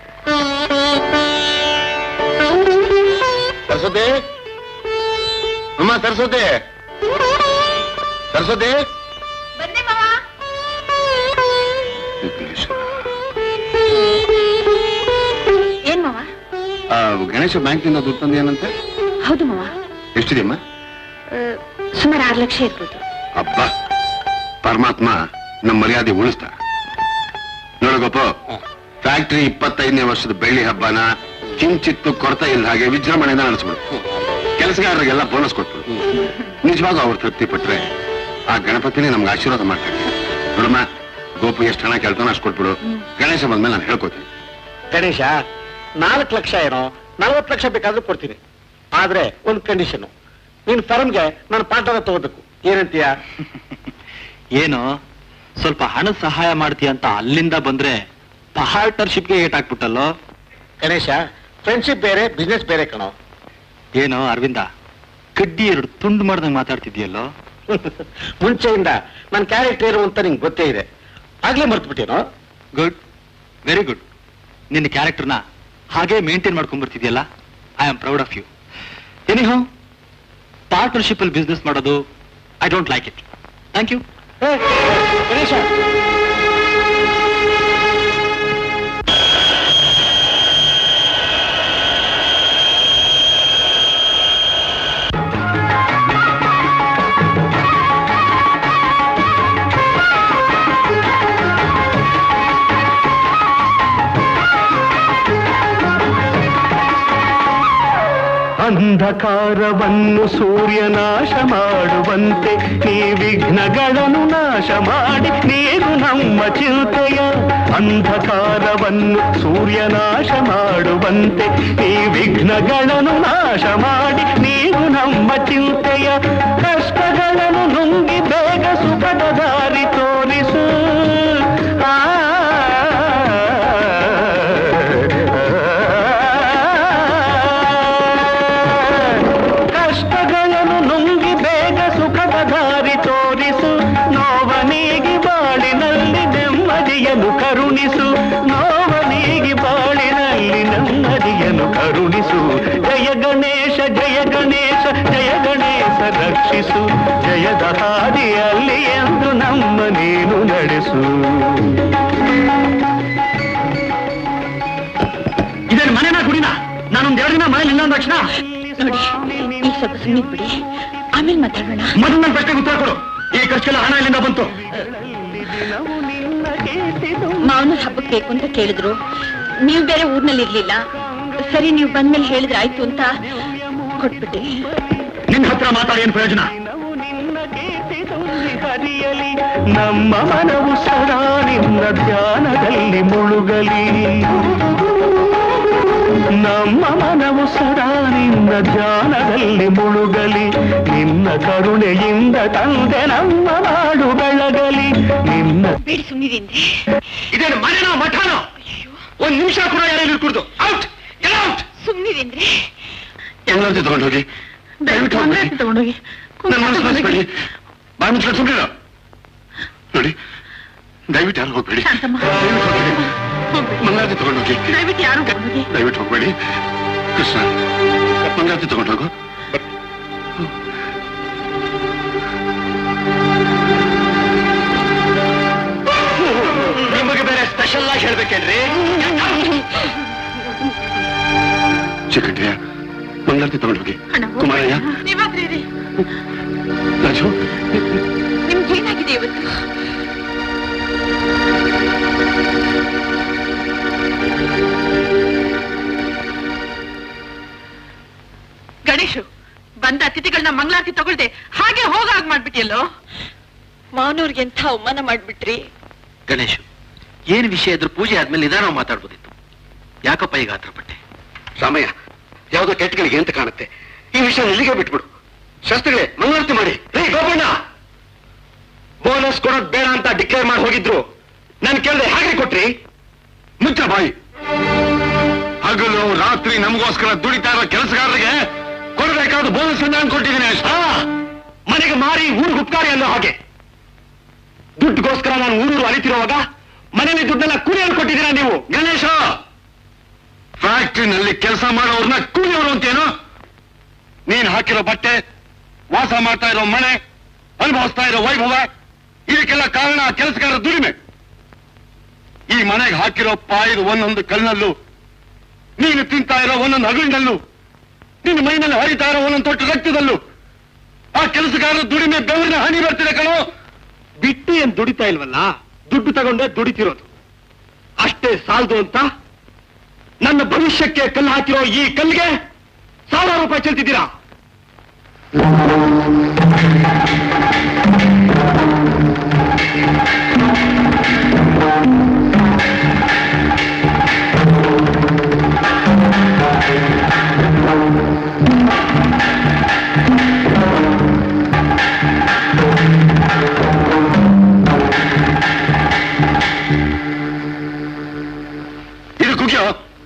ಸರಸ್ವತಿ ಅಮ್ಮ ಸರಸ್ವತಿ ಸರಸ್ವತಿ ಏನ್ ಮಾವ ಆ, ಗಣೇಶ ಬ್ಯಾಂಕ್ನಿಂದ ದುಡ್ಡು ತಂದೇನಂತೆ ಹೌದು ಮಾವ ಎಷ್ಟಿದೆಯಮ್ಮ ಸುಮಾರು ಆರು ಲಕ್ಷ ಇರ್ಬೋದು ಅಬ್ಬ ಪರಮಾತ್ಮ ನಮ್ಮ ಮರ್ಯಾದೆ ಉಳಿಸ್ತ ನೋಡು ಗೋಪ ಫ್ಯಾಕ್ಟರಿ ಇಪ್ಪತ್ತೈದನೇ ವರ್ಷದ ಬೆಳ್ಳಿ ಹಬ್ಬನ ಕಿಂಚಿತ್ತು ಕೊರತೆ ಇಲ್ಲದ ಹಾಗೆ ವಿಜೃಂಭಣೆಯಿಂದ ನಡೆಸ್ಬಿಡು ಕೆಲಸಗಾರರಿಗೆಲ್ಲ ಬೋನಸ್ ಕೊಟ್ಬಿಡು ನಿಜವಾಗ ಅವ್ರು ತೃಪ್ತಿ ಪಟ್ರೆ ಆ ಗಣಪತಿನೇ ನಮ್ಗೆ ಆಶೀರ್ವಾದ ಮಾಡ್ತಾರೆ ನೋಡಮ್ಮ ಗೋಪು ಎಷ್ಟು ಹಣ ಕೇಳ್ತಾನೋ ಅಷ್ಟು ಕೊಟ್ಬಿಡು ಗಣೇಶ ಬಂದ್ಮೇಲೆ ನಾನು ಹೇಳ್ಕೊತೀನಿ ಗಣೇಶ ನಾಲ್ಕು ಲಕ್ಷ ಏನೋ ನಲ್ವತ್ತು ಲಕ್ಷ ಬೇಕಾದ್ರೂ ಕೊಡ್ತೀನಿ ಆದ್ರೆ ಒಂದು ಕಂಡೀಷನ್ ನಿನ್ ಫರ್ಮ್ಗೆ ನಾನು ಪಾಠನ ತಗೋಬೇಕು ಏನಂತೀಯ ಏನು ಸ್ವಲ್ಪ ಹಣದ ಸಹಾಯ ಮಾಡ್ತೀಯ ಅಂತ ಅಲ್ಲಿಂದ ಬಂದ್ರೆ ಪಾರ್ಟ್ನರ್ಶಿಪ್ಗೆ ಏಟ್ ಹಾಕ್ಬಿಟ್ಟಲ್ಲೋ ಗಣೇಶ ಫ್ರೆಂಡ್ಶಿಪ್ ಬೇರೆ ಬಿಸ್ನೆಸ್ ಬೇರೆ ಕಣೋ ಏನು ಅರವಿಂದ ಕಡ್ಡಿ ಎರಡು ತುಂಡು ಮಾಡ್ದಂಗೆ ಮಾತಾಡ್ತಿದ್ಯಲ್ಲೋ ಮುಂಚೆಯಿಂದ ನನ್ನ ಕ್ಯಾರೆಕ್ಟರ್ ಏನು ಅಂತ ನಿಂಗೆ ಗೊತ್ತೇ ಇದೆ ಆಗ್ಲೇ ಮರ್ತ್ಬಿಟ್ಟೇನೋ ಗುಡ್ ವೆರಿ ಗುಡ್ ನಿನ್ನ ಕ್ಯಾರೆಕ್ಟರ್ನ ಹಾಗೆ ಮೇಂಟೈನ್ ಮಾಡ್ಕೊಂಡ್ ಬರ್ತಿದ್ಯಲ್ಲ I am proud of you anyhow partnership ಅಲ್ಲಿ ಬಿಸ್ನೆಸ್ ಮಾಡೋದು I don't like it thank you ಏ, ಗಣೇಶ ಅಂಧಕಾರವನ್ನು ಸೂರ್ಯ ನಾಶ ಮಾಡುವಂತೆ ನೀ ವಿಘ್ನಗಳನ್ನು ನಾಶ ಮಾಡಿ ನೀರು ನಮ್ಮ ಚಿಂತೆಯ ಅಂಧಕಾರವನ್ನು ಸೂರ್ಯ ನಾಶ ಮಾಡುವಂತೆ ನೀ ವಿಘ್ನಗಳನ್ನು ನಾಶ ಮಾಡಿ ನೀರು ನಮ್ಮ ಚಿಂತೆಯ ಕಷ್ಟಗಳನ್ನು ನುಂಗಿ ಬೇಗ ಸುಖದ ದಾರಿ ತೋರಿಸು ಆ ಕಷ್ಟಗಳನ್ನು ನುಂಗಿ ಬೇಗ ಸುಖದ ದಾರಿ ತೋರಿಸು ನೋವನೀಗಿ ಬಾಳಿನಲ್ಲಿ ನೆಮ್ಮದಿಯನ್ನು ಕರುಣಿಸು ನೋವನೀಗಿ ಬಾಳಿನಲ್ಲಿ ನೆಮ್ಮದಿಯನ್ನು ಕರುಣಿಸು ಜಯ ಗಣೇಶ ಜಯ ಗಣೇಶ ಜಯ ಗಣೇಶ ರಕ್ಷಿಸು ಜಯದ ಹಾದಿಯಲ್ಲಿ ಎಂದು ನಮ್ಮ ನೀನು ನಡೆಸು ಇದೇನು ಮನೆನ ಗುಡಿನ ನಾನೊಂದ್ ಎರಡು ದಿನ ಮನೇಲಿ ಇನ್ನೊಂದು ತಕ್ಷಣ ನೋಡಿ ಈಗ ಸ್ವಲ್ಪ ಸುಮ್ಮನೆ ಬಿಡಿ ಆಮೇಲೆ ಮಾತಾಡೋಣ ಮೊದಲು ನನ್ನ ಪ್ರಶ್ನೆಗೆ ಉತ್ತರ ಕೊಡು ಈ ಖರ್ಚೆಲ್ಲ ಹಣ ಎಲ್ಲಿಂದ ಬಂತು ಮಾವನ ಹಬ್ಬಕ್ಕೆ ಬೇಕು ಅಂತ ಕೇಳಿದ್ರು ನೀವು ಬೇರೆ ಊರ್ನಲ್ಲಿ ಇರ್ಲಿಲ್ಲ ಸರಿ ನೀವು ಬಂದ್ಮೇಲೆ ಹೇಳಿದ್ರೆ ಆಯ್ತು ಅಂತ ಕೊಟ್ಬಿಟ್ಟೆ ನಿನ್ ಹತ್ರ ಮಾತಾಡಿ ಏನು ಪ್ರಯೋಜನ ಹರಿಯಲಿ ನಮ್ಮ ಮನವು ಸದಾ ನಿನ್ನ ಧ್ಯಾನದಲ್ಲಿ ಮುಳುಗಲಿ ನಮ್ಮ ಮನವು ಸದಾ ನಿನ್ನ ಧ್ಯಾನದಲ್ಲಿ ಮುಳುಗಲಿ ನಿನ್ನ ಕರುಣೆಯಿಂದ ತಂದೆ ನಮ್ಮ ನಾಡು ಬೆಳಗಲಿ ನಿನ್ನ ಬೇಡಿ ಸುಮ್ಮನಿರಿಂದ ಇದೇನು ಮನೆನೋ ಮಠನೋ ಒಂದ್ ನಿಮಿಷ ಕೂಡ ಯಾರು ಕುಡ್ದು ಔಟ್ ಎಲ್ಲ ಔಟ್ ಸುಮ್ಮನಿರಿಂದ್ರೆ ಎಲ್ಲರೂ ತಗೊಂಡೋಗಿ ದಯವಿಟ್ಟು ಹೋಗ್ಬೇಡಿ ತಗೊಂಡೋಗಿ ನನ್ನ ಮನಸ್ಸು ಮಾಡಿಸ್ಬೇಡಿ ಬಾಯಿ ಮುಚ್ಕೊಂಡು ಸುಮ್ಮನೆ ನೋಡಿ ದಯವಿಟ್ಟು ಯಾರು ಹೋಗ್ಬೇಡಿ ಶಾಂತಮ್ಮ. ದಯವಿಟ್ಟು ಹೋಗ್ಬೇಡಿ ಮಂಗಾರತಿ ತಗೊಂಡೋಗಿ ದಯವಿಟ್ಟು ಯಾರು ತಗೊಂಡೋಗಿ ದಯವಿಟ್ಟು ಹೋಗ್ಬೇಡಿ ಕೃಷ್ಣ ಮಂಗಾರತಿ ತಗೊಂಡೋಗು ನಿಮಗೆ ಬೇರೆ ಸ್ಪೆಷಲ್ ಆಗಿ ಹೇಳ್ಬೇಕೇನ್ರಿ ಚಿಕ್ಕಟಿಯ ಮಂಗಾರತಿ ತಗೊಂಡೋಗಿ ಅಣ್ಣ, ಕುಮಾರಯ್ಯ ನೀವಾದ್ರೂ ಇರಿ. ರಾಜು ನಿಮ್ಗೆ ಏನಾಗಿದೆ ಇವತ್ತು ಗಣೇಶು ಬಂದ ಅತಿಥಿಗಳನ್ನ ಮಂಗಳಾರತಿ ತಗೊಳ್ದೆ ಹಾಗೆ ಹೋಗಾಗ್ ಮಾಡ್ಬಿಟ್ಟಿಯಲ್ಲೋ ಮಾವನವ್ರಿಗೆ ಎಂಥ ಅವಮಾನ ಮಾಡ್ಬಿಟ್ರಿ ಗಣೇಶ್ ಏನ್ ವಿಷಯ ಇದ್ರ ಪೂಜೆ ಆದ್ಮೇಲೆ ನಿಧಾನ ಮಾತಾಡ್ಬೋದಿತ್ತು ಯಾಕಪ್ಪ ಈಗ ಆತರ ಪಟ್ಟೆ ರಾಮಯ್ಯ ಯಾವುದೋ ಕೆಟ್ಟಗಳಿಗೆ ಅಂತ ಕಾಣುತ್ತೆ ಈ ವಿಷಯ ಇಲ್ಲಿಗೆ ಬಿಟ್ಬಿಡು ಶಾಸ್ತ್ರಿಗಳೇ ಮಂಗಳಾರತಿ ಮಾಡಿ ರೀ ಗೋಪಣ್ಣ ಬೋನಸ್ ಕೊಡೋದ್ ಬೇಡ ಅಂತ ಡಿಕ್ಲೇರ್ ಮಾಡಿ ಹೋಗಿದ್ರು ನಾನು ಕೇಳಿದೆ ಹಾಗೆ ಕೊಟ್ರಿ ಮುಚ್ಚ ಬಾಯಿ ಹಗಲು ರಾತ್ರಿ ನಮಗೋಸ್ಕರ ದುಡಿತಾ ಇರೋ ಕೆಲಸಗಾರರಿಗೆ ಕೊಡಬೇಕಾದ ಬೋನಸ್ ನಾನು ಕೊಟ್ಟಿದ್ದೀನಿ ಹಾ ಮನೆಗೆ ಮಾರಿ ಊರು ಹುಪ್ಕಾರಿ ಅನ್ನೋ ಹಾಗೆ ದುಡ್ಡುಗೋಸ್ಕರ ನಾನು ಊರೂರು ಅಲಿತಿರುವಾಗ ಮನೇಲಿ ದುಡ್ಡೆಲ್ಲ ಕೂಲಿಯಲ್ಲಿ ಕೊಟ್ಟಿದ್ದೀರಾ ನೀವು ಗಣೇಶ ಫ್ಯಾಕ್ಟ್ರಿನಲ್ಲಿ ಕೆಲಸ ಮಾಡೋರ್ನ ಕೂಲಿಯವರು ಅಂತೇನು ನೀನ್ ಹಾಕಿರೋ ಬಟ್ಟೆ ವಾಸ ಮಾಡ್ತಾ ಇರೋ ಮನೆ ಅನುಭವಿಸ್ತಾ ಇರೋ ವೈಭವ ಇದಕ್ಕೆಲ್ಲ ಕಾರಣ ಆ ಕೆಲಸಗಾರರ ದುಡಿಮೆ ಈ ಮನೆಗೆ ಹಾಕಿರೋ ಪಾಯದ ಒಂದೊಂದು ಕಲ್ಲಲ್ಲೂ ನೀನು ತಿಂತಾ ಇರೋ ಒಂದೊಂದು ಹಗಲಿನಲ್ಲೂ ನಿನ್ನ ಮೈನಲ್ಲಿ ಹರಿತಾ ಇರೋ ಒಂದೊಂದು ತೊಟ್ಟು ರಕ್ತದಲ್ಲೂ ಆ ಕೆಲಸಗಾರರ ದುಡಿಮೆ ಬೆವರಿನ ಹನಿ ಬರ್ತಿದೆ ಕಣೋ ಬಿಟ್ಟು ಏನ್ ದುಡಿತಾ ಇಲ್ವಲ್ಲ ದುಡ್ಡು ತಗೊಂಡೇ ದುಡಿತಿರೋದು ಅಷ್ಟೇ ಸಾಲದು ಅಂತ ನನ್ನ ಭವಿಷ್ಯಕ್ಕೆ ಕಲ್ಲು ಹಾಕಿರೋ ಈ ಕಲ್ಲಿಗೆ ಸಾವಿರ ರೂಪಾಯಿ ಚೆಲ್ತಿದ್ದೀರಾ ಇದು ಕುಗ್ಯೋ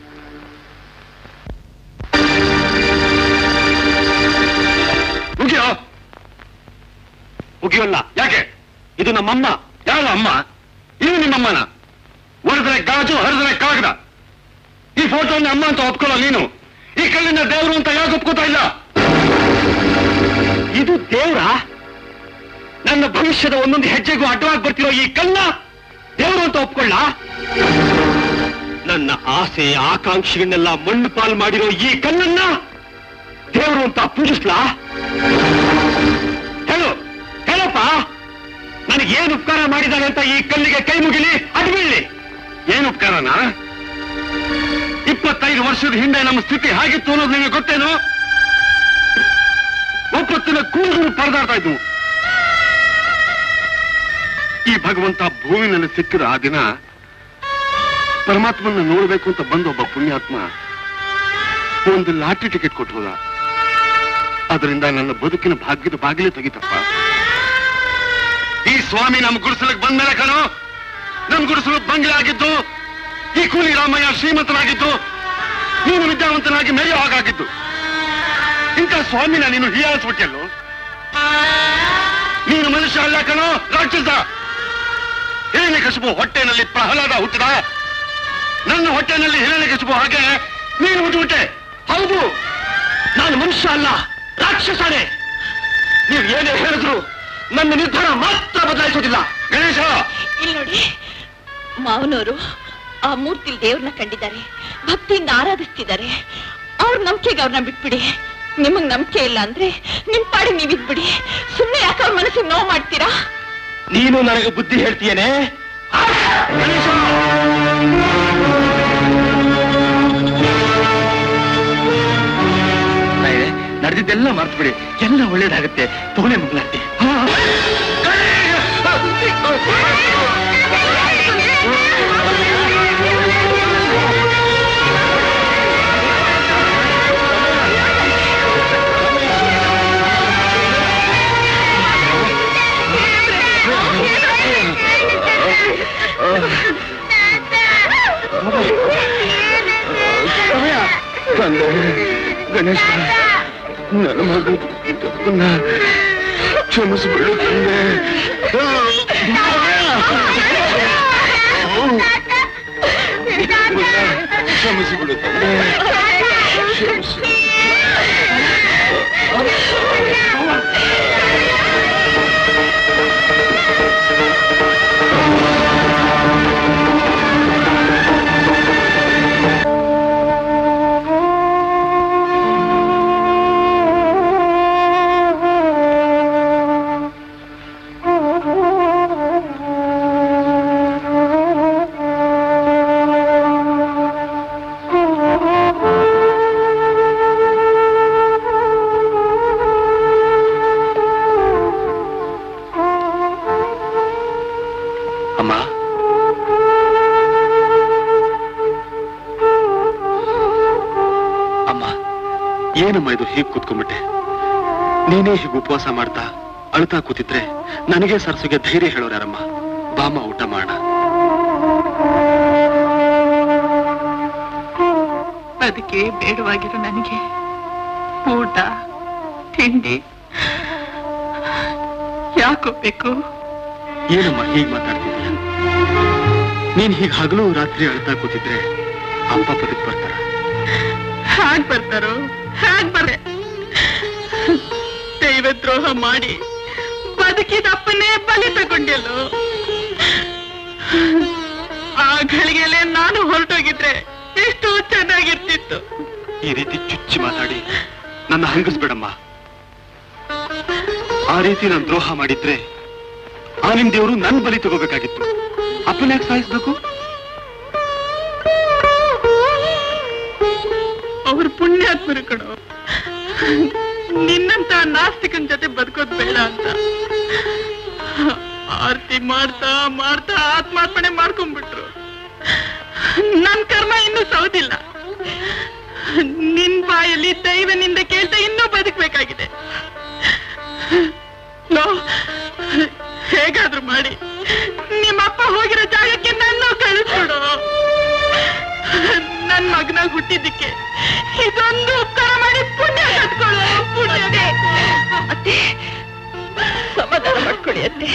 ಕುಗ್ಯೋ ಮುಗಿಯೋಲ್ಲ ಯಾಕೆ ಇದು ನಮ್ಮಮ್ಮ ಯಾವ ಅಮ್ಮ ಇದು ನಿಮ್ಮಮ್ಮನ ಒಡೆದ್ರೆ ಗಾಜು ಹರಿದ್ರೆ ಕಾಗದ ಈ ಫೋಟೋನ ಅಮ್ಮ ಅಂತ ಒಪ್ಕೊಳ್ಳೋ ನೀನು ಈ ಕಲ್ಲಿನ ದೇವರು ಅಂತ ಯಾಕೆ ಒಪ್ಕೋತಾ ಇಲ್ಲ ಇದು ದೇವ್ರ ನನ್ನ ಭವಿಷ್ಯದ ಒಂದೊಂದು ಹೆಜ್ಜೆಗೂ ಅಡ್ಡವಾಗಿ ಬರ್ತಿರೋ ಈ ಕಲ್ಲ ದೇವರು ಅಂತ ಒಪ್ಕೊಳ್ಳ ನನ್ನ ಆಸೆ ಆಕಾಂಕ್ಷೆಗಳನ್ನೆಲ್ಲ ಮಣ್ಣು ಪಾಲು ಮಾಡಿರೋ ಈ ಕಲ್ಲನ್ನ ದೇವರು ಅಂತ ಪೂಜಿಸ್ಲಾ ಹೇಳು ಹೇಳಪ್ಪ ನನಗೆ ಏನು ಉಪಕಾರ ಮಾಡಿದಾನೆ ಅಂತ ಈ ಕಲ್ಲಿಗೆ ಕೈ ಮುಗಿಲಿ ಅದು ಬೀಳಲಿ ಏನು ಉಪಕಾರನ ಇಪ್ಪತ್ತೈದು ವರ್ಷದ ಹಿಂದೆ ನಮ್ಮ ಸ್ಥಿತಿ ಹೇಗಿತ್ತು ಅನ್ನೋದು ನಿಮಗೆ ಗೊತ್ತೇನು ಒಪ್ಪತ್ತಿನ ಕೂದಲು ಪರದಾಡ್ತಾ ಇದ್ವು ಈ ಭಗವಂತ ಭೂಮಿನಲ್ಲಿ ಸಿಕ್ಕಿದ ಆ ದಿನ ಪರಮಾತ್ಮನ ನೋಡ್ಬೇಕು ಅಂತ ಬಂದ ಒಬ್ಬ ಪುಣ್ಯಾತ್ಮ ಒಂದು ಲಾಟ್ರಿ ಟಿಕೆಟ್ ಕೊಟ್ಟು ಹೋದ ಅದರಿಂದ ನನ್ನ ಬದುಕಿನ ಭಾಗ್ಯದ ಬಾಗಿಲೇ ತೆಗಿತಪ್ಪ ಈ ಸ್ವಾಮಿ ನಮ್ಮ ಗುಡಿಸಲಿಗೆ ಬಂದ್ಮೇಲೆ ಕಣೋ ನಮ್ ಗುಡಿಸಲು ಬಂಗ್ಲೆ ಆಗಿದ್ದು ಈ ಕೂಲಿ ರಾಮಯ್ಯ ಶ್ರೀಮಂತನಾಗಿದ್ದು ನೀನು ವಿದ್ಯಾವಂತನಾಗಿ ಮೆರೆಯೋ ಹಾಗಾಗಿದ್ದು ಇಂಥ ಸ್ವಾಮಿನ ನೀನು ಹೀಯಾಳಿಸ್ಬಿಟ್ಟೆಲ್ಲೋ ನೀನು ಮನುಷ್ಯ ಅಲ್ಲ ಕಣೋ ರಾಕ್ಷಸ ಹಿರಣ್ಯ ಕಸುಬು ಹೊಟ್ಟೆನಲ್ಲಿ ಪ್ರಹ್ಲಾದ ಹುಟ್ಟಿದ ನನ್ನ ಹೊಟ್ಟೆನಲ್ಲಿ ಹಿರಣ್ಯ ಕಸುಬು ಹಾಗೆ ನೀನು ಹುಟ್ಟುಬಿಟ್ಟೆ ಹೌದು ನಾನು ಮನುಷ್ಯ ಅಲ್ಲ ರಾಕ್ಷಸನೇ ನೀವು ಏನೇ ಹೇಳಿದ್ರು ನನ್ನ ನಿರ್ಧಾರ ಮಾತ್ರ ಬದಲಾಯಿಸೋದಿಲ್ಲ ಗಣೇಶ ಇಲ್ಲಿ ನೋಡಿ ಮಾವನವರು ಆ ಮೂರ್ತಿಲಿ ದೇವ್ರನ್ನ ಕಂಡಿದ್ದಾರೆ ಭಕ್ತಿಯಿಂದ ಆರಾಧಿಸ್ತಿದ್ದಾರೆ ಅವ್ರ ನಂಬಿಕೆಗೆ ಅವ್ರನ್ನ ಬಿಟ್ಬಿಡಿ ನಿಮಗ್ ನಂಬಿಕೆ ಇಲ್ಲ ಅಂದ್ರೆ ನಿಮ್ ಪಾಡಿ ನೀವಿದ್ಬಿಡಿ ಸುಮ್ಮನೆ ಯಾಕೆ ಅವ್ರ ಮನಸ್ಸಿಗೆ ನೋವು ಮಾಡ್ತೀರಾ ನೀನು ನನಗೆ ಬುದ್ಧಿ ಹೇಳ್ತೀಯೇನೆ ನಡೆದಿದ್ದೆಲ್ಲ ಮರ್ತು ಬಿಡಿ ಎಲ್ಲ ಒಳ್ಳೇದಾಗುತ್ತೆ ತೋಳೆ ಮಂಗಳಾರತಿ ತಂದೆ ಗಣೇಶ ನನ್ನ ಮಗು ತಪ್ಪನ್ನ ಕ್ಷಮಿಸಿಬಿಡು ತಂದೆ ಕ್ಷಮಿಸಿಬಿಡು ತಂದೆ ಕ್ಷಮಿಸಿ ಅಮ್ಮ ಅಮ್ಮ ಏನಮ್ಮ ಇದು ಹೀಗೆ ಕೂತ್ಕೊಂಡ್ಬಿಟ್ಟೆ ನೀನೇ ಹೀಗೆ ಉಪವಾಸ ಮಾಡ್ತಾ ಅಳ್ತಾ ಕೂತಿದ್ರೆ ನನಗೆ ಸರಸುಗೆ ಧೈರ್ಯ ಹೇಳೋರು ಯಾರಮ್ಮ ಬಾಮ ಊಟ ಮಾಡೋಣ ಅದಕ್ಕೆ ಬೇಡವಾಗಿರೋ ನನಗೆ ಊಟ ತಿಂಡಿ ಯಾಕೋ ಬೇಕು ಏನಮ್ಮ ಹೀಗೆ ಮಾತಾಡ್ತಿದ್ಯಾ ನೀನ್ ಹೀಗೆ ಹಗಲು ರಾತ್ರಿ ಅಳ್ತಾ ಕೂತಿದ್ರೆ ಅಪ್ಪ ಬದುಕ್ ಬರ್ತಾರ ಹ್ಯಾಗ್ ಬರ್ತಾರೋ ಹ್ಯಾಗ್ ಬರ್ರೆ ದೈವದ್ರೋಹ ಮಾಡಿ ಬದುಕಿದ ಅಪ್ಪನೇ ಬಲಿ ತಗೊಂಡೆಲ್ಲೋ ಆ ಗಳಿಗೆಲೆ ನಾನು ಹೊರಟೋಗಿದ್ರೆ ಎಷ್ಟು ಚೆನ್ನಾಗಿರ್ತಿತ್ತು ಈ ರೀತಿ ಚುಚ್ಚಿ ಮಾತಾಡಿ ನನ್ನ ಹಂಗಿಸ್ಬೇಡಮ್ಮ ಆ ರೀತಿ ನಾನು ದ್ರೋಹ ಮಾಡಿದ್ರೆ ಆ ನಿಮ್ ದೇವರು ನನ್ ಬಲಿ ತಗೋಬೇಕಾಗಿತ್ತು ಅಪ್ಪನ ಯಾಕೆ ಸಾಯಿಸ್ಬೇಕು ಪುಣ್ಯಾತ್ಮರು ಕಣೋ ನಿನ್ನಂತ ನಾಸ್ತಿಕನ್ ಜೊತೆ ಬದುಕೋದ್ ಬೇಡ ಅಂತ ಆರ್ತಿ ಮಾಡ್ತಾ ಮಾಡ್ತಾ ಆತ್ಮಾರ್ಪಣೆ ಮಾಡ್ಕೊಂಡ್ಬಿಟ್ರು ನನ್ ಕರ್ಮ ಇನ್ನೂ ಸೌದಿಲ್ಲ ನಿನ್ ಬಾಯಲ್ಲಿ ದೈವನಿಂದ ಕೇಳ್ತಾ ಇನ್ನೂ ಬದುಕ್ಬೇಕಾಗಿದೆ ಲೋ ಹೇಗಾದ್ರೂ ಮಾಡಿ ನಿಮ್ಮಪ್ಪ ಹೋಗಿರೋ ಜಾಗಕ್ಕೆ ನನ್ನ ಕಳಿಸ್ಬಿಡು ನನ್ ಮಗನಾಗ ಹುಟ್ಟಿದ್ದಕ್ಕೆ ಇದೊಂದು ಉತ್ತರ ಮಾಡಿ ಪುಣ್ಯ ಕಟ್ಕೊಳ್ಳು ಪುಣ್ಯ ಅತ್ತೆ ಸಮಾಧಾನ ಮಾಡ್ಕೊಳ್ಳಿ ಅತ್ತೆ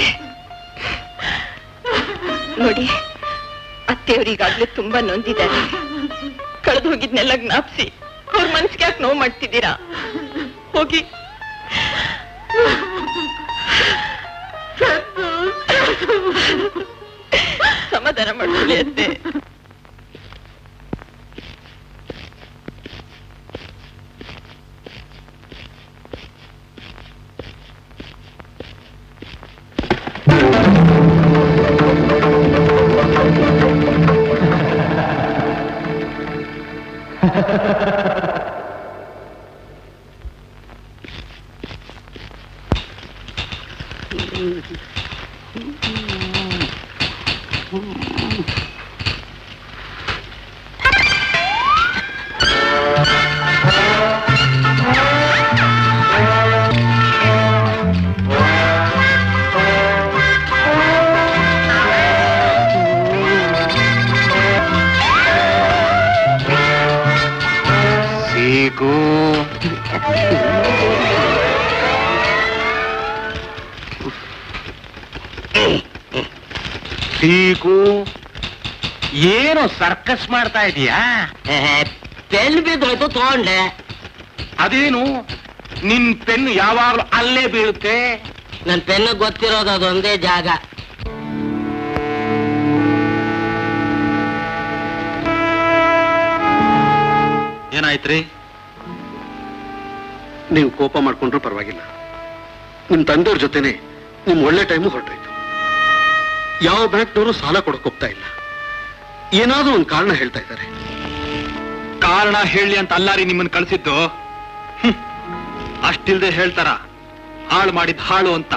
ನೋಡಿ ಅತ್ತೆಯವರಿಗಾಗ್ಲೇ ತುಂಬಾ ನೊಂದಿದ್ದಾರೆ ಕಳೆದು ಹೋಗಿದ್ನೆಲ್ಲ ಜ್ಞಾಪಿಸಿ ಅವ್ರ ಮನ್ಸಿಗೆ ಯಾಕೆ ನೋವು ಮಾಡ್ತಿದ್ದೀರಾ ಹೋಗಿ ಸಮಾಧಾನ ಮಾಡ್ಕೊಳ್ಳಿ ಅತ್ತೆ ಸೀಕು ಸೀಕು ಏನು ಸರ್ಕಸ್ ಮಾಡ್ತಾ ಇದೀಯಾ ಪೆನ್ ಬಿದ್ದೋಯ್ತು ತಗೊಂಡೆ ಅದೇನು ನಿನ್ ಪೆನ್ ಯಾವಾಗ್ಲೂ ಅಲ್ಲೇ ಬೀಳುತ್ತೆ ನನ್ ಪೆನ್ ಗೊತ್ತಿರೋದು ಅದೊಂದೇ ಜಾಗ ಏನಾಯ್ತ್ರಿ ನೀವು ಕೋಪ ಮಾಡ್ಕೊಂಡ್ರು ಪರವಾಗಿಲ್ಲ ನಿಮ್ ತಂದೆಯವ್ರ ಜೊತೆನೆ ನಿಮ್ ಒಳ್ಳೆ ಟೈಮು ಹೊರಟೋಯ್ತು ಯಾವ ಬ್ಯಾಂಕ್ನವರು ಸಾಲ ಕೊಡಕ್ ಹೋಗ್ತಾ ಇಲ್ಲ ಏನಾದ್ರೂ ಒಂದು ಕಾರಣ ಹೇಳ್ತಾ ಇದ್ದಾರೆ ಕಾರಣ ಹೇಳಿ ಅಂತ ಅಲ್ಲಾರಿ ನಿಮ್ಮನ್ನ ಕಳ್ಸಿದ್ದು ಹ್ಮ್. ಅಷ್ಟಿಲ್ದೆ ಹೇಳ್ತಾರ ಹಾಳು ಮಾಡಿದ್ ಹಾಳು ಅಂತ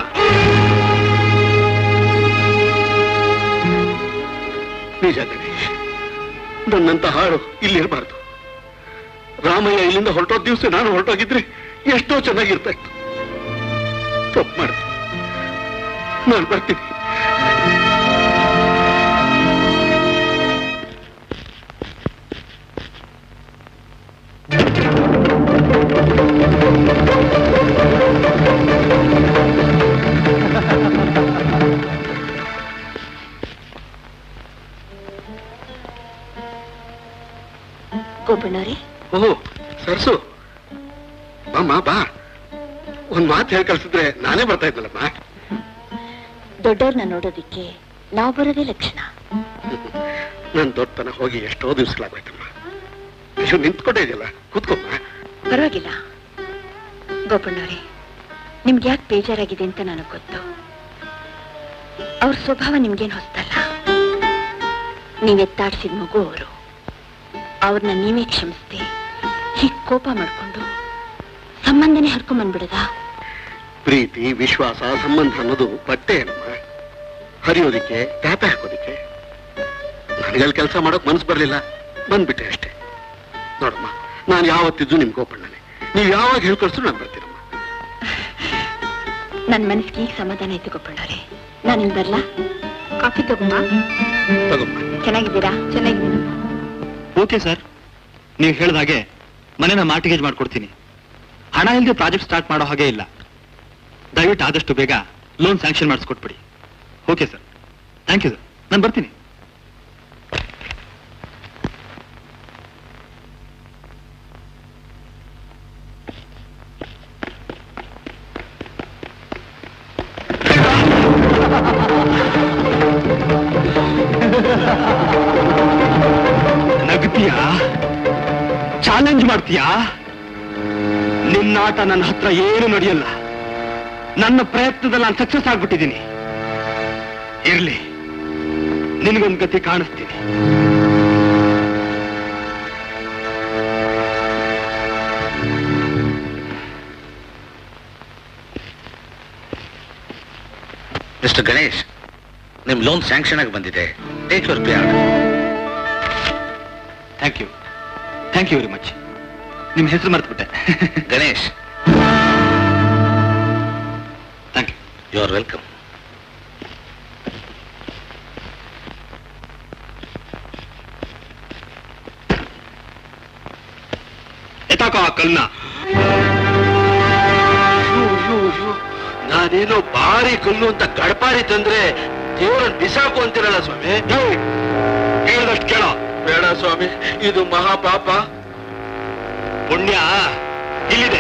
ನಿಜ ಗಣೇಶ್ ನನ್ನಂತ ಹಾಳು ಇಲ್ಲಿರಬಾರ್ದು ರಾಮಯ್ಯ ಇಲ್ಲಿಂದ ಹೊರಟೋದ್ ದಿವಸ ನಾನು ಹೊರಟೋಗಿದ್ರೆ ಎಷ್ಟೋ ಚೆನ್ನಾಗಿರ್ತಾ ಇತ್ತು ತಪ್ಪು ಮಾಡಿದೆ ನಾನು ಬರ್ತೀನಿ ಗೋಪಣ್ಣವ್ರೆ ಓಹೋ ಸರ್ಸು ಬಾಮ್ಮ ಬಾ ಒಂದ್ ಮಾತು ಹೇಳಿ ಕಳ್ಸಿದ್ರೆ ನಾನೇ ಬರ್ತಾ ಇದ್ನಲ್ಲಮ್ಮ ದೊಡ್ಡವ್ರನ್ನ ನೋಡೋದಿಕ್ಕೆ ನಾವು ಬರೋದೇ ಲಕ್ಷಣ ನನ್ ದೊಡ್ಡತನ ಹೋಗಿ ಎಷ್ಟೋ ದಿವ್ಸಗಳಾಗೋಯ್ತಮ್ಮ ಅಯ್ಯೋ ನಿಂತ್ಕೊಂಡೇ ಇದೆಯಲ್ಲ ಕೂತ್ಕೊಮ್ಮ ಪರವಾಗಿಲ್ಲ ಗೋಪಣ್ಣವ್ರೆ ನಿಮ್ಗೆ ಯಾಕೆ ಬೇಜಾರಾಗಿದೆ ಅಂತ ನನಗೆ ಗೊತ್ತು ಅವ್ರ ಸ್ವಭಾವ ನಿಮ್ಗೇನು ಹೊಸ್ತಲ್ಲ ನೀವ್ ಎತ್ತಾಡ್ಸಿದ ಮಗು ಅವರು ಅವ್ರನ್ನ ನೀವೇ ಕ್ಷಮಿಸ್ದೆ ಹೀಗ್ ಕೋಪ ಮಾಡ್ಕೊಂಡು ಸಂಬಂಧನೇ ಹರ್ಕೊಂಬಂದ್ಬಿಡದಾ ಪ್ರೀತಿ ವಿಶ್ವಾಸ ಸಂಬಂಧ ಅನ್ನೋದು ಬಟ್ಟೆ ಏನಮ್ಮ ಹರಿಯೋದಿಕ್ಕೆ ಟ್ಯಾಪೆ ಹಾಕೋದಿಕ್ಕೆ ನನಗಲ್ಲಿ ಕೆಲಸ ಮಾಡೋಕ್ ಮನ್ಸು ಬರ್ಲಿಲ್ಲ ಬಂದ್ಬಿಟ್ಟೆ ಅಷ್ಟೇ ನೋಡಮ್ಮ ನಾನು ಯಾವತ್ತಿದ್ದು ನಿಮ್ ಗೋಪಣ್ಣನೆ ನೀವ್ ಯಾವಾಗ ಹೇಳ್ಕೊಳ್ಸಿದ್ರು ನಾನು ಬರ್ತೀನಮ್ಮ ನನ್ ಮನಸ್ಸಿಗೆ ಈಗ ಸಮಾಧಾನ ಆಯ್ತು ಗೋಪಣ್ಣವ್ರೆ ನಾನು ಹಿಂಗ್ ಬರ್ಲಾ ಕಾಫಿ ತಗೊಂಬ ತಗೊಮ್ಮ ಚೆನ್ನಾಗಿದ್ದೀರಾ ಚೆನ್ನಾಗಿದ್ದೀನಿ ಓಕೆ ಸರ್ ನೀವು ಹೇಳಿದ ಹಾಗೆ ಮನೆನ ಮಾರ್ಟಿಗೇಜ್ ಮಾಡ್ಕೊಡ್ತೀನಿ ಹಣ ಇಲ್ಲದೆ ಪ್ರಾಜೆಕ್ಟ್ ಸ್ಟಾರ್ಟ್ ಮಾಡೋ ಹಾಗೆ ಇಲ್ಲ ದಯವಿಟ್ಟು ಆದಷ್ಟು ಬೇಗ ಲೋನ್ ಸ್ಯಾಂಕ್ಷನ್ ಮಾಡಿಸ್ಕೊಟ್ಬಿಡಿ okay sir thank you sir ನಾನು ಬರ್ತೀನಿ ನಗ್ತೀಯಾ ಚಾಲೆಂಜ್ ಮಾಡ್ತೀಯಾ ನಿನ್ನಾಟ ನನ್ನ ಹತ್ರ ಏನು ನಡೆಯಲ್ಲ ನನ್ನ ಪ್ರಯತ್ನದಲ್ಲಿ ನಾನು ಸಕ್ಸಸ್ ಆಗ್ಬಿಟ್ಟಿದ್ದೀನಿ ಇರ್ಲಿ ನಿನಗೊಂದು ಗತಿ ಕಾಣಿಸ್ತೀನಿ ಮಿಸ್ಟರ್ ಗಣೇಶ್ ನಿಮ್ ಲೋನ್ ಸ್ಯಾಂಕ್ಷನ್ ಆಗಿ ಬಂದಿದೆ take your pay thank you thank you very much ನಿಮ್ಮ ಹೆಸರು ಮರ್ತ್ಬಿಟ್ಟೆ Ganesh thank you you are welcome ಎತ್ತಾಕೋ ಆ ಕಲ್ನ ನಾನೇನೋ ಭಾರಿ ಕಲ್ಲು ಅಂತ ಗಡಪಾರಿ ತಂದ್ರೆ ದೇವರನ್ನ ಬಿಸಾಕು ಅಂತಿರಲ್ಲ ಸ್ವಾಮಿ ಕೇಳಿದಷ್ಟು ಕೇಳೋ ಬೇಡ ಸ್ವಾಮಿ ಇದು ಮಹಾಪಾಪ ಪುಣ್ಯ ಇಲ್ಲಿದೆ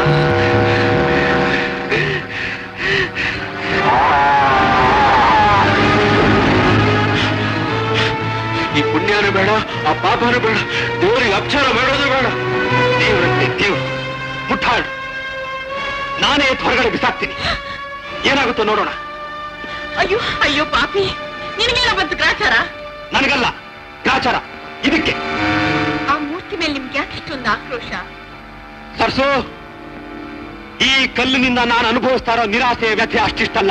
ಈ ಪುಣ್ಯನೂ ಬೇಡ ಆ ಪಾಪನೂ ಬೇಡ ದೇವರಿಗೆ ಅಪಚಾರ ಮಾಡೋದು ಬೇಡ ದೇವರಂತೆ ದೇವ್ರು ಮುಟ್ಟಾಳು ನಾನೇ ಎದ್ದು ಹೊರಗಡೆ ಬಿಸಾಕ್ತೀನಿ ಏನಾಗುತ್ತೋ ನೋಡೋಣ ಅಯ್ಯೋ ಅಯ್ಯೋ ಪಾಪಿ ನಿನಗೆಲ್ಲ ಬಂತು ಗ್ರಾಚಾರ ನನಗಲ್ಲ ಗ್ರಾಚಾರ ಇದಕ್ಕೆ ಆ ಮೂರ್ತಿ ಮೇಲೆ ನಿಮ್ಗೆ ಯಾಕೆ ಇಷ್ಟೊಂದು ಆಕ್ರೋಶ ಸರ್ಸು ಈ ಕಲ್ಲಿನಿಂದ ನಾನು ಅನುಭವಿಸ್ತಾ ಇರೋ ನಿರಾಸೆ ವ್ಯಥೆ ಅಷ್ಟಿಷ್ಟಲ್ಲ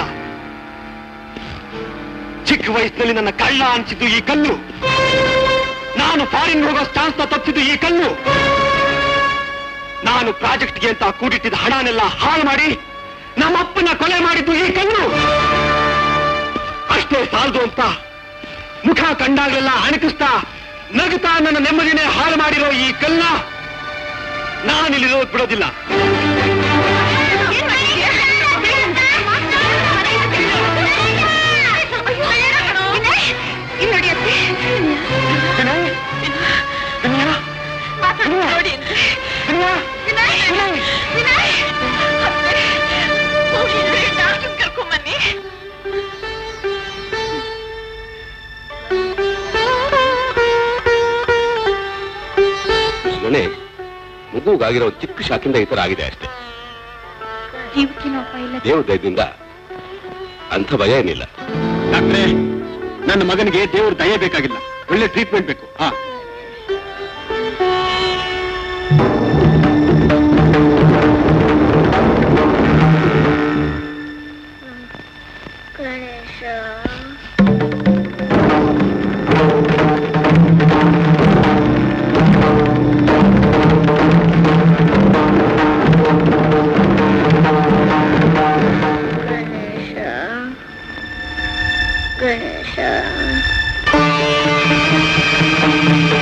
ಚಿಕ್ಕ ವಯಸ್ಸಿನಲ್ಲಿ ನನ್ನ ಕಳ್ಳ ಅನ್ಸಿದ್ದು ಈ ಕಲ್ಲು ನಾನು ಫಾರಿನ್ ಹೋಗೋ ಚಾನ್ಸ್ ತಪ್ಪಿದ್ದು ಈ ಕಲ್ಲು ನಾನು ಪ್ರಾಜೆಕ್ಟ್ಗೆ ಅಂತ ಕೂಡಿಟ್ಟಿದ್ದ ಹಣನೆಲ್ಲ ಹಾಳು ಮಾಡಿ ನಮ್ಮಪ್ಪನ ಕೊಲೆ ಮಾಡಿದ್ದು ಈ ಕಲ್ಲು ಅಷ್ಟೇ ಸಾಲದು ಅಂತ ಮುಖ ಕಂಡಾಗಲೆಲ್ಲ ಅಣಕಿಸ್ತಾ ನಗುತ್ತಾ ನನ್ನ ನೆಮ್ಮದಿನೇ ಹಾಳು ಮಾಡಿರೋ ಈ ಕಲ್ಲ ನಾನಿಲ್ಲಿರೋದು ಬಿಡೋದಿಲ್ಲ ಗಣೇಶ್ ಮಗುಗಾಗಿರೋ ಚಿಕ್ಕ ಶಾಕಿಂದ ಈ ತರ ಆಗಿದೆ ಅಷ್ಟೇ ಜೀವಕ್ಕೇನು ಅಪಾಯ ಇಲ್ಲ ದೇವ್ರ ದಯದಿಂದ ಅಂಥ ಭಯ ಏನಿಲ್ಲ ಡಾಕ್ಟ್ರೇ ನನ್ನ ಮಗನಿಗೆ ದೇವ್ರ ದಯೆ ಬೇಕಾಗಿಲ್ಲ ಒಳ್ಳೆ ಟ್ರೀಟ್ಮೆಂಟ್ ಬೇಕು ಹಾ ಗಣೇಶ ಗಣೇಶ ಗಣೇಶ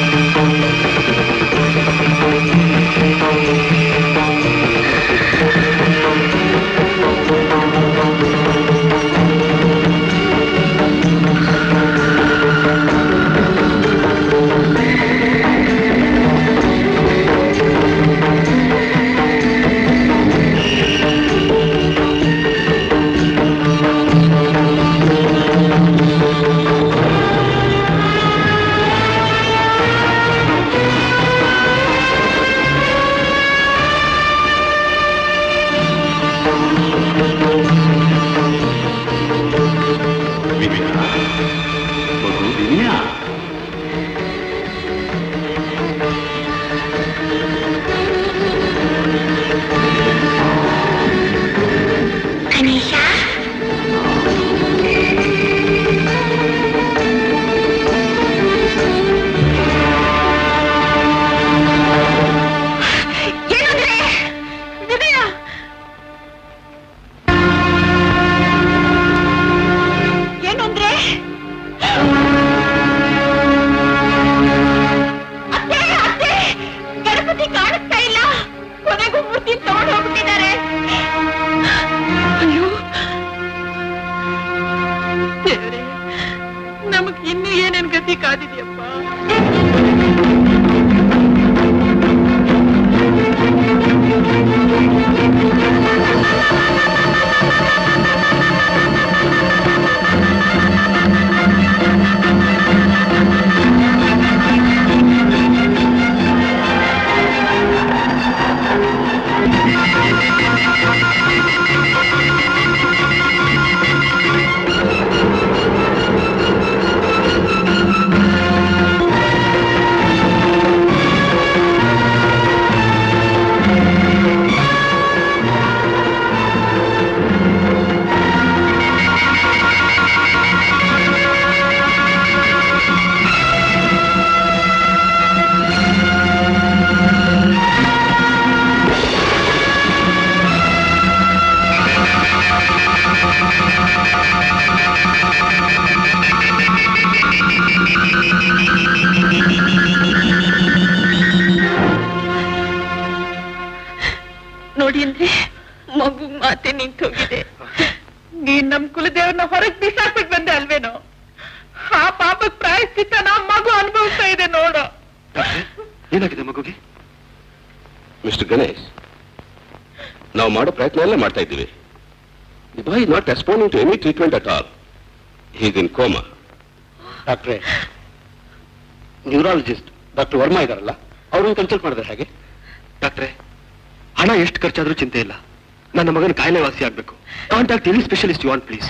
ನೋಡಿ ಅಂದ್ರೆ ಮಗು ಮಾತೆ ನಿಂತೋಗಿದೆ ನೀನ್ ನಮ್ ಕುಲದೇವ್ರನ್ನ ಹೊರಗ್ ಬಿಸಾಕ್ಬಿಟ್ ಬಂದೆ ಅಲ್ವೇನೋ ಆ ಪಾಪಕ್ ಪ್ರಾಯಶ್ಚಿತ್ತ ನಮ್ ಮಗು ಅನುಭವಿಸ್ತಾ ಇದೆ ನೋಡು ಏನಾಗಿದೆ ಮಗುಗೆ ಮಿಸ್ಟರ್ ಗಣೇಶ್ ನಾವು ಮಾಡೋ ಪ್ರಯತ್ನ ಎಲ್ಲ ಮಾಡ್ತಾ ಇದ್ದೀವಿ the boy not responding to any treatment at all he's in coma ಡಾಕ್ಟ್ರೆ ನ್ಯೂರಾಲಜಿಸ್ಟ್ ಡಾಕ್ಟರ್ ವರ್ಮಾ ಇದಾರಲ್ಲ ಅವ್ರನ್ನ ಕನ್ಸಲ್ಟ್ ಮಾಡಿದ್ರೆ ಹಾಗೆ ಡಾಕ್ಟ್ರೆ ಹಣ ಎಷ್ಟು ಖರ್ಚಾದ್ರೂ ಚಿಂತೆ ಇಲ್ಲ ನನ್ನ ಮಗನ ಕಾಯಿಲೆ ವಾಸಿ ಆಗ್ಬೇಕು contact any specialist you want please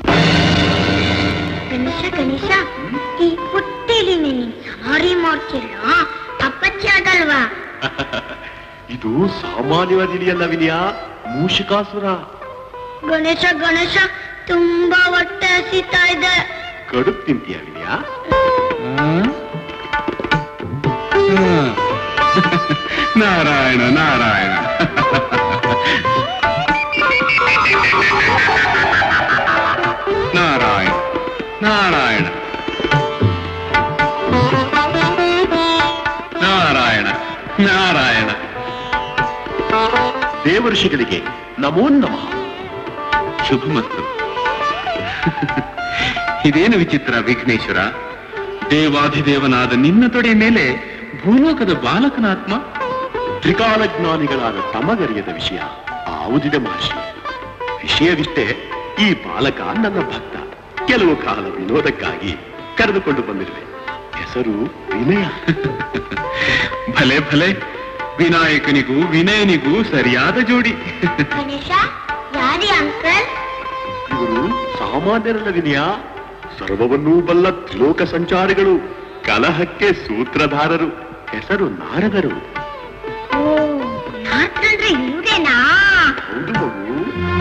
Ganesha Ganesha ಈ ಪುಟ್ಟಿಲಿ ನೀನು ಸವಾರಿ ಮಾಡ್ತಿಲ್ಲ ಅಪ್ಪಚ್ಚಿ ಆಗಲ್ವಾ ಇದು ಸಾಮಾನ್ಯವಾದ ಇಲಿಯಲ್ಲ ವಿನಯ ಮೂಷಿಕಾಸುರ ಗಣೇಶ ಗಣೇಶ ತುಂಬಾ ಹೊಟ್ಟೆ ಹಸಿತಾ ಇದೆ ಕಡುಬು ತಿಂತೀಯ ವಿನಯ ನಾರಾಯಣ ನಾರಾಯಣ ನಾರಾಯಣ ನಾರಾಯಣ ನಾರಾಯಣ ನಾರಾಯಣ ದೇವಋಷಿಗಳಿಗೆ ನಮೋ ನಮಃ ಶುಭಮಸ್ತು ಇದೇನು ವಿಚಿತ್ರ ವಿಘ್ನೇಶ್ವರ ದೇವಾಧಿದೇವನಾದ ನಿನ್ನ ತೊಡೆ ಮೇಲೆ ಭೂಲೋಕದ ಬಾಲಕನಾತ್ಮ ತ್ರಿಕಾಲಜ್ಞಾನಿಗಳಾದ ತಮಗರಿಯದ ವಿಷಯ ಆವುದಿದೆ ಮಹರ್ಷಿ ವಿಷಯವಿಷ್ಟೇ ಈ ಬಾಲಕ ನನ್ನ ಭಕ್ತ ಕೆಲವು ಕಾಲ ವಿನೋದಕ್ಕಾಗಿ ಕರೆದುಕೊಂಡು ಬಂದಿರುವೆ ಹೆಸರು ವಿನಯ ಭಲೆ ಭಲೆ ವಿನಾಯಕನಿಗೂ ವಿನಯನಿಗೂ ಸರಿಯಾದ ಜೋಡಿ ಗಣೇಶ ಯಾರಿ ಅಂಕಲ್ ಇವರು ಸಾಮಾನ್ಯರಲ್ಲ ವಿನಯ ಸರ್ವವನ್ನೂ ಬಲ್ಲ ತ್ರಿಲೋಕ ಸಂಚಾರಿಗಳು ಕಲಹಕ್ಕೆ ಸೂತ್ರಧಾರರು ಹೆಸರು ನಾರದರು ಓ ನಾರ್ತಂದ್ರೆ ಇವ್ರೇನಾ ಹೌದು ಮಗು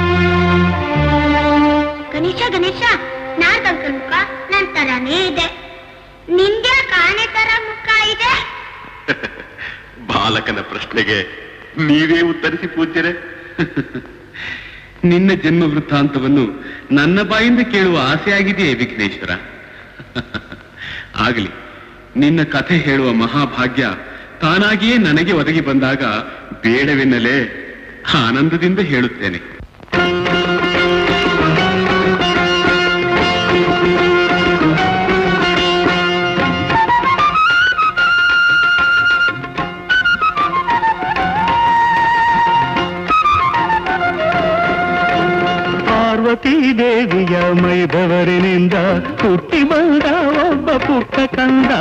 ಗಣೇಶ ಗಣೇಶ ನಾರ್ದ ಅಂಕಲ್ ಮುಖ ನನ್ ತರಾನೇ ಇದೆ ನಿಂದೆ ಕಾಣೆ ತರ ಮುಖ ಇದೆ ಬಾಲಕನ ಪ್ರಶ್ನೆಗೆ ನೀವೇ ಉತ್ತರಿಸಿ ಪೂಜ್ಯರೆ ನಿನ್ನ ಜನ್ಮ ವೃತ್ತಾಂತವನ್ನು ನನ್ನ ಬಾಯಿಂದ ಕೇಳುವ ಆಸೆ ಆಗಿದೆಯೇ ವಿಘ್ನೇಶ್ವರ ಆಗಲಿ ನಿನ್ನ ಕಥೆ ಹೇಳುವ ಮಹಾಭಾಗ್ಯ ತಾನಾಗಿಯೇ ನನಗೆ ಒದಗಿ ಬಂದಾಗ ಬೇಡವೆನ್ನಲೇ ಆನಂದದಿಂದ ಹೇಳುತ್ತೇನೆ ಪಾರ್ವತೀ ದೇವಿಯ ಮೈದವರಿನಿಂದ ಹುಟ್ಟಿ ಬಂದ ಒಬ್ಬ ಪುಟ್ಟ ಕಂದ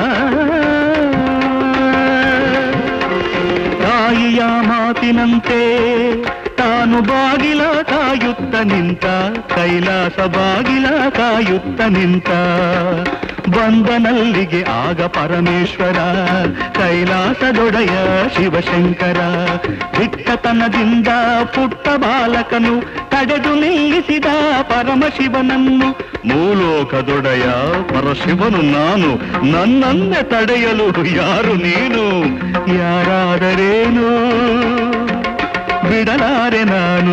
ತಾಯಿಯ ಮಾತಿನಂತೆ ತಾನು ಬಾಗಿಲ ಕಾಯುತ್ತ ನಿಂತ ಕೈಲಾಸ ಬಾಗಿಲ ಕಾಯುತ್ತ ನಿಂತ ಬಂದನಲ್ಲಿಗೆ ಆಗ ಪರಮೇಶ್ವರ ಕೈಲಾಸದೊಡೆಯ ಶಿವಶಂಕರ ದಿಟ್ಟತನದಿಂದ ಪುಟ್ಟ ಬಾಲಕನು ತಡೆದು ನಿಲ್ಲಿಸಿದ ಪರಮಶಿವನನ್ನು ಮೂಲೋಕದೊಡೆಯ ಪರಶಿವನು ನಾನು ನನ್ನನ್ನೇ ತಡೆಯಲು ಯಾರು ನೀನು ಯಾರಾದರೇನು ಬಿಡಲಾರೆ ನಾನು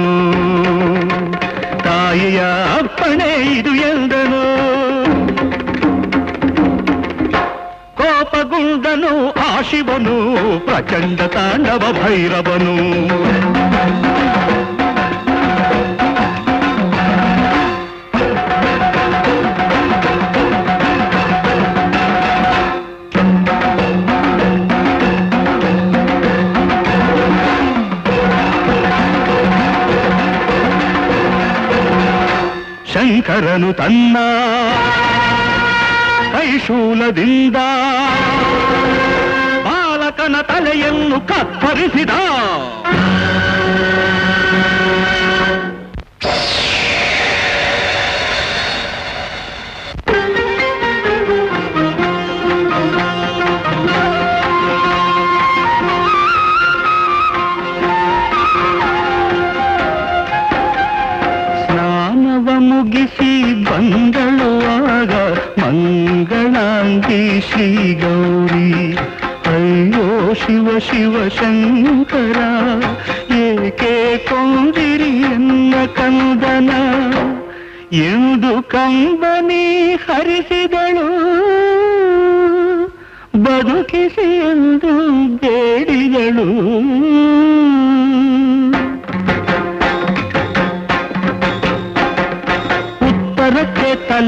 ತಾಯಿಯ ಅಪ್ಪಣೆ ಇದು ಎಂದನು ಕೋಪಗುಂಡನು ಆ ಶಿವನು ಪ್ರಚಂಡ ತಾಂಡವ ಭೈರವನು ಶಂಕರನು ತನ್ನ ಕೈಶೂಲದಿಂದ ಬಾಲಕನ ತಲೆಯನ್ನು ಕತ್ತರಿಸಿದ ಸ್ನಾನವ ಮುಗಿಸಿ ಬಂದಳು ಆಗ ಮಂಗಳಾಂಗಿ ಶ್ರೀ ಗೌರಿ ಅಯ್ಯೋ ಶಿವ ಶಿವ ಶಂಕರ ಏಕೆ ಕೊಂದಿರಿ ಎನ್ನ ಕಂದನ ಎಂದು ಕಂಬನಿ ಹರಿಸಿದಳು ಬದುಕಿಸಿ ಎಂದು ಬೇಡಿದಳು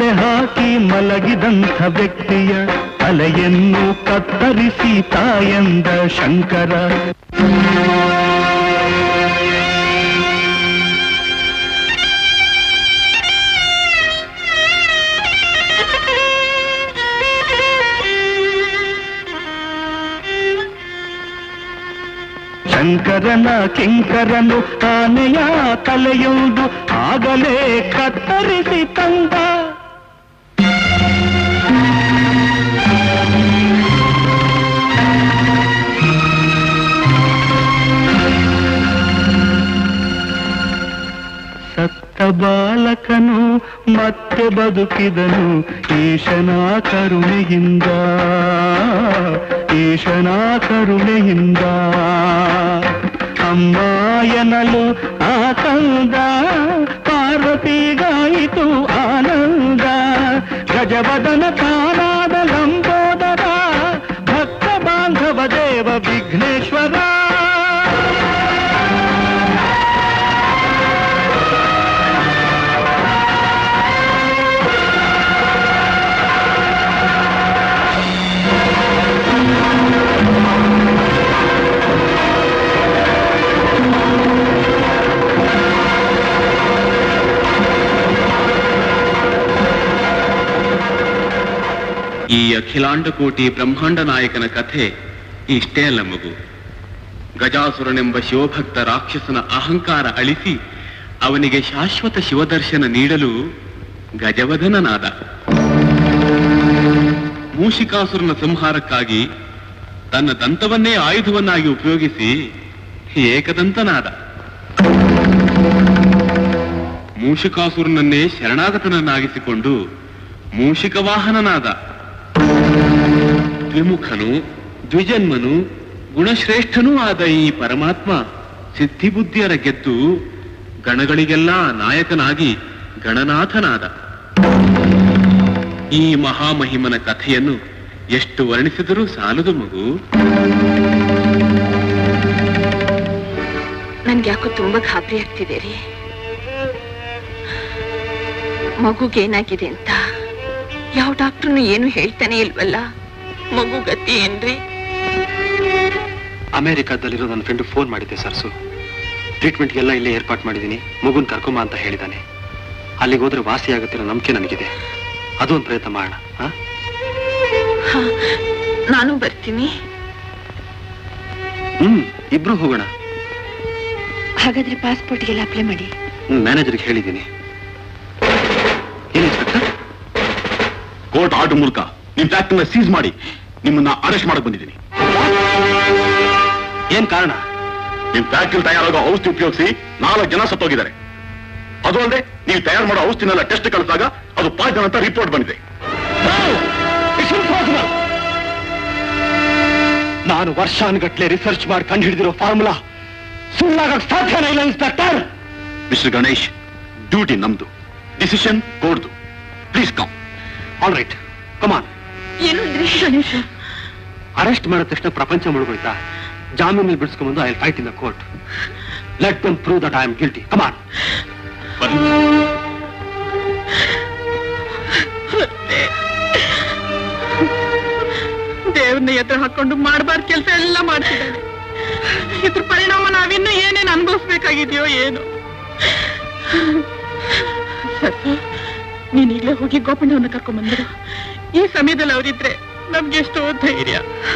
ಹಾಕಿ ಮಲಗಿದಂಥ ವ್ಯಕ್ತಿಯ ತಲೆಯನ್ನು ಕತ್ತರಿಸಿ ತಾಯಂದ ಶಂಕರ ಶಂಕರನ ಕಿಂಕರನು ಆನೆಯ ತಲೆಯುವುದು ಆಗಲೇ ಕತ್ತರಿಸಿ ತಂದ ಸತ್ತ ಬಾಲಕನು ಮತ್ತೆ ಬದುಕಿದನು ಈಶನ ಕರುಣೆಯಿಂದ ಈಶನ ಕರುಣೆಯಿಂದ ಅಮ್ಮ ಎನ್ನಲು ಆಕಂದ ಪಾರ್ವತಿಗಾಯಿತು ಆನಂದ ಗಜವದನ ತಾನಾದ ಲಂಬೋದರ ಭಕ್ತ ಬಾಂಧವ ದೇವ ವಿಘ್ನೇಶ್ವರ ಈ ಅಖಿಲಾಂಡಕೋಟಿ ಬ್ರಹ್ಮಾಂಡ ನಾಯಕನ ಕಥೆ ಇಷ್ಟೇ ಅಲ್ಲ ಮಗು ಗಜಾಸುರನೆಂಬ ಶಿವಭಕ್ತ ರಾಕ್ಷಸನ ಅಹಂಕಾರ ಅಳಿಸಿ ಅವನಿಗೆ ಶಾಶ್ವತ ಶಿವದರ್ಶನ ನೀಡಲು ಗಜವದನನಾದ ಮೂಷಿಕಾಸುರನ ಸಂಹಾರಕ್ಕಾಗಿ ತನ್ನ ದಂತವನ್ನೇ ಆಯುಧವನ್ನಾಗಿ ಉಪಯೋಗಿಸಿ ಏಕದಂತನಾದ ಮೂಷಿಕಾಸುರನನ್ನೇ ಶರಣಾಗತನನ್ನಾಗಿಸಿಕೊಂಡು ಮೂಷಿಕ ವಾಹನನಾದ ದ್ವಿಮುಖನು ದ್ವಿಜನ್ಮನು ಗುಣಶ್ರೇಷ್ಠನೂ ಆದ ಈ ಪರಮಾತ್ಮ ಸಿದ್ಧಿಬುದ್ಧಿಯರ ಗೆದ್ದು ಗಣಗಳಿಗೆಲ್ಲ ನಾಯಕನಾಗಿ ಗಣನಾಥನಾದ ಈ ಮಹಾಮಹಿಮನ ಕಥೆಯನ್ನು ಎಷ್ಟು ವರ್ಣಿಸಿದರೂ ಸಾಲದು ಮಗು ನನ್ಗೆ ಯಾಕೋ ತುಂಬಾ ಗಾಬರಿ ಆಗ್ತಿದೆ ರೀ ಮಗುಗೇನಾಗಿದೆ ಅಂತ ಯಾವ ಡಾಕ್ಟ್ರು ಏನು ಹೇಳ್ತಾನೆ ಇಲ್ವಲ್ಲ ಮಗು ಗತಿ ಏನ್ರಿ ಅಮೆರಿಕಾದಲ್ಲಿರೋ ನನ್ನ ಫ್ರೆಂಡ್ ಫೋನ್ ಮಾಡಿದ್ದೆ ಸರ್ಸು ಟ್ರೀಟ್ಮೆಂಟ್ಗೆಲ್ಲ ಇಲ್ಲೇ ಏರ್ಪಾಟ್ ಮಾಡಿದ್ದೀನಿ ಮಗುನ್ ಕರ್ಕೊಂಬ ಅಂತ ಹೇಳಿದ್ದಾನೆ ಅಲ್ಲಿಗೆ ಹೋದ್ರೆ ವಾಸಿ ಆಗುತ್ತಿರೋ ನಂಬಿಕೆ ನನಗಿದೆ ಅದೊಂದು ಪ್ರಯತ್ನ ಮಾಡೋಣ ಹಾ ಹಾ, ನಾನು ಬರ್ತೀನಿ ಹ್ಮ್ ಇಬ್ರು ಹೋಗೋಣ ಹಾಗಾದ್ರೆ ಪಾಸ್ಪೋರ್ಟ್ಗೆಲ್ಲ ಅಪ್ಲೈ ಮಾಡಿ ಹ್ಮ್ ಮ್ಯಾನೇಜರ್ಗೆ ಹೇಳಿದ್ದೀನಿ ಏನು ಇನ್ಸ್ಪೆಕ್ಟರ್ ಕೋರ್ಟ್ ಆರ್ಡರ್ ಮೂಲಕ ನಿಮ್ ಫ್ಯಾಕ್ಟರಿನ ಸೀಸ್ ಮಾಡಿ ನಿಮ್ಮನ್ನ ಅರೆಸ್ಟ್ ಮಾಡಕ್ ಬಂದಿದ್ದೀನಿ ಏನ್ ಕಾರಣ ನಿಮ್ ಫ್ಯಾಕ್ಟರಿ ತಯಾರಾಗೋ ಔಷಧಿ ಉಪಯೋಗಿಸಿ ನಾಲ್ಕು ಜನ ಸತ್ತೋಗಿದ್ದಾರೆ ಅದು ಅಲ್ಲದೆ ನೀವು ತಯಾರು ಮಾಡೋ ಔಷಧಿನೆಲ್ಲ ಟೆಸ್ಟ್ ಕಳಿಸಿದಾಗ ಅದು ಪಾಯ್ಸನ್ ಅಂತ ರಿಪೋರ್ಟ್ ಬಂದಿದೆ ನಾನು ವರ್ಷಾನುಗಟ್ಲೆ ರಿಸರ್ಚ್ ಮಾಡಿ ಕಂಡುಹಿಡಿದಿರೋ ಫಾರ್ಮುಲಾ ಸುಳ್ಳಾಗಕ್ ಸಾಧ್ಯನೇ ಇಲ್ಲ ಇನ್ಸ್ಪೆಕ್ಟರ್ ಮಿಸ್ಟರ್ ಗಣೇಶ್ ಡ್ಯೂಟಿ ನಮ್ದು ಡಿಸಿಷನ್ ಕೋರ್ಟ್ದು please come all right come on ಏನು ಅಂದ್ರೆ ಗಣೇಶ ಅರೆಸ್ಟ್ ಮಾಡಿದ ತಕ್ಷಣ ಪ್ರಪಂಚ ಮುಳುಗೋಯ್ತಾ ಜಾಮೀನಲ್ಲಿ ಬಿಡಿಸ್ಕೊಂಬಂದು I fight in the court let them prove that I am guilty come on ದೇವ್ರನ್ನ ಎದುರು ಹಾಕೊಂಡು ಮಾಡಬಾರ್ದು ಕೆಲಸ ಎಲ್ಲ ಮಾಡ್ತಿದ್ದಾನೆ ಇದ್ರ ಪರಿಣಾಮ ನಾವಿನ್ನು ಏನೇನು ಅನುಭವಿಸ್ಬೇಕಾಗಿದೆಯೋ ಏನು ಸರ್ ನೀನ್ ಈಗಲೇ ಹೋಗಿ ಗೋಪಣ್ಣವನ್ನ ಕರ್ಕೊಂಡ್ ಬಂದ್ರು ಈ ಸಮಯದಲ್ಲಿ ಅವರಿದ್ರೆ ನಮ್ಗೆ ಎಷ್ಟೋ ಧೈರ್ಯ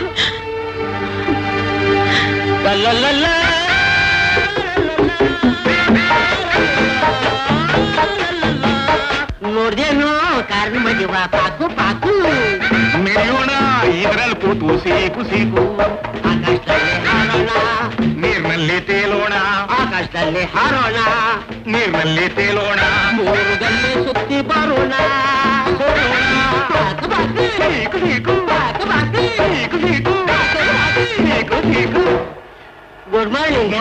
ನೋಡ್ದೇನು ಕಾರಣ ಮದಿವ ಪಾಕು ಪಾಕು ಮೆರೆಯೋಣ ಇದರಲ್ಲಿ ಕೂತು ಸೀಕು ಸೀಕು ಆಕಾಶದಲ್ಲಿ ಹಾರೋಣ ನೀರಿನಲ್ಲಿ ತೇಲೋಣ ಆಕಾಶದಲ್ಲಿ ಹಾರೋಣ ನೀರಿನಲ್ಲಿ ತೇಲೋಣ ಮೂರುಗಲ್ಲಿ ಸುತ್ತಿ ಬರೋಣ ಪಾಕು ಪಾಕು ಪಾಕು ಪಾಕು ಗುಡ್ ಮಾರ್ನಿಂಗ್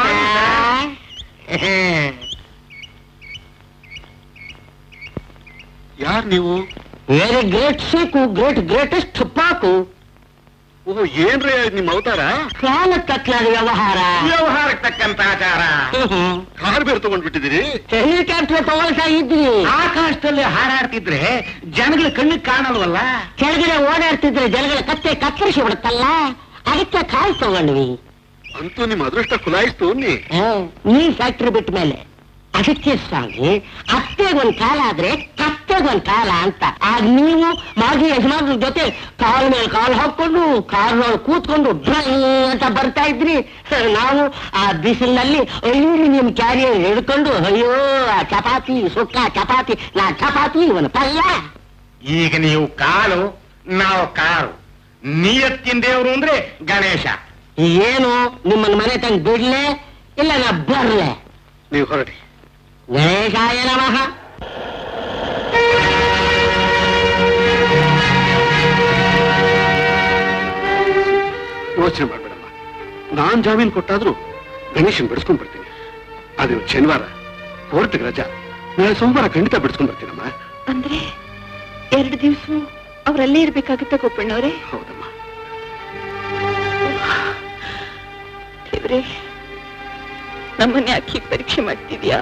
ಯಾರು ನೀವು ವೆರಿ ಗ್ರೇಟ್ ಸೀಕು ಗ್ರೇಟ್ ಗ್ರೇಟೆಸ್ಟ್ ಪಾಕು ಓಹೋ ಏನ್ರಿ ನಿಮ್ಮ ಅವತಾರ ಕಾಲ ತಕ್ಕಲಾದ ವ್ಯವಹಾರ ವ್ಯವಹಾರಕ್ಕೆ ತಕ್ಕಂತ ಆಚಾರ ಕಾರ್ ಬೇರೆ ತಗೊಂಡ್ಬಿಟ್ಟಿದ್ದೀರಿ ಹೆಲಿಕಾಪ್ಟರ್ ತಗೊಳ್ತಾ ಇದ್ರಿ ಆಕಾಶದಲ್ಲಿ ಹಾರಾಡ್ತಿದ್ರೆ ಜನಗಳ ಕಣ್ಣಿಗೆ ಕಾಣಲ್ವಲ್ಲ ಕೆಳಗಡೆ ಓಡಾಡ್ತಿದ್ರೆ ಜನಗಳ ಕತ್ತೆ ಕತ್ತರಿಸಿ ಬಿಡುತ್ತಲ್ಲ ಅದಕ್ಕೆ ಕಾಲ್ ತಗೊಂಡ್ವಿ ಅಂತೂ ನಿಮ್ಮ ಅದೃಷ್ಟ ಖುಲಾಯಿಸ್ತು ಅನ್ನಿ ಈ ಫ್ಯಾಕ್ಟ್ರಿ ಬಿಟ್ಟ ಮೇಲೆ ಅದಕ್ಕೆ ಸ್ವಾಮಿ ಅತ್ತೆಗೊಂದ್ ಕಾಲ ಆದ್ರೆ ಕತ್ತೆಗೊಂದ್ ಕಾಲ ಅಂತ ಆಗ ನೀವು ಮಾಗಿ ಯಜಮಾನ್ರ ಜೊತೆ ಕಾಲ್ ಮೇಲೆ ಕಾಲ್ ಹಾಕೊಂಡು ಕಾರ್ನೊಳಗೆ ಕೂತ್ಕೊಂಡು ಡ್ರೈ ಅಂತ ಬರ್ತಾ ಇದ್ರಿ ನಾವು ಆ ಬಿಸಿಲಿನಲ್ಲಿ ಅಲ್ಯೂಮಿನಿಯಂ ಕ್ಯಾರಿಯರ್ ಹಿಡ್ಕೊಂಡು ಅಯ್ಯೋ ಆ ಚಪಾತಿ ಸುಕ್ಕ ಚಪಾತಿ ನಾ ಚಪಾತಿ ಇವನು ಪಲ್ಯ ಈಗ ನೀವು ಕಾಲು ನಾವು ಕಾರು ನಿಯತ್ತಿನ ದೇವರು ಅಂದ್ರೆ ಗಣೇಶ ಏನು ನಿಮ್ಮನ್ನ ಮನೆ ತಂಗ್ ಬಿಡ್ಲೆ ಇಲ್ಲ ನಾ ಬರ್ಲೆ ನೀವು ಹೊರಡಿ ಗಣೇಶಾಯ ನಮಃ ಯೋಚನೆ ಮಾಡ್ಬೇಡಮ್ಮ ನಾನ್ ಜಾಮೀನ್ ಕೊಟ್ಟಾದ್ರೂ ಗಣೇಶನ್ ಬಿಡಿಸ್ಕೊಂಡ್ ಬರ್ತೀನಿ ಅದು ಶನಿವಾರ ಕೋರ್ಟ್ಗೆ ರಜಾ ನಾಳೆ ಸೋಮವಾರ ಖಂಡಿತ ಬಿಡಿಸ್ಕೊಂಡ್ ಬರ್ತೀನಮ್ಮ ಅಂದ್ರೆ ಎರಡು ದಿವಸ ಅವರಲ್ಲೇ ಇರ್ಬೇಕಾಗುತ್ತೆ ಗೋಪಣ್ಣವ್ರೆ ಹೌದಮ್ಮ ದೇವ್ರೆ ನಮ್ಮನ್ನ ಯಾಕೆ ಹೀಗ್ ಪರೀಕ್ಷೆ ಮಾಡ್ತಿದ್ಯಾ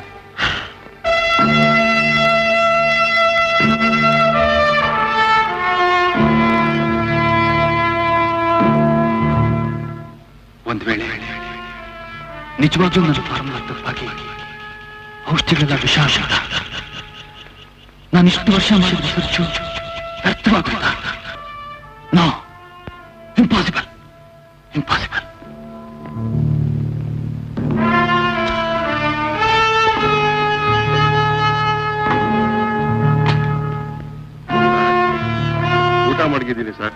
ಒಂದ್ ವೇಳೆ ನಿಜವಾಗ್ಲೂ ನನ್ನ ಫಾರ್ಮುಲಾ ತಪ್ಪಾಗಿ ಔಷಧಿಗಳೆಲ್ಲ ವಿಷ ಆಗ ನಾನು ಇಷ್ಟು ವರ್ಷ ಮಾಡಿದ ಖರ್ಚು ವ್ಯರ್ಥವಾಗುತ್ತಾ ನೋ ಇಂಪಾಸಿಬಲ್ ಇಂಪಾಸಿಬಲ್ ಊಟ ಮಡಗಿದ್ದೀನಿ ಸರ್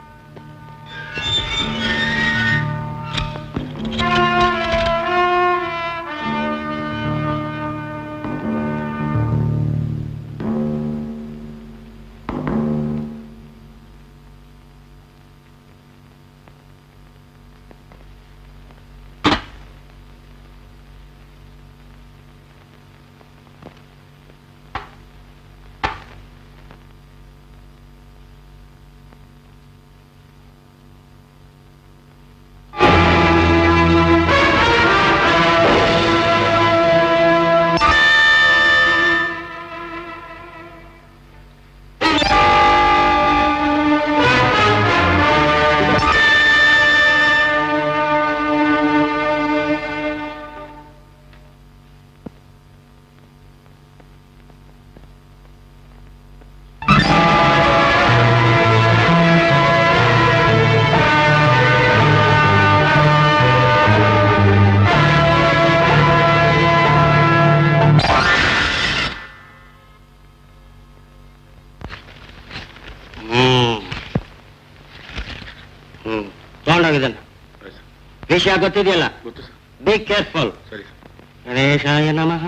ಹ್ಮ್ ತಗೊಂಡೋಗಿದ್ದಾನೆ ವಿಷಯ ಗೊತ್ತಿದೆಯಲ್ಲ ಬಿ ಕೇರ್ಫುಲ್ ಸರಿ ಗಣೇಶಾಯ ನಮಃ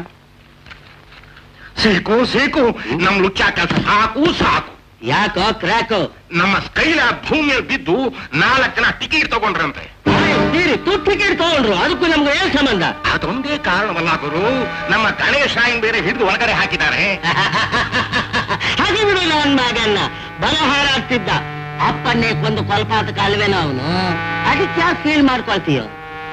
ಸೇಕು ಸೇಕು ನಮ್ ಲುಚ್ಚ ಕೆಲಸ ಸಾಕು ಸಾಕು ಯಾಕೋ ಕ್ರ್ಯಾಕು ನಮ್ಮ ಕೈಲ ಭೂಮಿಯಲ್ಲಿ ಬಿದ್ದು ನಾಲ್ಕು ಜನ ಟಿಕೆಟ್ ತಗೊಂಡ್ರಂತೆ ತೀರಿ ತುಟ್ಟು ಟಿಕೆಟ್ ತಗೊಂಡ್ರು ಅದಕ್ಕೂ ನಮ್ಗೆ ಏನ್ ಸಂಬಂಧ ಅದೊಂದೇ ಕಾರಣವಲ್ಲ ಗುರು ನಮ್ಮ ಗಣೇಶ ಬೇರೆ ಹಿಡಿದು ಒಳಗಡೆ ಹಾಕಿದ್ದಾರೆ ಹಾಗೆ ಬಿಡೋಲ್ಲ ಅವನ್ ಮಗನ್ನ ಬಲಹಾರ ಆಗ್ತಿದ್ದ ಅಪ್ಪನ್ನೇ ಕೊಂದು ಕೊಲ್ಪಾತ ಕಾಲುವೆನ ಅವನು ಅದಕ್ಕೆ ಯಾಕೆ ಫೀಲ್ ಮಾಡ್ಕೊಳ್ತೀಯೋ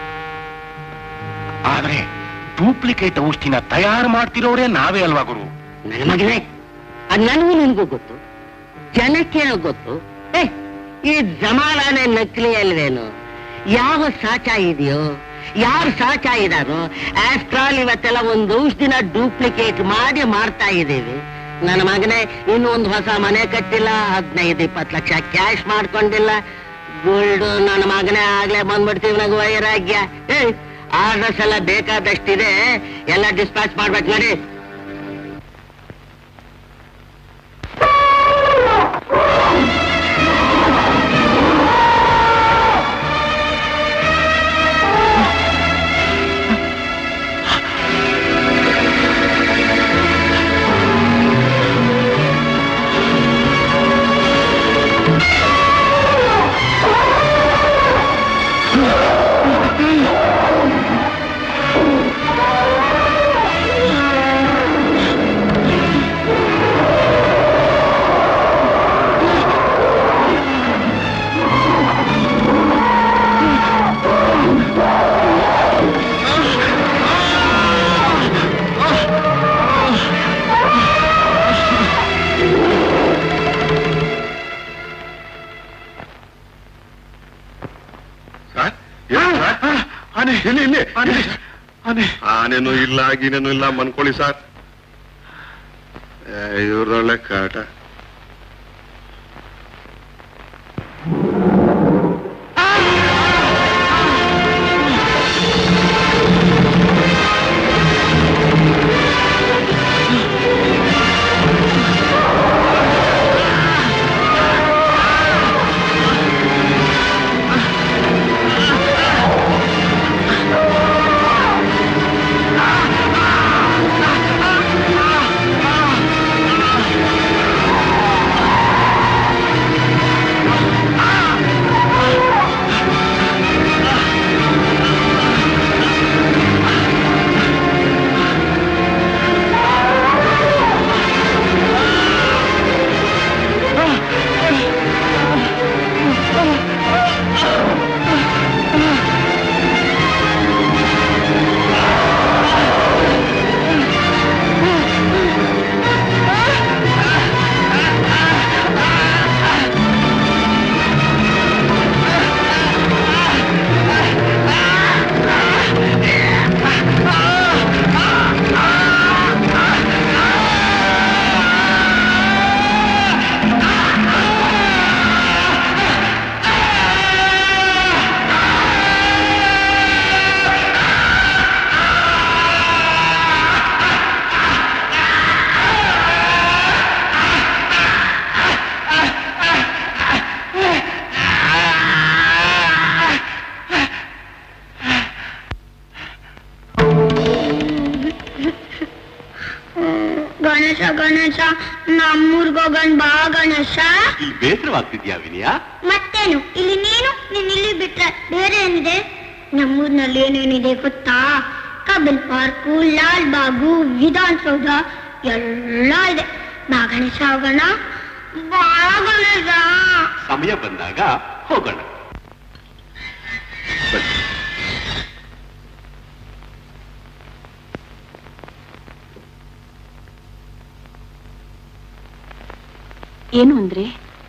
ಆದ್ರೆ ಡೂಪ್ಲಿಕೇಟ್ ಔಷಧಿನ ತಯಾರು ಮಾಡ್ತಿರೋರೇ ನಾವೇ ಅಲ್ವಾ ಗುರು ನನ್ನ ಮಗನೇ ಅದ್ ನನಗೂ ನಿನ್ಗೂ ಗೊತ್ತು ಜನಕ್ಕೇನೋ ಗೊತ್ತು ಏ ಈ ಜಮಾನಾನೆ ನಕಲಿ ಅಲ್ವೇನು ಯಾವ ಸಾಚ ಇದೆಯೋ ಯಾರು ಸಾಚ ಇದಾರೋ ಆಫ್ಟರ್ ಆಲ್ ಇವತ್ತೆಲ್ಲ ಒಂದು ಔಷಧಿನ ಡೂಪ್ಲಿಕೇಟ್ ಮಾಡಿ ಮಾಡ್ತಾ ಇದ್ದೀವಿ ನನ್ನ ಮಗನೇ ಇನ್ನು ಒಂದು ಹೊಸ ಮನೆ ಕಟ್ಟಿಲ್ಲ ಹದಿನೈದು ಇಪ್ಪತ್ತು ಲಕ್ಷ ಕ್ಯಾಶ್ ಮಾಡ್ಕೊಂಡಿಲ್ಲ ಗೋಲ್ಡ್ ನನ್ನ ಮಗನೇ ಆಗ್ಲೇ ಬಂದ್ಬಿಡ್ತೀವಿ ನನಗೆ ವೈರಾಗ್ಯ ಏ ಆರ್ಡರ್ಸ್ ಎಲ್ಲ ಬೇಕಾದಷ್ಟಿದೆ ಎಲ್ಲ ಡಿಸ್ಪ್ಯಾಚ್ ಮಾಡ್ಬೇಕು ನೋಡಿ ಆ ಆನೆ ಇಲ್ಲಿ ಇಲ್ಲಿ ಆನೆ ಆನೆನೂ ಇಲ್ಲ ಗೀನೇನೂ ಇಲ್ಲ ಮನ್ಕೊಳ್ಳಿ ಸರ್ ಇವ್ರೊಳ್ಳೆ ಕಾಟ ಗಣೇಶ ಗಣೇಶ ನಮ್ಮೂರ್ಗೋಗಣ್ ಬಾ ಗಣೇಶ ಇಲ್ಲಿ ಬೇಸರವಾಗ್ತಿದ್ಯಾ ವಿನಯ ಮತ್ತೇನು ಇಲ್ಲಿ ನೀನು ನೀನ್ ಇಲ್ಲಿ ಬಿಟ್ರೆ ಬೇರೆ ಏನಿದೆ ನಮ್ಮೂರ್ನಲ್ಲಿ ಏನೇನಿದೆ ಗೊತ್ತಾ ಕಬಿಲ್ ಪಾರ್ಕು ಲಾಲ್ ಬಾಗು ವಿಧಾನಸೌಧ ಎಲ್ಲ ಇದೆ ಬಾ ಗಣೇಶ ಹೋಗೋಣ ಬಾ ಗಣೇಶ ಸಮಯ ಬಂದಾಗ ಹೋಗೋಣ ಬನ್ನಿ. ಏನು ಅಂದ್ರೆ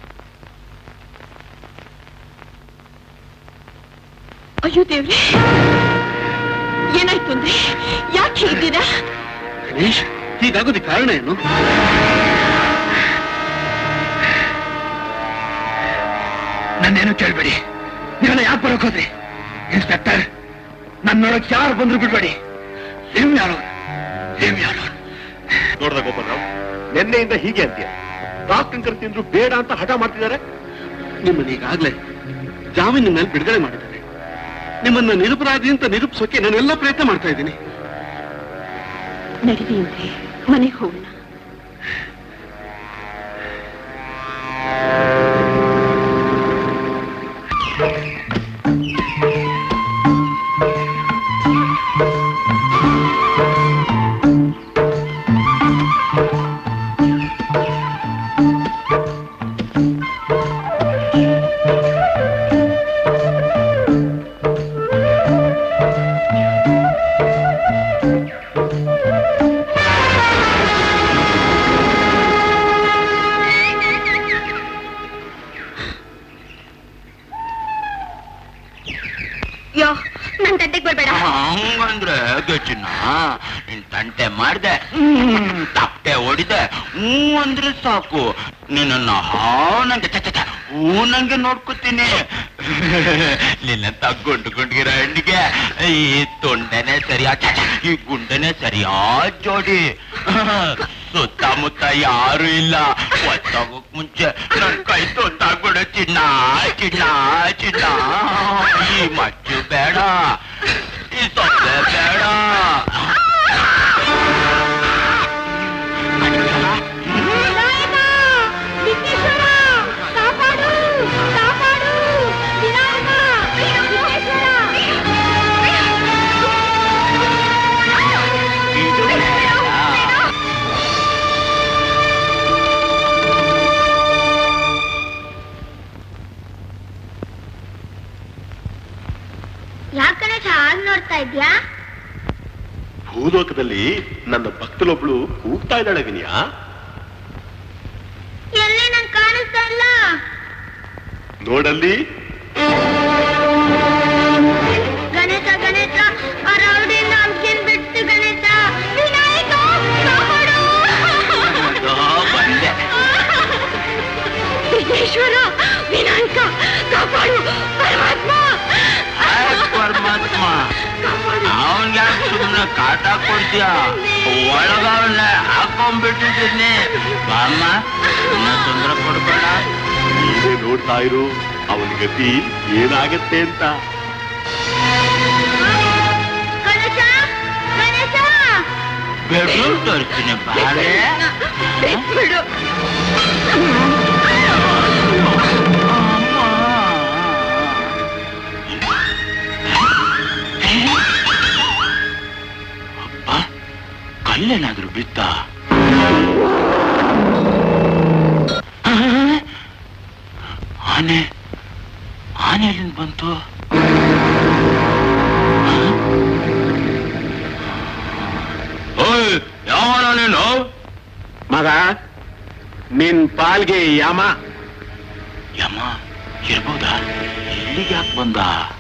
ಅಯ್ಯೋ ದೇವ್ರೆ ಏನಾಯ್ತು ಅಂದ್ರೆ ಯಾಕೆ ಇದ್ದೀರಾ ಗಣೇಶ್ ಹೀಗಾಗೋದಕ್ಕೆ ಕಾರಣ ಏನು ನನ್ನೇನು ಕೇಳ್ಬೇಡಿ ನೀವೆಲ್ಲ ಯಾಕೆ ಬರೋಕ್ ಹೋದ್ರಿ ಇನ್ಸ್ಪೆಕ್ಟರ್ ನನ್ ನೋಡಕ್ ಯಾರು ಬಂದ್ರು ಬಿಡ್ಬೇಡಿ ನೀವು ಯಾರು ನೀವು ಯಾರು ನೋಡ್ದ ಗೋಪಾಲರಾವ್ ನಿನ್ನೆಯಿಂದ ಹೀಗೆ ಅಂತೀಯ ಡಾಕ್ಟರ್ ಕರ್ತಿಂದ್ರು ಬೇಡ ಅಂತ ಹಠ ಮಾಡ್ತಿದ್ದಾರೆ ನಿಮ್ಮನ್ನ ಈಗಾಗ್ಲೇ ಜಾಮೀನಿನ ಮೇಲೆ ಬಿಡುಗಡೆ ಮಾಡಿದ್ದಾರೆ ನಿಮ್ಮನ್ನ ನಿರಪರಾಧಿ ಅಂತ ನಿರೂಪಿಸೋಕೆ ನಾನೆಲ್ಲ ಪ್ರಯತ್ನ ಮಾಡ್ತಾ ಇದ್ದೀನಿ ನಡೀರಿ ಅಂದ್ರೆ ಮನೆಗೆ ಹೋಗೋಣ ಯೋ ನನ್ ತಟ್ಟೆಗೆ ಬರ್ಬೇಡ ಹಂಗಂದ್ರೆ ಹೇಗೆ ಚಿನ್ನ ನಿನ್ ತಂಟೆ ಮಾಡ್ದೆ ಹ್ಮ್, ತಪ್ಪೆ ಹೊಡಿದೆ ಹ್ಞೂ ಅಂದ್ರೆ ಸಾಕು ನಿನ್ನ ಹಾನಂಗೆ ಚ ಚ, ಚ, ಹೂ ನಂಗೆ ನೋಡ್ಕೊತೀನಿ ನಿನ್ನ ತಗ್ಗೊಂಡ್ಕೊಂಡಿರೋ ಹೆಣ್ಣಿಗೆ ಈ ತೊಂಡೆನೆ ಸರಿಯಾ ಛ, ಛ, ಈ ಗುಂಡೆನೆ ಸರಿಯಾ ಜೋಡಿ ಸುತ್ತಮುತ್ತ ಯಾರು ಇಲ್ಲ ಒತ್ತಾಗೋಕ್ ಮುಂಚೆ ನನ್ ಕೈ ತೊತ್ತಾಗ್ಬಿಡು ಚಿನ್ನ ಚಿನ್ನ ಚಿನ್ನ ಈ ಮಚ್ಚು ಬೇಡ ಈ ಸೊಳ್ಳೆ ಬೇಡ ವಿನಾಯಕ ವಿಘ್ನೇಶ್ವರ ಕಾಪಾಡು ಕಾಪಾಡು ವಿನಾಯಕ ವಿಘ್ನೇಶ್ವರ ಇದು ಬೇಡ. ಯಾಕನೆ ಹಾಗೆ ನೋಡ್ತಾ ಇದ್ಯಾ ಭೂಲೋಕದಲ್ಲಿ ನನ್ನ ಭಕ್ತಲೊಬ್ಳು ಕೂಗ್ತಾ ಇದ್ದಾಳೆ ವಿನಯ ಎಲ್ಲಿ ನನ್ ಕಾಣಿಸ್ತಾ ಇಲ್ಲ ನೋಡಲ್ಲಿ ಗಣೇಶ ಗಣೇಶ ಹಾಕೊಡ್ತೀಯ ಒಳಗವನ್ನ ಹಾಕೊಂಡ್ಬಿಟ್ಟಿದ್ದೀನಿ ಬಾಮ್ಮ ಇನ್ನ ತೊಂದರೆ ಕೊಡ್ಬೇಡ ನೀವೇ ನೋಡ್ತಾ ಇರು ಅವನ ಗತಿ ಏನಾಗತ್ತೆ ಅಂತ ಗಣೇಶ ಗಣೇಶ ಬೆಡ್ರೂಮ್ ತೋರಿಸ್ತೀನಿ ಬಾಳೆ ಬಿಡು ಕಲ್ಲೇನಾದ್ರೂ ಬಿತ್ತ ಆನೆ ಆನೆ ಎಲ್ಲಿಂದ ಬಂತು ಓಯ್ ಯಾವನ ನೀನು ಮಗ ನಿನ್ ಪಾಲ್ಗೆ ಯಮ ಯಮ ಇರ್ಬೋದಾ ಇಲ್ಲಿಗೆ ಯಾಕೆ ಬಂದ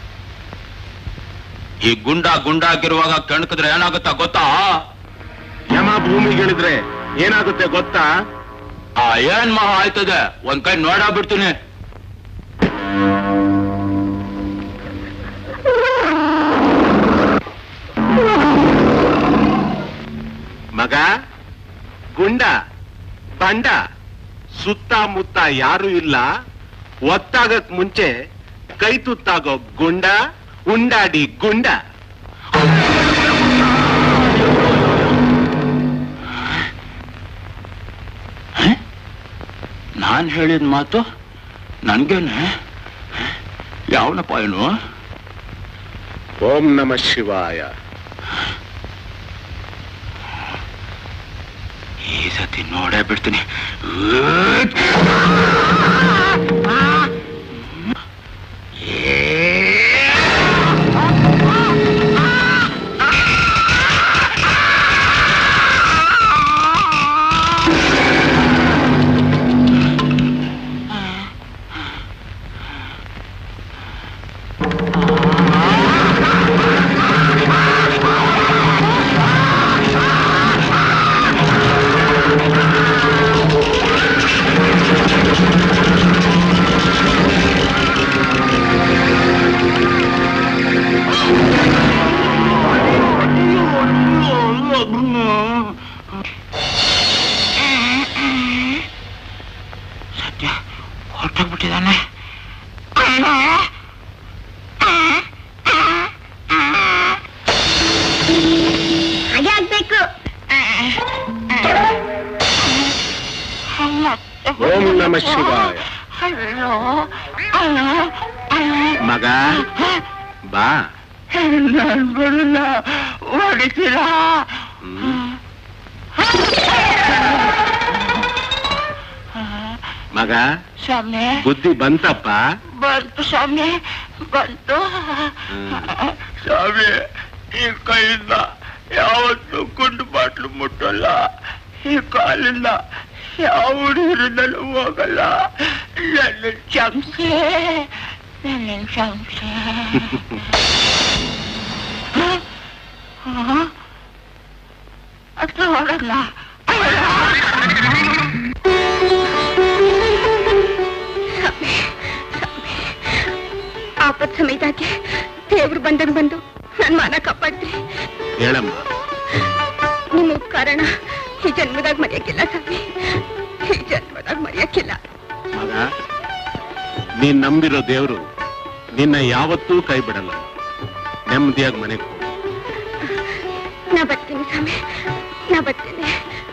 ಈ ಗುಂಡ ಗುಂಡಾಗಿರುವಾಗ ಕೆಣಕಿದ್ರೆ ಏನಾಗುತ್ತಾ ಗೊತ್ತಾ ಯಮ ಭೂಮಿಗಿಳಿದ್ರೆ ಏನಾಗುತ್ತೆ ಗೊತ್ತಾ ಆ ಏನ್ ಮಹಾ ಆಯ್ತದೆ ಒಂದ್ ಕೈ ನೋಡ ಬಿಡ್ತೀನಿ ಮಗ ಗುಂಡ ಬಂಡ ಸುತ್ತಮುತ್ತ ಯಾರು ಇಲ್ಲ ಒತ್ತಾಗಕ್ ಮುಂಚೆ ಕೈ ತುತ್ತಾಗೋ ಗುಂಡ ಉಂಡಾಡಿ ಗುಂಡ ನಾನ್ ಹೇಳಿದ ಮಾತು ನನ್ಗೇನೆ ಯಾವನಪ್ಪ ಏನು ಓಂ ನಮ ಶಿವಾಯ ಈ ಸತಿ ನೋಡೇ ಬಿಡ್ತೀನಿ ಸದ್ಯ ಹೊರಟೋಗ್ಬಿಟ್ಟಿದ್ದಾನೆ ಹಾಗೆ ಆಗ್ಬೇಕು ಓಂ ನಮ ಶಿವಾಯ ಮಗ ಬಾ ನಾನು ಬರಲ್ಲ ಹೊಡಿತೀರಾ ಮಗ ಸ್ವಾಮಿ ಬುದ್ಧಿ ಬಂತಪ್ಪ ಬಂತು ಸ್ವಾಮಿ ಬಂತು ಸ್ವಾಮಿ ಈ ಕೈಯಿಂದ ಯಾವತ್ತು ಗುಂಡು ಬಾಟ್ಲು ಮುಟ್ಟಲ್ಲ ಈ ಕಾಲಿಂದ ಯಾವ ನೀರಿನಲ್ಲೂ ಹೋಗಲ್ಲ ನನ್ನ ಚಮಚೆ ನನ್ನ ಚಮಚೆ ಅದು ಹೊಡಲ್ಲ ಆಪತ್ ಸಮಯದಾಗೆ ದೇವ್ರು ಬಂದಂಗ್ ಬಂದು ನನ್ ಮಾನ ಕಾಪಾಡ್ರಿ ಹೇಳಮ್ಮ ನಿಮ್ಮ ಉಪಕಾರಣ ಈ ಜನ್ಮದಾಗ ಮರೆಯಕ್ಕಿಲ್ಲ ಸ್ವಾಮಿ ಈ ಜನ್ಮದಾಗ ಮರೆಯಕ್ಕಿಲ್ಲ ಮಗ ನೀನ್ ನಂಬಿರೋ ದೇವ್ರು ನಿನ್ನ ಯಾವತ್ತೂ ಕೈ ಬಿಡಲ್ಲ ನೆಮ್ಮದಿಯಾಗಿ ಮನೆಗೆ ಹೋಗು ನಾ ಬರ್ತೀನಿ ಸ್ವಾಮಿ ನಾ ಬರ್ತೀನಿ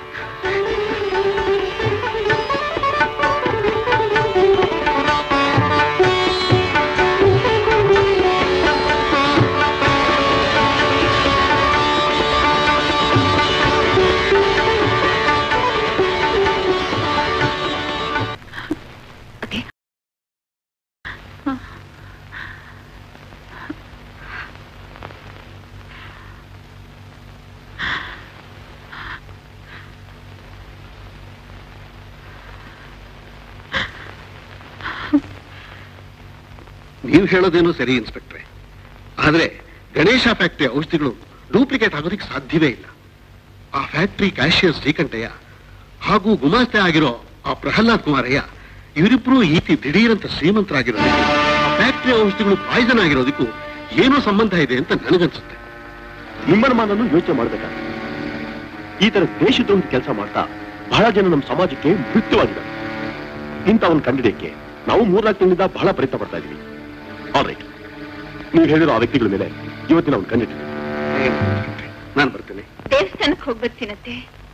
ನೀವು ಹೇಳೋದೇನೋ ಸರಿ ಇನ್ಸ್ಪೆಕ್ಟ್ರೆ ಆದ್ರೆ ಗಣೇಶ ಫ್ಯಾಕ್ಟರಿ ಔಷಧಿಗಳು ಡೂಪ್ಲಿಕೇಟ್ ಆಗೋದಕ್ಕೆ ಸಾಧ್ಯವೇ ಇಲ್ಲ ಆ ಫ್ಯಾಕ್ಟರಿ ಕ್ಯಾಶಿಯರ್ ಶ್ರೀಕಂಠಯ್ಯ ಹಾಗೂ ಗುಮಾಸ್ತೆ ಆಗಿರೋ ಆ ಪ್ರಹ್ಲಾದ್ ಕುಮಾರಯ್ಯ ಇವರಿಬ್ರು ಈತಿ ದಿಢೀರಂತ ಶ್ರೀಮಂತರಾಗಿರೋದಕ್ಕೂ ಆ ಫ್ಯಾಕ್ಟರಿ ಔಷಧಿಗಳು ಪಾಯ್ಸನ್ ಆಗಿರೋದಕ್ಕೂ ಏನೋ ಸಂಬಂಧ ಇದೆ ಅಂತ ನನಗನ್ಸುತ್ತೆ ನಿಮ್ಮನ್ನ ಮಾನನ್ನು ಯೋಚನೆ ಮಾಡ್ಬೇಕಾಗ್ತದೆ ಈ ತರ ದೇಶದ್ರೋಹದ ಕೆಲಸ ಮಾಡ್ತಾ ಬಹಳ ಜನ ನಮ್ಮ ಸಮಾಜಕ್ಕೆ ಮೃತ್ಯುವಾಗಿದ್ದಾರೆ ಇಂಥವನ್ನ ಕಂಡಿಡಿಯಕ್ಕೆ ನಾವು ಮೂರ್ನಾಲ್ಕು ತಿಂಗಳಿಂದ ಬಹಳ ಪ್ರಯತ್ನ ಪಡ್ತಾ ಇದೀವಿ ಆಲ್ ರೈಟ್ ನೀವು ಹೇಳಿರೋ ಆ ವ್ಯಕ್ತಿಗಳ ಮೇಲೆ ಇವತ್ತಿನ ಅವ್ನು ಕಂಡಿದ್ದೀವಿ ನಾನು ಬರ್ತೇನೆ ದೇವಸ್ಥಾನಕ್ಕೆ ಹೋಗಿ ಬರ್ತೀನತ್ತೆ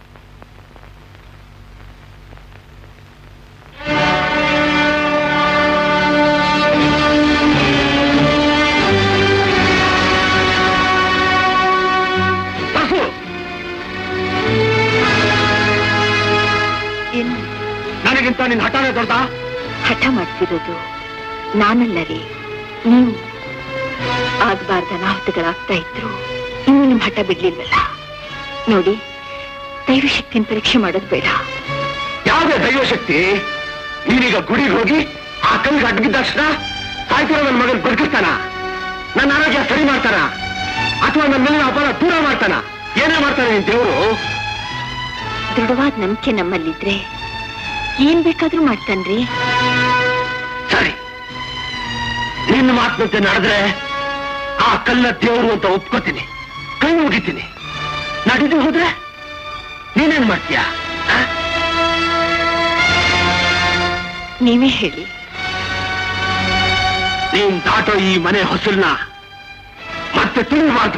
ಏನು ನನಗಿಂತ ನಿನ್ ಹಠಾನೇ ದೊಡ್ಡ ಹಠ ಮಾಡ್ತಿರೋದು ನಾನಲ್ಲ ರೀ ನೀವು ಆಗ್ಬಾರ್ದ ಅನಾಹುತಗಳಾಗ್ತಾ ಇದ್ರು ಇನ್ನು ನಿಮ್ ಹಠ ಬಿಡ್ಲಿಲ್ವಲ್ಲ ನೋಡಿ ದೈವ ಶಕ್ತಿನ ಪರೀಕ್ಷೆ ಮಾಡೋದು ಬೇಡ ಯಾವುದೇ ದೈವಶಕ್ತಿ ನೀನೀಗ ಗುಡಿಗೆ ಹೋಗಿ ಆ ಕಲ್ಲಿಗೆ ಅಡ್ಗಿದ್ದ ತಕ್ಷಣ ಸಾಯ್ತಿರೋ ನನ್ನ ಮಗನ್ ಬದುಕಿಸ್ತಾನ ನನ್ನ ಆರೋಗ್ಯ ಸರಿ ಮಾಡ್ತಾನ ಅಥವಾ ನನ್ನ ಮೇಲಿನ ಅಪರಾಧ ದೂರ ಮಾಡ್ತಾನ ಏನೇ ಮಾಡ್ತಾನೆ ನಿನ್ ದೇವರು ದೃಢವಾದ ನಂಬಿಕೆ ನಮ್ಮಲ್ಲಿದ್ರೆ ಏನ್ ಬೇಕಾದ್ರೂ ಮಾಡ್ತಾನ್ರಿ ಸರಿ ನಿನ್ನ ಮಾತಿನಂತೆ ನಡೆದ್ರೆ ಆ ಕಲ್ಲ ದೇವರು ಅಂತ ಒಪ್ಕೋತೀನಿ ಕೈ ಮುಗಿತೀನಿ ನಡೆದು ಹೋದ್ರೆ ನೀನೇನ್ ಮಾಡ್ತೀಯ ನೀವೇ ಹೇಳಿ ನೀನ್ ದಾಟೋ ಈ ಮನೆ ಹೊಸಲ್ನ ಮತ್ತೆ ತಿಳಿಬಾರ್ದು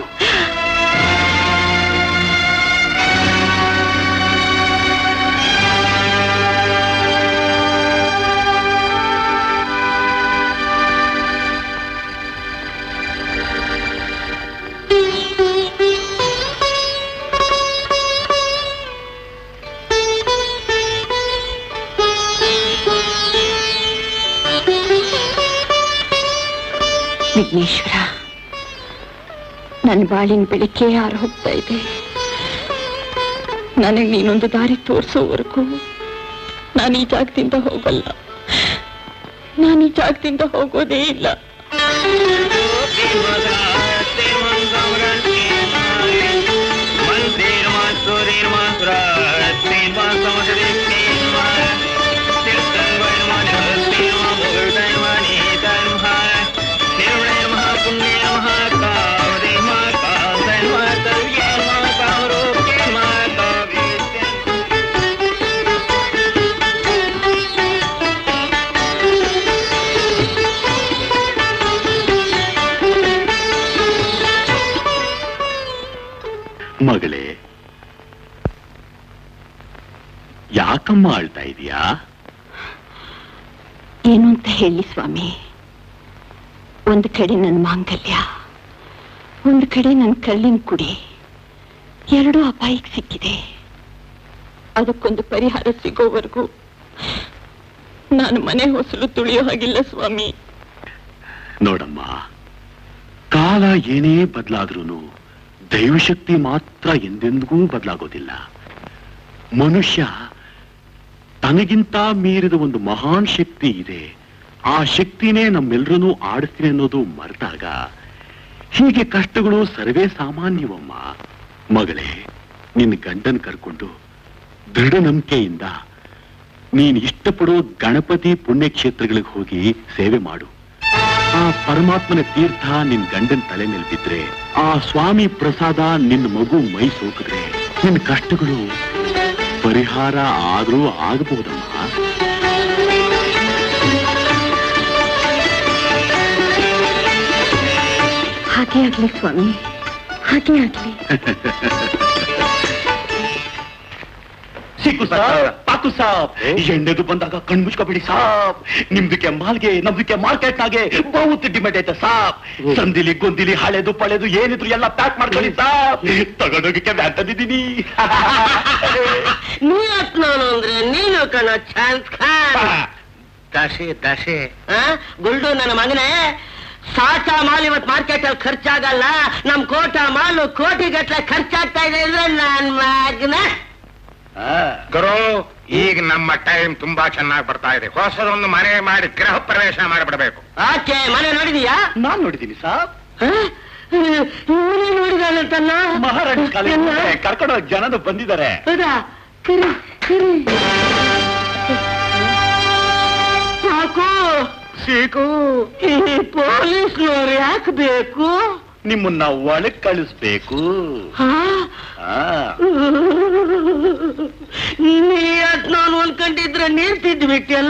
ವಿಘ್ನೇಶ್ವರ ನನ್ನ ಬಾಳಿನ ಬೆಳಕೆ ಯಾರು ಹೋಗ್ತಾ ಇದೆ ನನಗೆ ನೀನೊಂದು ದಾರಿ ತೋರಿಸೋವರೆಗೂ ನಾನು ಈ ಜಾಗದಿಂದ ಹೋಗಲ್ಲ ನಾನು ಈ ಜಾಗದಿಂದ ಹೋಗೋದೇ ಇಲ್ಲ ಮಗಳೇ ಯಾಕಮ್ಮ ಆಳ್ತಾ ಇದೀಯಾ ಏನು ಅಂತ ಹೇಳಿ ಸ್ವಾಮಿ ಒಂದು ಕಡೆ ನನ್ನ ಮಾಂಗಲ್ಯ ಒಂದು ಕಡೆ ನನ್ನ ಕಳ್ಳಿನ ಕುಡಿ ಎರಡೂ ಅಪಾಯಕ್ಕೆ ಸಿಕ್ಕಿದೆ ಅದಕ್ಕೊಂದು ಪರಿಹಾರ ಸಿಗೋವರೆಗೂ ನಾನು ಮನೆ ಹೊಸಲು ತುಳಿಯೋ ಹಾಗಿಲ್ಲ ಸ್ವಾಮಿ ನೋಡಮ್ಮ ಕಾಲ ಏನೇ ಬದಲಾದ್ರೂ ದೈವಶಕ್ತಿ ಮಾತ್ರ ಎಂದೆಂದಿಗೂ ಬದಲಾಗೋದಿಲ್ಲ ಮನುಷ್ಯ ತನಗಿಂತ ಮೀರಿದ ಒಂದು ಮಹಾನ್ ಶಕ್ತಿ ಇದೆ ಆ ಶಕ್ತಿನೇ ನಮ್ಮೆಲ್ಲರನ್ನೂ ಆಡಿಸ್ತೀನಿ ಅನ್ನೋದು ಮರೆತಾಗ ಹೀಗೆ ಕಷ್ಟಗಳು ಸರ್ವೇ ಸಾಮಾನ್ಯವಮ್ಮ ಮಗಳೇ ನಿನ್ನ ಗಂಡನ್ ಕರ್ಕೊಂಡು ದೃಢ ನಂಬಿಕೆಯಿಂದ ನೀನ್ ಇಷ್ಟಪಡೋ ಗಣಪತಿ ಪುಣ್ಯಕ್ಷೇತ್ರಗಳಿಗೆ ಹೋಗಿ ಸೇವೆ ಮಾಡು ಆ ಪರಮಾತ್ಮನ ತೀರ್ಥ ನಿನ್ ಗಂಡನ್ ತಲೆ ಮೇಲೆ ಬಿದ್ರೆ ಆ ಸ್ವಾಮಿ ಪ್ರಸಾದ ನಿನ್ನ ಮಗು ಮೈ ಸೋಕಿದ್ರೆ ನಿನ್ ಕಷ್ಟಗಳು ಪರಿಹಾರ ಆದ್ರೂ ಆಗಬಹುದಮ್ಮ ಹಾಗೆ ಆಗ್ಲಿ ಸ್ವಾಮಿ ಹಾಗೆ ಆಗ್ಲಿ ಸಿಕ್ಕು ಸಾಬ್ ಪಾಕು ಸಾಬ್ ಎಣ್ಣೆದು ಬಂದಾಗ ಕಣ್ ಮುಚ್ಕೋಬೇಡಿ ಸಾಬ್ ನಿಮ್ದಕ್ಕೆ ಮಾಲ್ಗೆ ನಮ್ದಕ್ಕೆ ಮಾರ್ಕೆಟ್ ನಾಗೆ ಬಹುತ್ ಡಿಮ್ಯಾಂಡ್ ಐತೆ ಸಾಬ್ ಸಂದಿಲಿ ಗೊಂದಿಲಿ ಹಳೆದು ಪಳೆದು ಏನಿದ್ರು ಎಲ್ಲ ಪ್ಯಾಕ್ ಮಾಡ್ಕೊಳ್ಳಿ ಸಾಬ್ ತಗೊಂಡೋಗಕ್ಕೆ ವ್ಯಾನ್ ತಂದಿದ್ದೀನಿ ನೀ ನಾನು ಅಂದ್ರೆ ನೀನು ಕಣ ಚಾನ್ಸ್ ಖಾನ್ ದಶೆ ದಶೆ ಆ? ಗುಲ್ಡು ನನ್ನ ಮಗನೇ ಸಾಚಾ ಮಾಲ್ ಇವತ್ ಮಾರ್ಕೆಟ್ ಅಲ್ಲಿ ಖರ್ಚಾಗಲ್ಲ ನಮ್ ಕೋಟ ಮಾಲು ಕೋಟಿ ಗಟ್ಲೆ ಖರ್ಚಾಗ್ತಾ ಇದೆ ಅಂದ್ರೆ ನನ್ ಮಗನ ಗುರು ಈಗ ನಮ್ಮ ಟೈಮ್ ತುಂಬಾ ಚೆನ್ನಾಗಿ ಬರ್ತಾ ಇದೆ ಹೊಸದೊಂದು ಮನೆ ಮಾಡಿ ಗೃಹ ಪ್ರವೇಶ ಮಾಡಿಬಿಡ್ಬೇಕು ಆಕೆ ಮನೆ ನೋಡಿದೀಯಾ ನಾನ್ ನೋಡಿದ್ದೀನಿ ಸಾಬ್ ಇವನೇ ನೋಡಿದಾನಂತಲ್ಲ ಮಹಾರಾಣಿ ಕಾಲೇಜ್ ಕರ್ಕೊಂಡು ಜನನು ಬಂದಿದ್ದಾರೆ ಹೌದಾ ಕರಿ ಕರಿ ಸಾಕು ಸೀಕು ಈ ಪೊಲೀಸ್ನವ್ರು ಯಾಕೆ ಬೇಕು ನಿಮ್ಮನ್ನ ಒಳಗ್ ಕಳಿಸ್ಬೇಕು ಹಾ ಆ, ನೀ ಅದ್ ನಾನು ಅನ್ಕೊಂಡಿದ್ರೆ ನೀರ್ತಿದ್ ಬಿಟ್ಟಿಯಲ್ಲ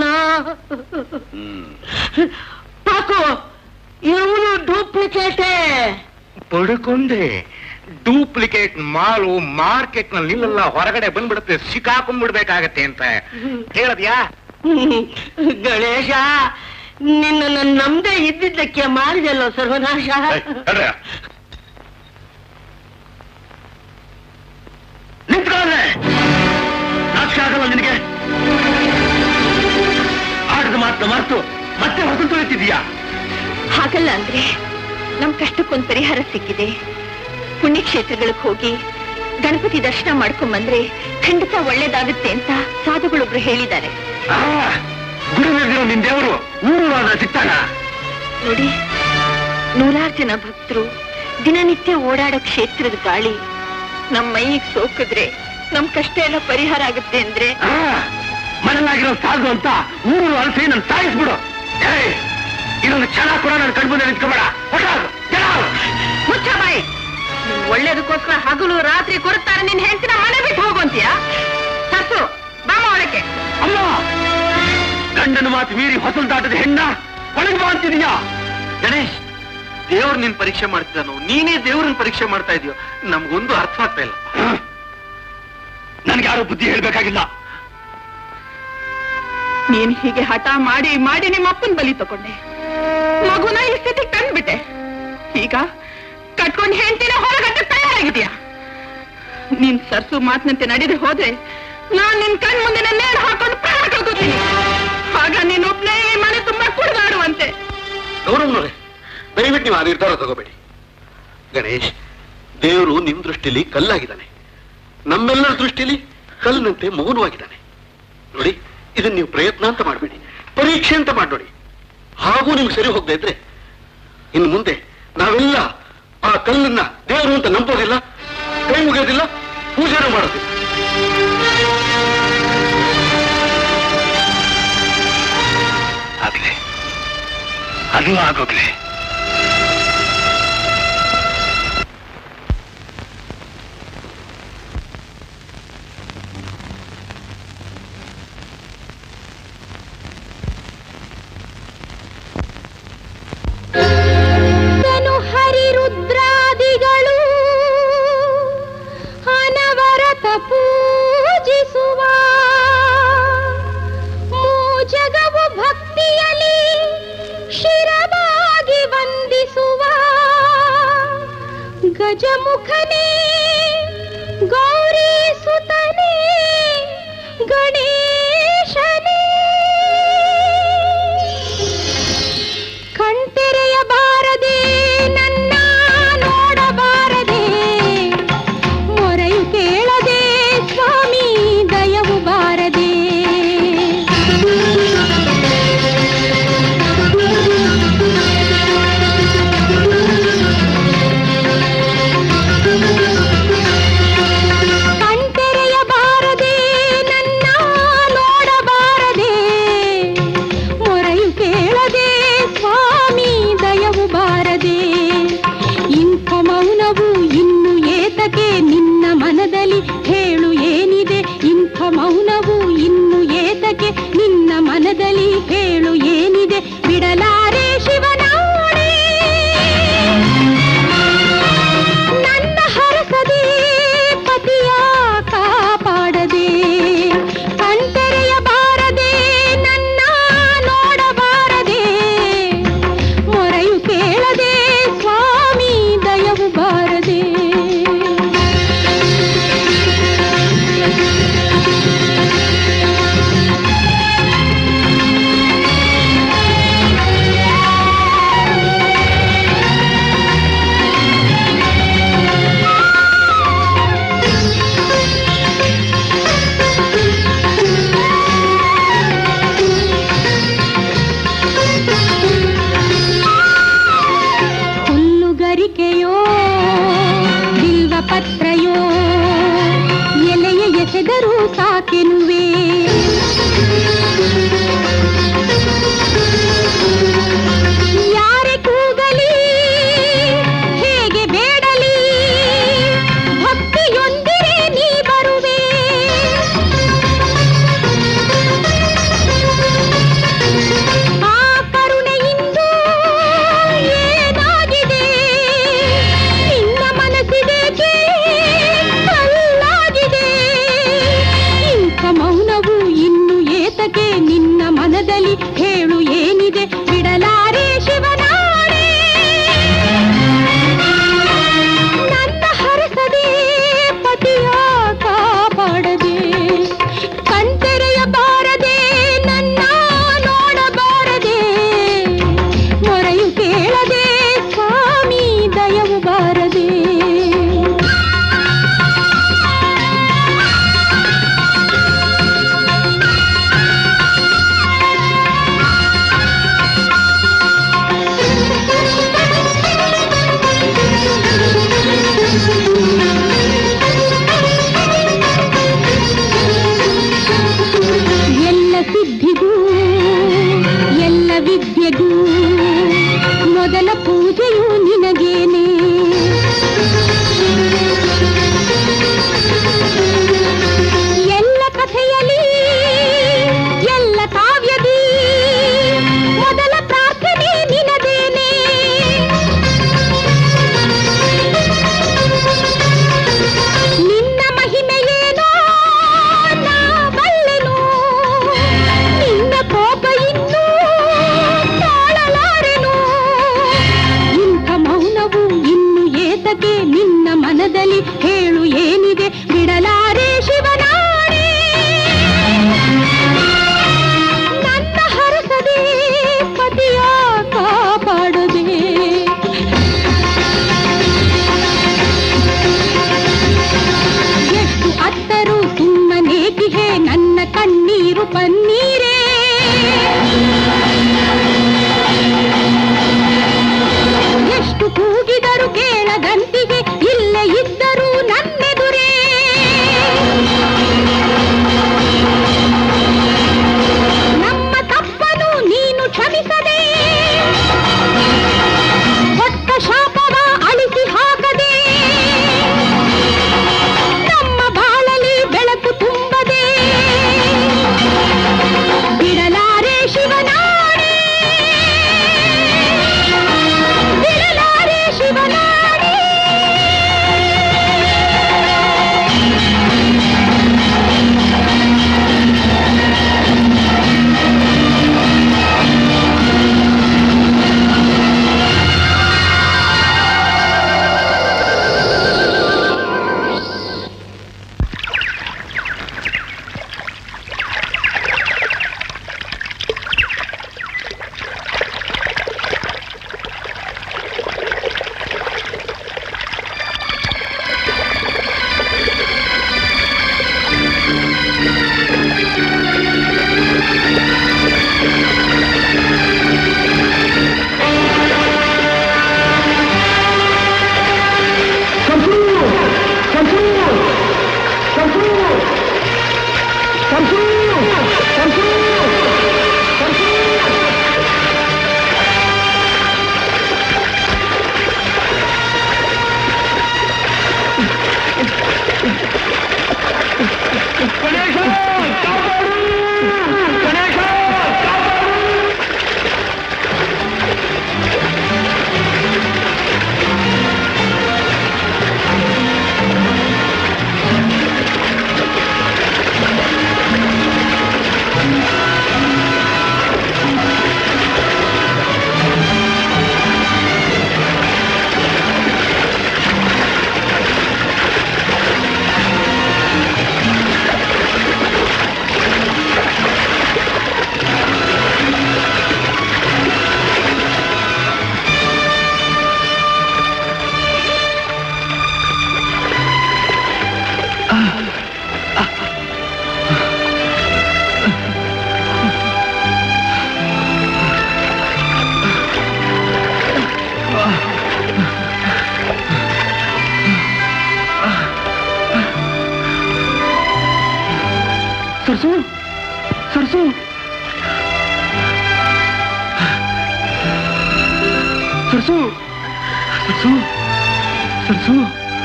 ಪಾಕು ಇವನು ಡೂಪ್ಲಿಕೇಟೇ ಪಡ್ಕೊಂಡೆ ಡೂಪ್ಲಿಕೇಟ್ ಮಾಲು ಮಾರ್ಕೆಟ್ ನಲ್ಲಿ ನಿಲ್ಲೆಲ್ಲ ಹೊರಗಡೆ ಬಂದ್ಬಿಡುತ್ತೆ ಸಿಕ್ಕಾಕೊಂಡ್ಬಿಡ್ಬೇಕಾಗತ್ತೆ ಅಂತ ಹೇಳದ್ಯಾ ಹ್ಮ್. ಗಣೇಶ ನಿನ್ನ ನಮ್ದೇ ಇದ್ದಿದ್ದಕ್ಕೆ ಮಾಡಿದೆಲ್ಲೋ ಸರ್ವನಾಶ ನಿಂತ್ಕೊಳ್ಳೆ ನಾಚಿಕೆ ಆಗಲ್ಲ ನಿನಗೆ ಆಟದ ಮಾತನ್ನ ಮರೆತು ಮತ್ತೆ ಹೊಸ ತುಳಿತಿದೀಯಾ ಹಾಗಲ್ಲ ಅಂದ್ರೆ ನಮ್ ಕಷ್ಟಕ್ಕೊಂದ್ ಪರಿಹಾರ ಸಿಕ್ಕಿದೆ ಪುಣ್ಯಕ್ಷೇತ್ರಗಳಿಗೆ ಹೋಗಿ ಗಣಪತಿ ದರ್ಶನ ಮಾಡ್ಕೊಂಬಂದ್ರೆ ಖಂಡಿತ ಒಳ್ಳೇದಾಗುತ್ತೆ ಅಂತ ಸಾಧುಗಳೊಬ್ರು ಹೇಳಿದ್ದಾರೆ ಗುರುವಿರೋ ನಿನ್ ದೇವರು ಊರು ಆದ್ರೆ ಸಿಗ್ತಾನ ನೋಡಿ ನೂರಾರು ಜನ ಭಕ್ತರು ದಿನನಿತ್ಯ ಓಡಾಡೋ ಕ್ಷೇತ್ರದ ಗಾಳಿ ನಮ್ ಮೈಗೆ ಸೋಕಿದ್ರೆ ನಮ್ ಕಷ್ಟ ಎಲ್ಲ ಪರಿಹಾರ ಆಗುತ್ತೆ ಅಂದ್ರೆ ಮನೇಲಾಗಿರೋ ಸಾಧು ಅಂತ ಊರು ಅಲ್ಸಿ ನನ್ ಸಾಯಿಸ್ಬಿಡು ಏಯ್, ಇದೊಂದು ಕ್ಷಣ ಕೂಡ ನನ್ ಕಣ್ಮುಂದೆ ನಿಂತ್ಕೋಬೇಡ ಹೊರ್ಟೋಗು, get out. ಮುಚ್ಚ ಬಾಯಿ ನೀನ್ ಒಳ್ಳೇದಕ್ಕೋಸ್ಕರ ಹಗಲು ರಾತ್ರಿ ಕೊಡುತ್ತಾರೆ ನಿನ್ ಹೆಂಡತಿನ ಮನೆ ಬಿಟ್ಟು ಹೋಗುವಂತೀಯ ಸಸು ಬಾಮ ಒಳಕ್ಕೆ ಅಮ್ಮ ಗಂಡನ ಮಾತು ಮೀರಿ ಹೊಸಲು ದಾಟದ ಹೆಣ್ಣ ಒಳಗೆ ಬಾ ಅಂತಿದೀಯಾ ಗಣೇಶ್ ದೇವ್ರು ನಿನ್ ಪರೀಕ್ಷೆ ಮಾಡ್ತಿದ್ದಾನು ನೀನೇ ದೇವ್ರನ್ನ ಪರೀಕ್ಷೆ ಮಾಡ್ತಾ ಇದೀಯೋ ನಮ್ಗೊಂದು ಅರ್ಥ ಆಗ್ತಾ ಇಲ್ಲ ನನ್ಗೆ ಯಾರು ಬುದ್ಧಿ ಹೇಳ್ಬೇಕಾಗಿಲ್ಲ ನೀನ್ ಹೀಗೆ ಹಠ ಮಾಡಿ ಮಾಡಿ ನಿಮ್ಮ ಅಪ್ಪನ ಬಲಿ ತಗೊಂಡೆ ಮಗುನ ಈ ಸ್ಥಿತಿ ಕಂಡ್ಬಿಟ್ಟೆ ಈಗ ಕಟ್ಕೊಂಡ್ ಹೆಂಡತಿನ ಹೊರಗಟ್ಟ ತಯಾರಾಗಿದ್ಯಾ ನೀನ್ ಸರ್ಸು ಮಾತಿನಂತೆ ನಡೆದು ಹೋದ್ರೆ ನಾನ್ ನಿನ್ ಕಣ್ ಮುಂದೆ ನೇಣು ಹಾಕೊಂಡು ಪ್ರಾಣ ಕಳ್ಕೊತೀನಿ ಆಗ ನೀನ್ ಒಬ್ನೇ ಈ ಮನೆ ತುಂಬಾ ಕುಡಿದಾಡುವಂತೆ ಗೌರವ್ನವ್ರೆ ದಯವಿಟ್ಟು ನೀವು ಆ ನಿರ್ಧಾರ ತಗೋಬೇಡಿ ಗಣೇಶ್ ದೇವರು ನಿಮ್ ದೃಷ್ಟಿಲಿ ಕಲ್ಲಾಗಿದ್ದಾನೆ ನಮ್ಮೆಲ್ಲರ ದೃಷ್ಟಿಲಿ ಕಲ್ಲಿನಂತೆ ಮೌನವಾಗಿದ್ದಾನೆ ನೋಡಿ ಇದನ್ನ ನೀವು ಪ್ರಯತ್ನ ಅಂತ ಮಾಡಬೇಡಿ ಪರೀಕ್ಷೆ ಅಂತ ಮಾಡಿ ನೋಡಿ ಹಾಗೂ ನಿಮ್ಗೆ ಸರಿ ಹೋಗದೆ ಇದ್ರೆ ಇನ್ನು ಮುಂದೆ ನಾವೆಲ್ಲ ಆ ಕಲ್ಲನ್ನ ದೇವರು ಅಂತ ನಂಬೋದಿಲ್ಲ ಕೈ ಮುಗಿಯೋದಿಲ್ಲ ಪೂಜೆನೂ ಮಾಡೋದಿಲ್ಲ ಆಗ್ಲಿ ಅದು ಆಗೋಗ್ಲಿ ತನು ಹರಿರುದ್ರಾದಿಗಳು ಅನವರತ ಪೂಜಿಸುವ ಮೂಜಗವು ಭಕ್ತಿಯಲಿ ಶಿರವಾಗಿ ವಂದಿಸುವ ಗಜಮುಖನೇ ಗೌರಿ ಸುತನೇ ಗಣೇಶನೇ ಕಣ್ತೆರೆಯಬಾರದೆ ನನ್ನ ನೋಡಬಾರದೆ ಮೊರೆಯು ಕೇಳದೆ ಸ್ವಾಮಿ ದಯವು ಬಾರದೆ ಕಣ್ತೆರೆಯಬಾರದೆ ನನ್ನ ನೋಡಬಾರದೆ ಮೊರೆಯು ಕೇಳದೆ ಸ್ವಾಮಿ ದಯವು ಬಾರದೆ ಇಂಥ ಮೌನವು ಇನ್ನು ಏತಕ್ಕೆ ನಿನ್ನ ಮನದಲ್ಲಿ ಹೇಳು ಏನಿದೆ ಇಂಥ ಮೌನವು ಇನ್ನು ಏತಕ್ಕೆ ನಿನ್ನ ಮನದಲ್ಲಿ ಹೇಳು ಏನಿದೆ ಬಿಡಲಾರೆ ಶಿವನಾಣೆ ನನ್ನ ಹರಸದೆ ಪತಿಯ ಕಾಪಾಡದೆ ಕಣ್ತೆರೆಯಬಾರದೆ ನನ್ನ ನೋಡಬಾರದೆ ಮೊರೆಯು ಕೇಳದೆ ಸ್ವಾಮಿ ದಯವು ಬಾರದೆ ಹುಲ್ಲುಗರಿಕೆಯೋ ಬಿಲ್ವ ಪತ್ರಯೋ ಎಲೆಯ ಎಸೆದರೂ ಸಾಕೆನುವೆ ಯಾರೆ ಕೂಗಲಿ ಹೇಗೆ ಸುರಿದಿಹೆ ನನ್ನ ಕಣ್ಣೀರು ಪನ್ನೀರೇ ಎಷ್ಟು ಕೂಗಿದರು ಕೇಳದಂತಿಗೆ ಇಲ್ಲೇ ಇದ್ದರೂ ನನ್ನೆದುರೇ ನಮ್ಮ ತಪ್ಪನು ನೀನು ಕ್ಷಮಿಸದೆ ಹೊತ್ತ ಶಾಪವ ಅಳಿಸಿ ಹಾಕದೆ ನಮ್ಮ ಬಾಳಲಿ ಬೆಳಕು ತುಂಬದೆ ಬಿಡಲಾರೆ ಶಿವನಾಡಿ ಬಿಡಲಾರೆ ಶಿವನಾಡಿ ಸರ್ಸು ಸರ್ಸು ಸರ್ಸು ಸರ್ಸು ಸರ್ಸು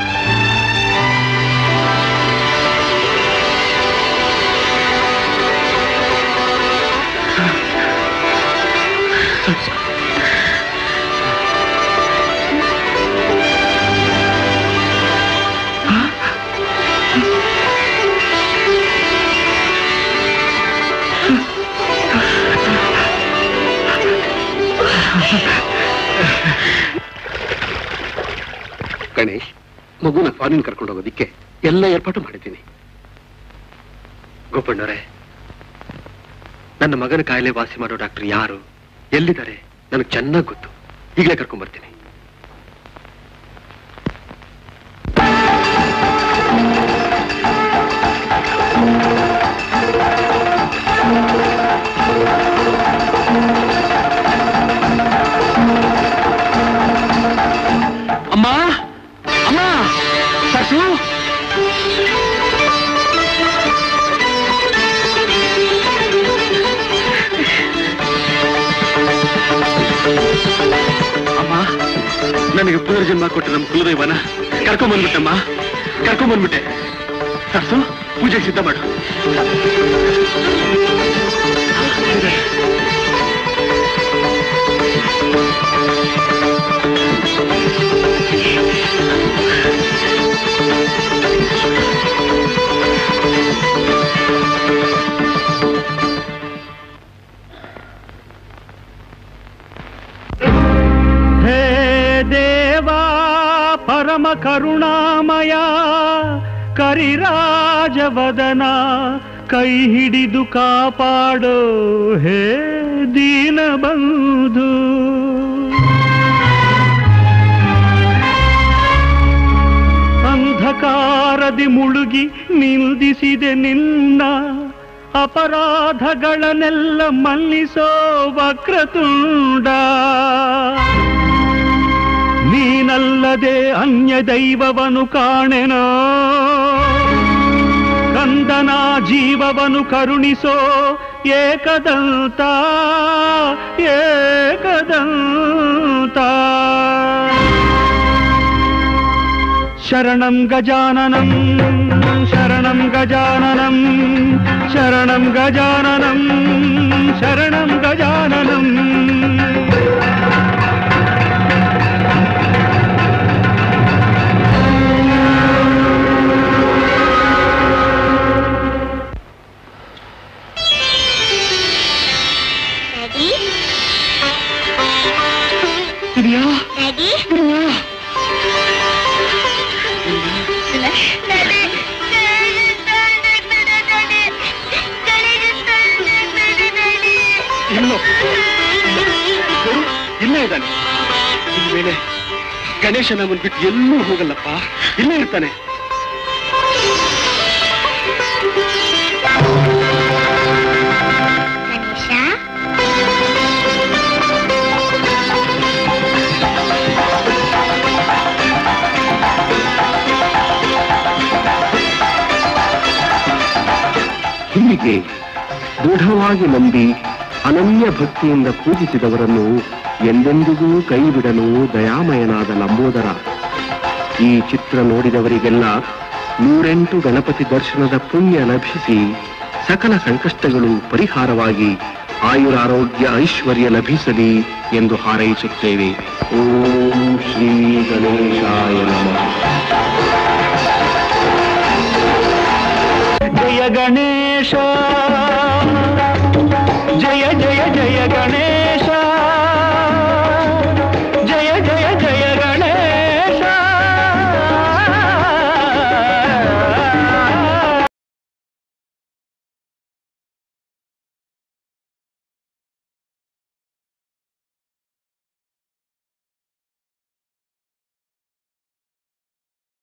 ಸರ್ಸು ಗಣೇಶ್ ಮಗುನ ಫಾರಿನ್ ಕರ್ಕೊಂಡು ಹೋಗೋದಿಕ್ಕೆ ಎಲ್ಲ ಏರ್ಪಾಟು ಮಾಡಿದ್ದೀನಿ ಗೋಪಣ್ಣವರೇ ನನ್ನ ಮಗನ ಕಾಯಿಲೆ ವಾಸಿ ಮಾಡೋ ಡಾಕ್ಟರ್ ಯಾರು ಎಲ್ಲಿದ್ದಾರೆ ನನಗೆ ಚೆನ್ನಾಗಿ ಗೊತ್ತು ಈಗಲೇ ಕರ್ಕೊಂಡ್ ಬರ್ತೀನಿ ಅಮ್ಮ ಅಮ್ಮ ಸರ್ಸು ಅಮ್ಮ ನನಗೆ ಪುನರ್ಜನ್ಮ ಕೊಟ್ಟ ನಮ್ಮ ಕುಲದೈವನ ಕರ್ಕೊಂಡ್ ಬಂದ್ಬಿಟ್ಟಮ್ಮ ಕರ್ಕೊಂಡ್ ಬಂದ್ಬಿಟ್ಟೆ ಸರ್ಸು ಪೂಜೆಗೆ ಸಿದ್ಧ ಮಾಡು ಹೇ ದೇವಾ ಪರಮ ಕರುಣಾಮಯ ಕರಿರಾಜವದನ ಕೈ ಹಿಡಿದು ಕಾಪಾಡೋ ಹೇ ದೀನಬಂಧು ಅಹಂಕಾರದಿ ಮುಳುಗಿ ನಿಲ್ದಿಸಿದೆ ನಿನ್ನ ಅಪರಾಧಗಳನ್ನೆಲ್ಲ ಮನ್ನಿಸೋ ವಕ್ರತುಂಡ ನೀನಲ್ಲದೆ ಅನ್ಯ ದೈವವನು ಕಾಣೆನೋ ಕಂದನ ಜೀವವನು ಕರುಣಿಸೋ ಏಕದಂತ ಏಕದಂತ ಶರಣಂ ಗಜಾನನಂ ಶರಣಂ ಗಜಾನನಂ ಶರಣಂ ಗಜಾನನಂ ಶರಣಂ ಗಜಾನನಂ ಡ್ಯಾಡಿ ಇದೆಯಾ ಡ್ಯಾಡಿ ಎಲ್ಲೋ ನೋಡು, ಇಲ್ಲೇ ಇದ್ದಾನೆ ಇನ್ಮೇಲೆ ಗಣೇಶ ನಮ್ಮನ್ ಬಿಟ್ಟು ಎಲ್ಲೂ ಹೋಗಲ್ಲಪ್ಪ ಇಲ್ಲೇ ಇರ್ತಾನೆ ಗಣೇಶ ಹೀಗೆ ದೃಢವಾಗಿ ನಂಬಿ ಅನನ್ಯ ಭಕ್ತಿಯಿಂದ ಪೂಜಿಸಿದವರನ್ನು ಎಂದೆಂದಿಗೂ ಕೈ ಬಿಡಲು ದಯಾಮಯನಾದ ಲಂಬೋದರ ಈ ಚಿತ್ರ ನೋಡಿದವರಿಗೆಲ್ಲ ನೂರೆಂಟು ಗಣಪತಿ ದರ್ಶನದ ಪುಣ್ಯ ಲಭಿಸಿ ಸಕಲ ಸಂಕಷ್ಟಗಳು ಪರಿಹಾರವಾಗಿ ಆಯುರಾರೋಗ್ಯ ಐಶ್ವರ್ಯ ಲಭಿಸಲಿ ಎಂದು ಹಾರೈಸುತ್ತೇವೆ ಓಂ ಶ್ರೀ ಗಣೇಶಾಯ ನಮಃ ಜಯ ಗಣೇಶ ಜಯ ಜಯ ಜಯ ಗಣೇಶ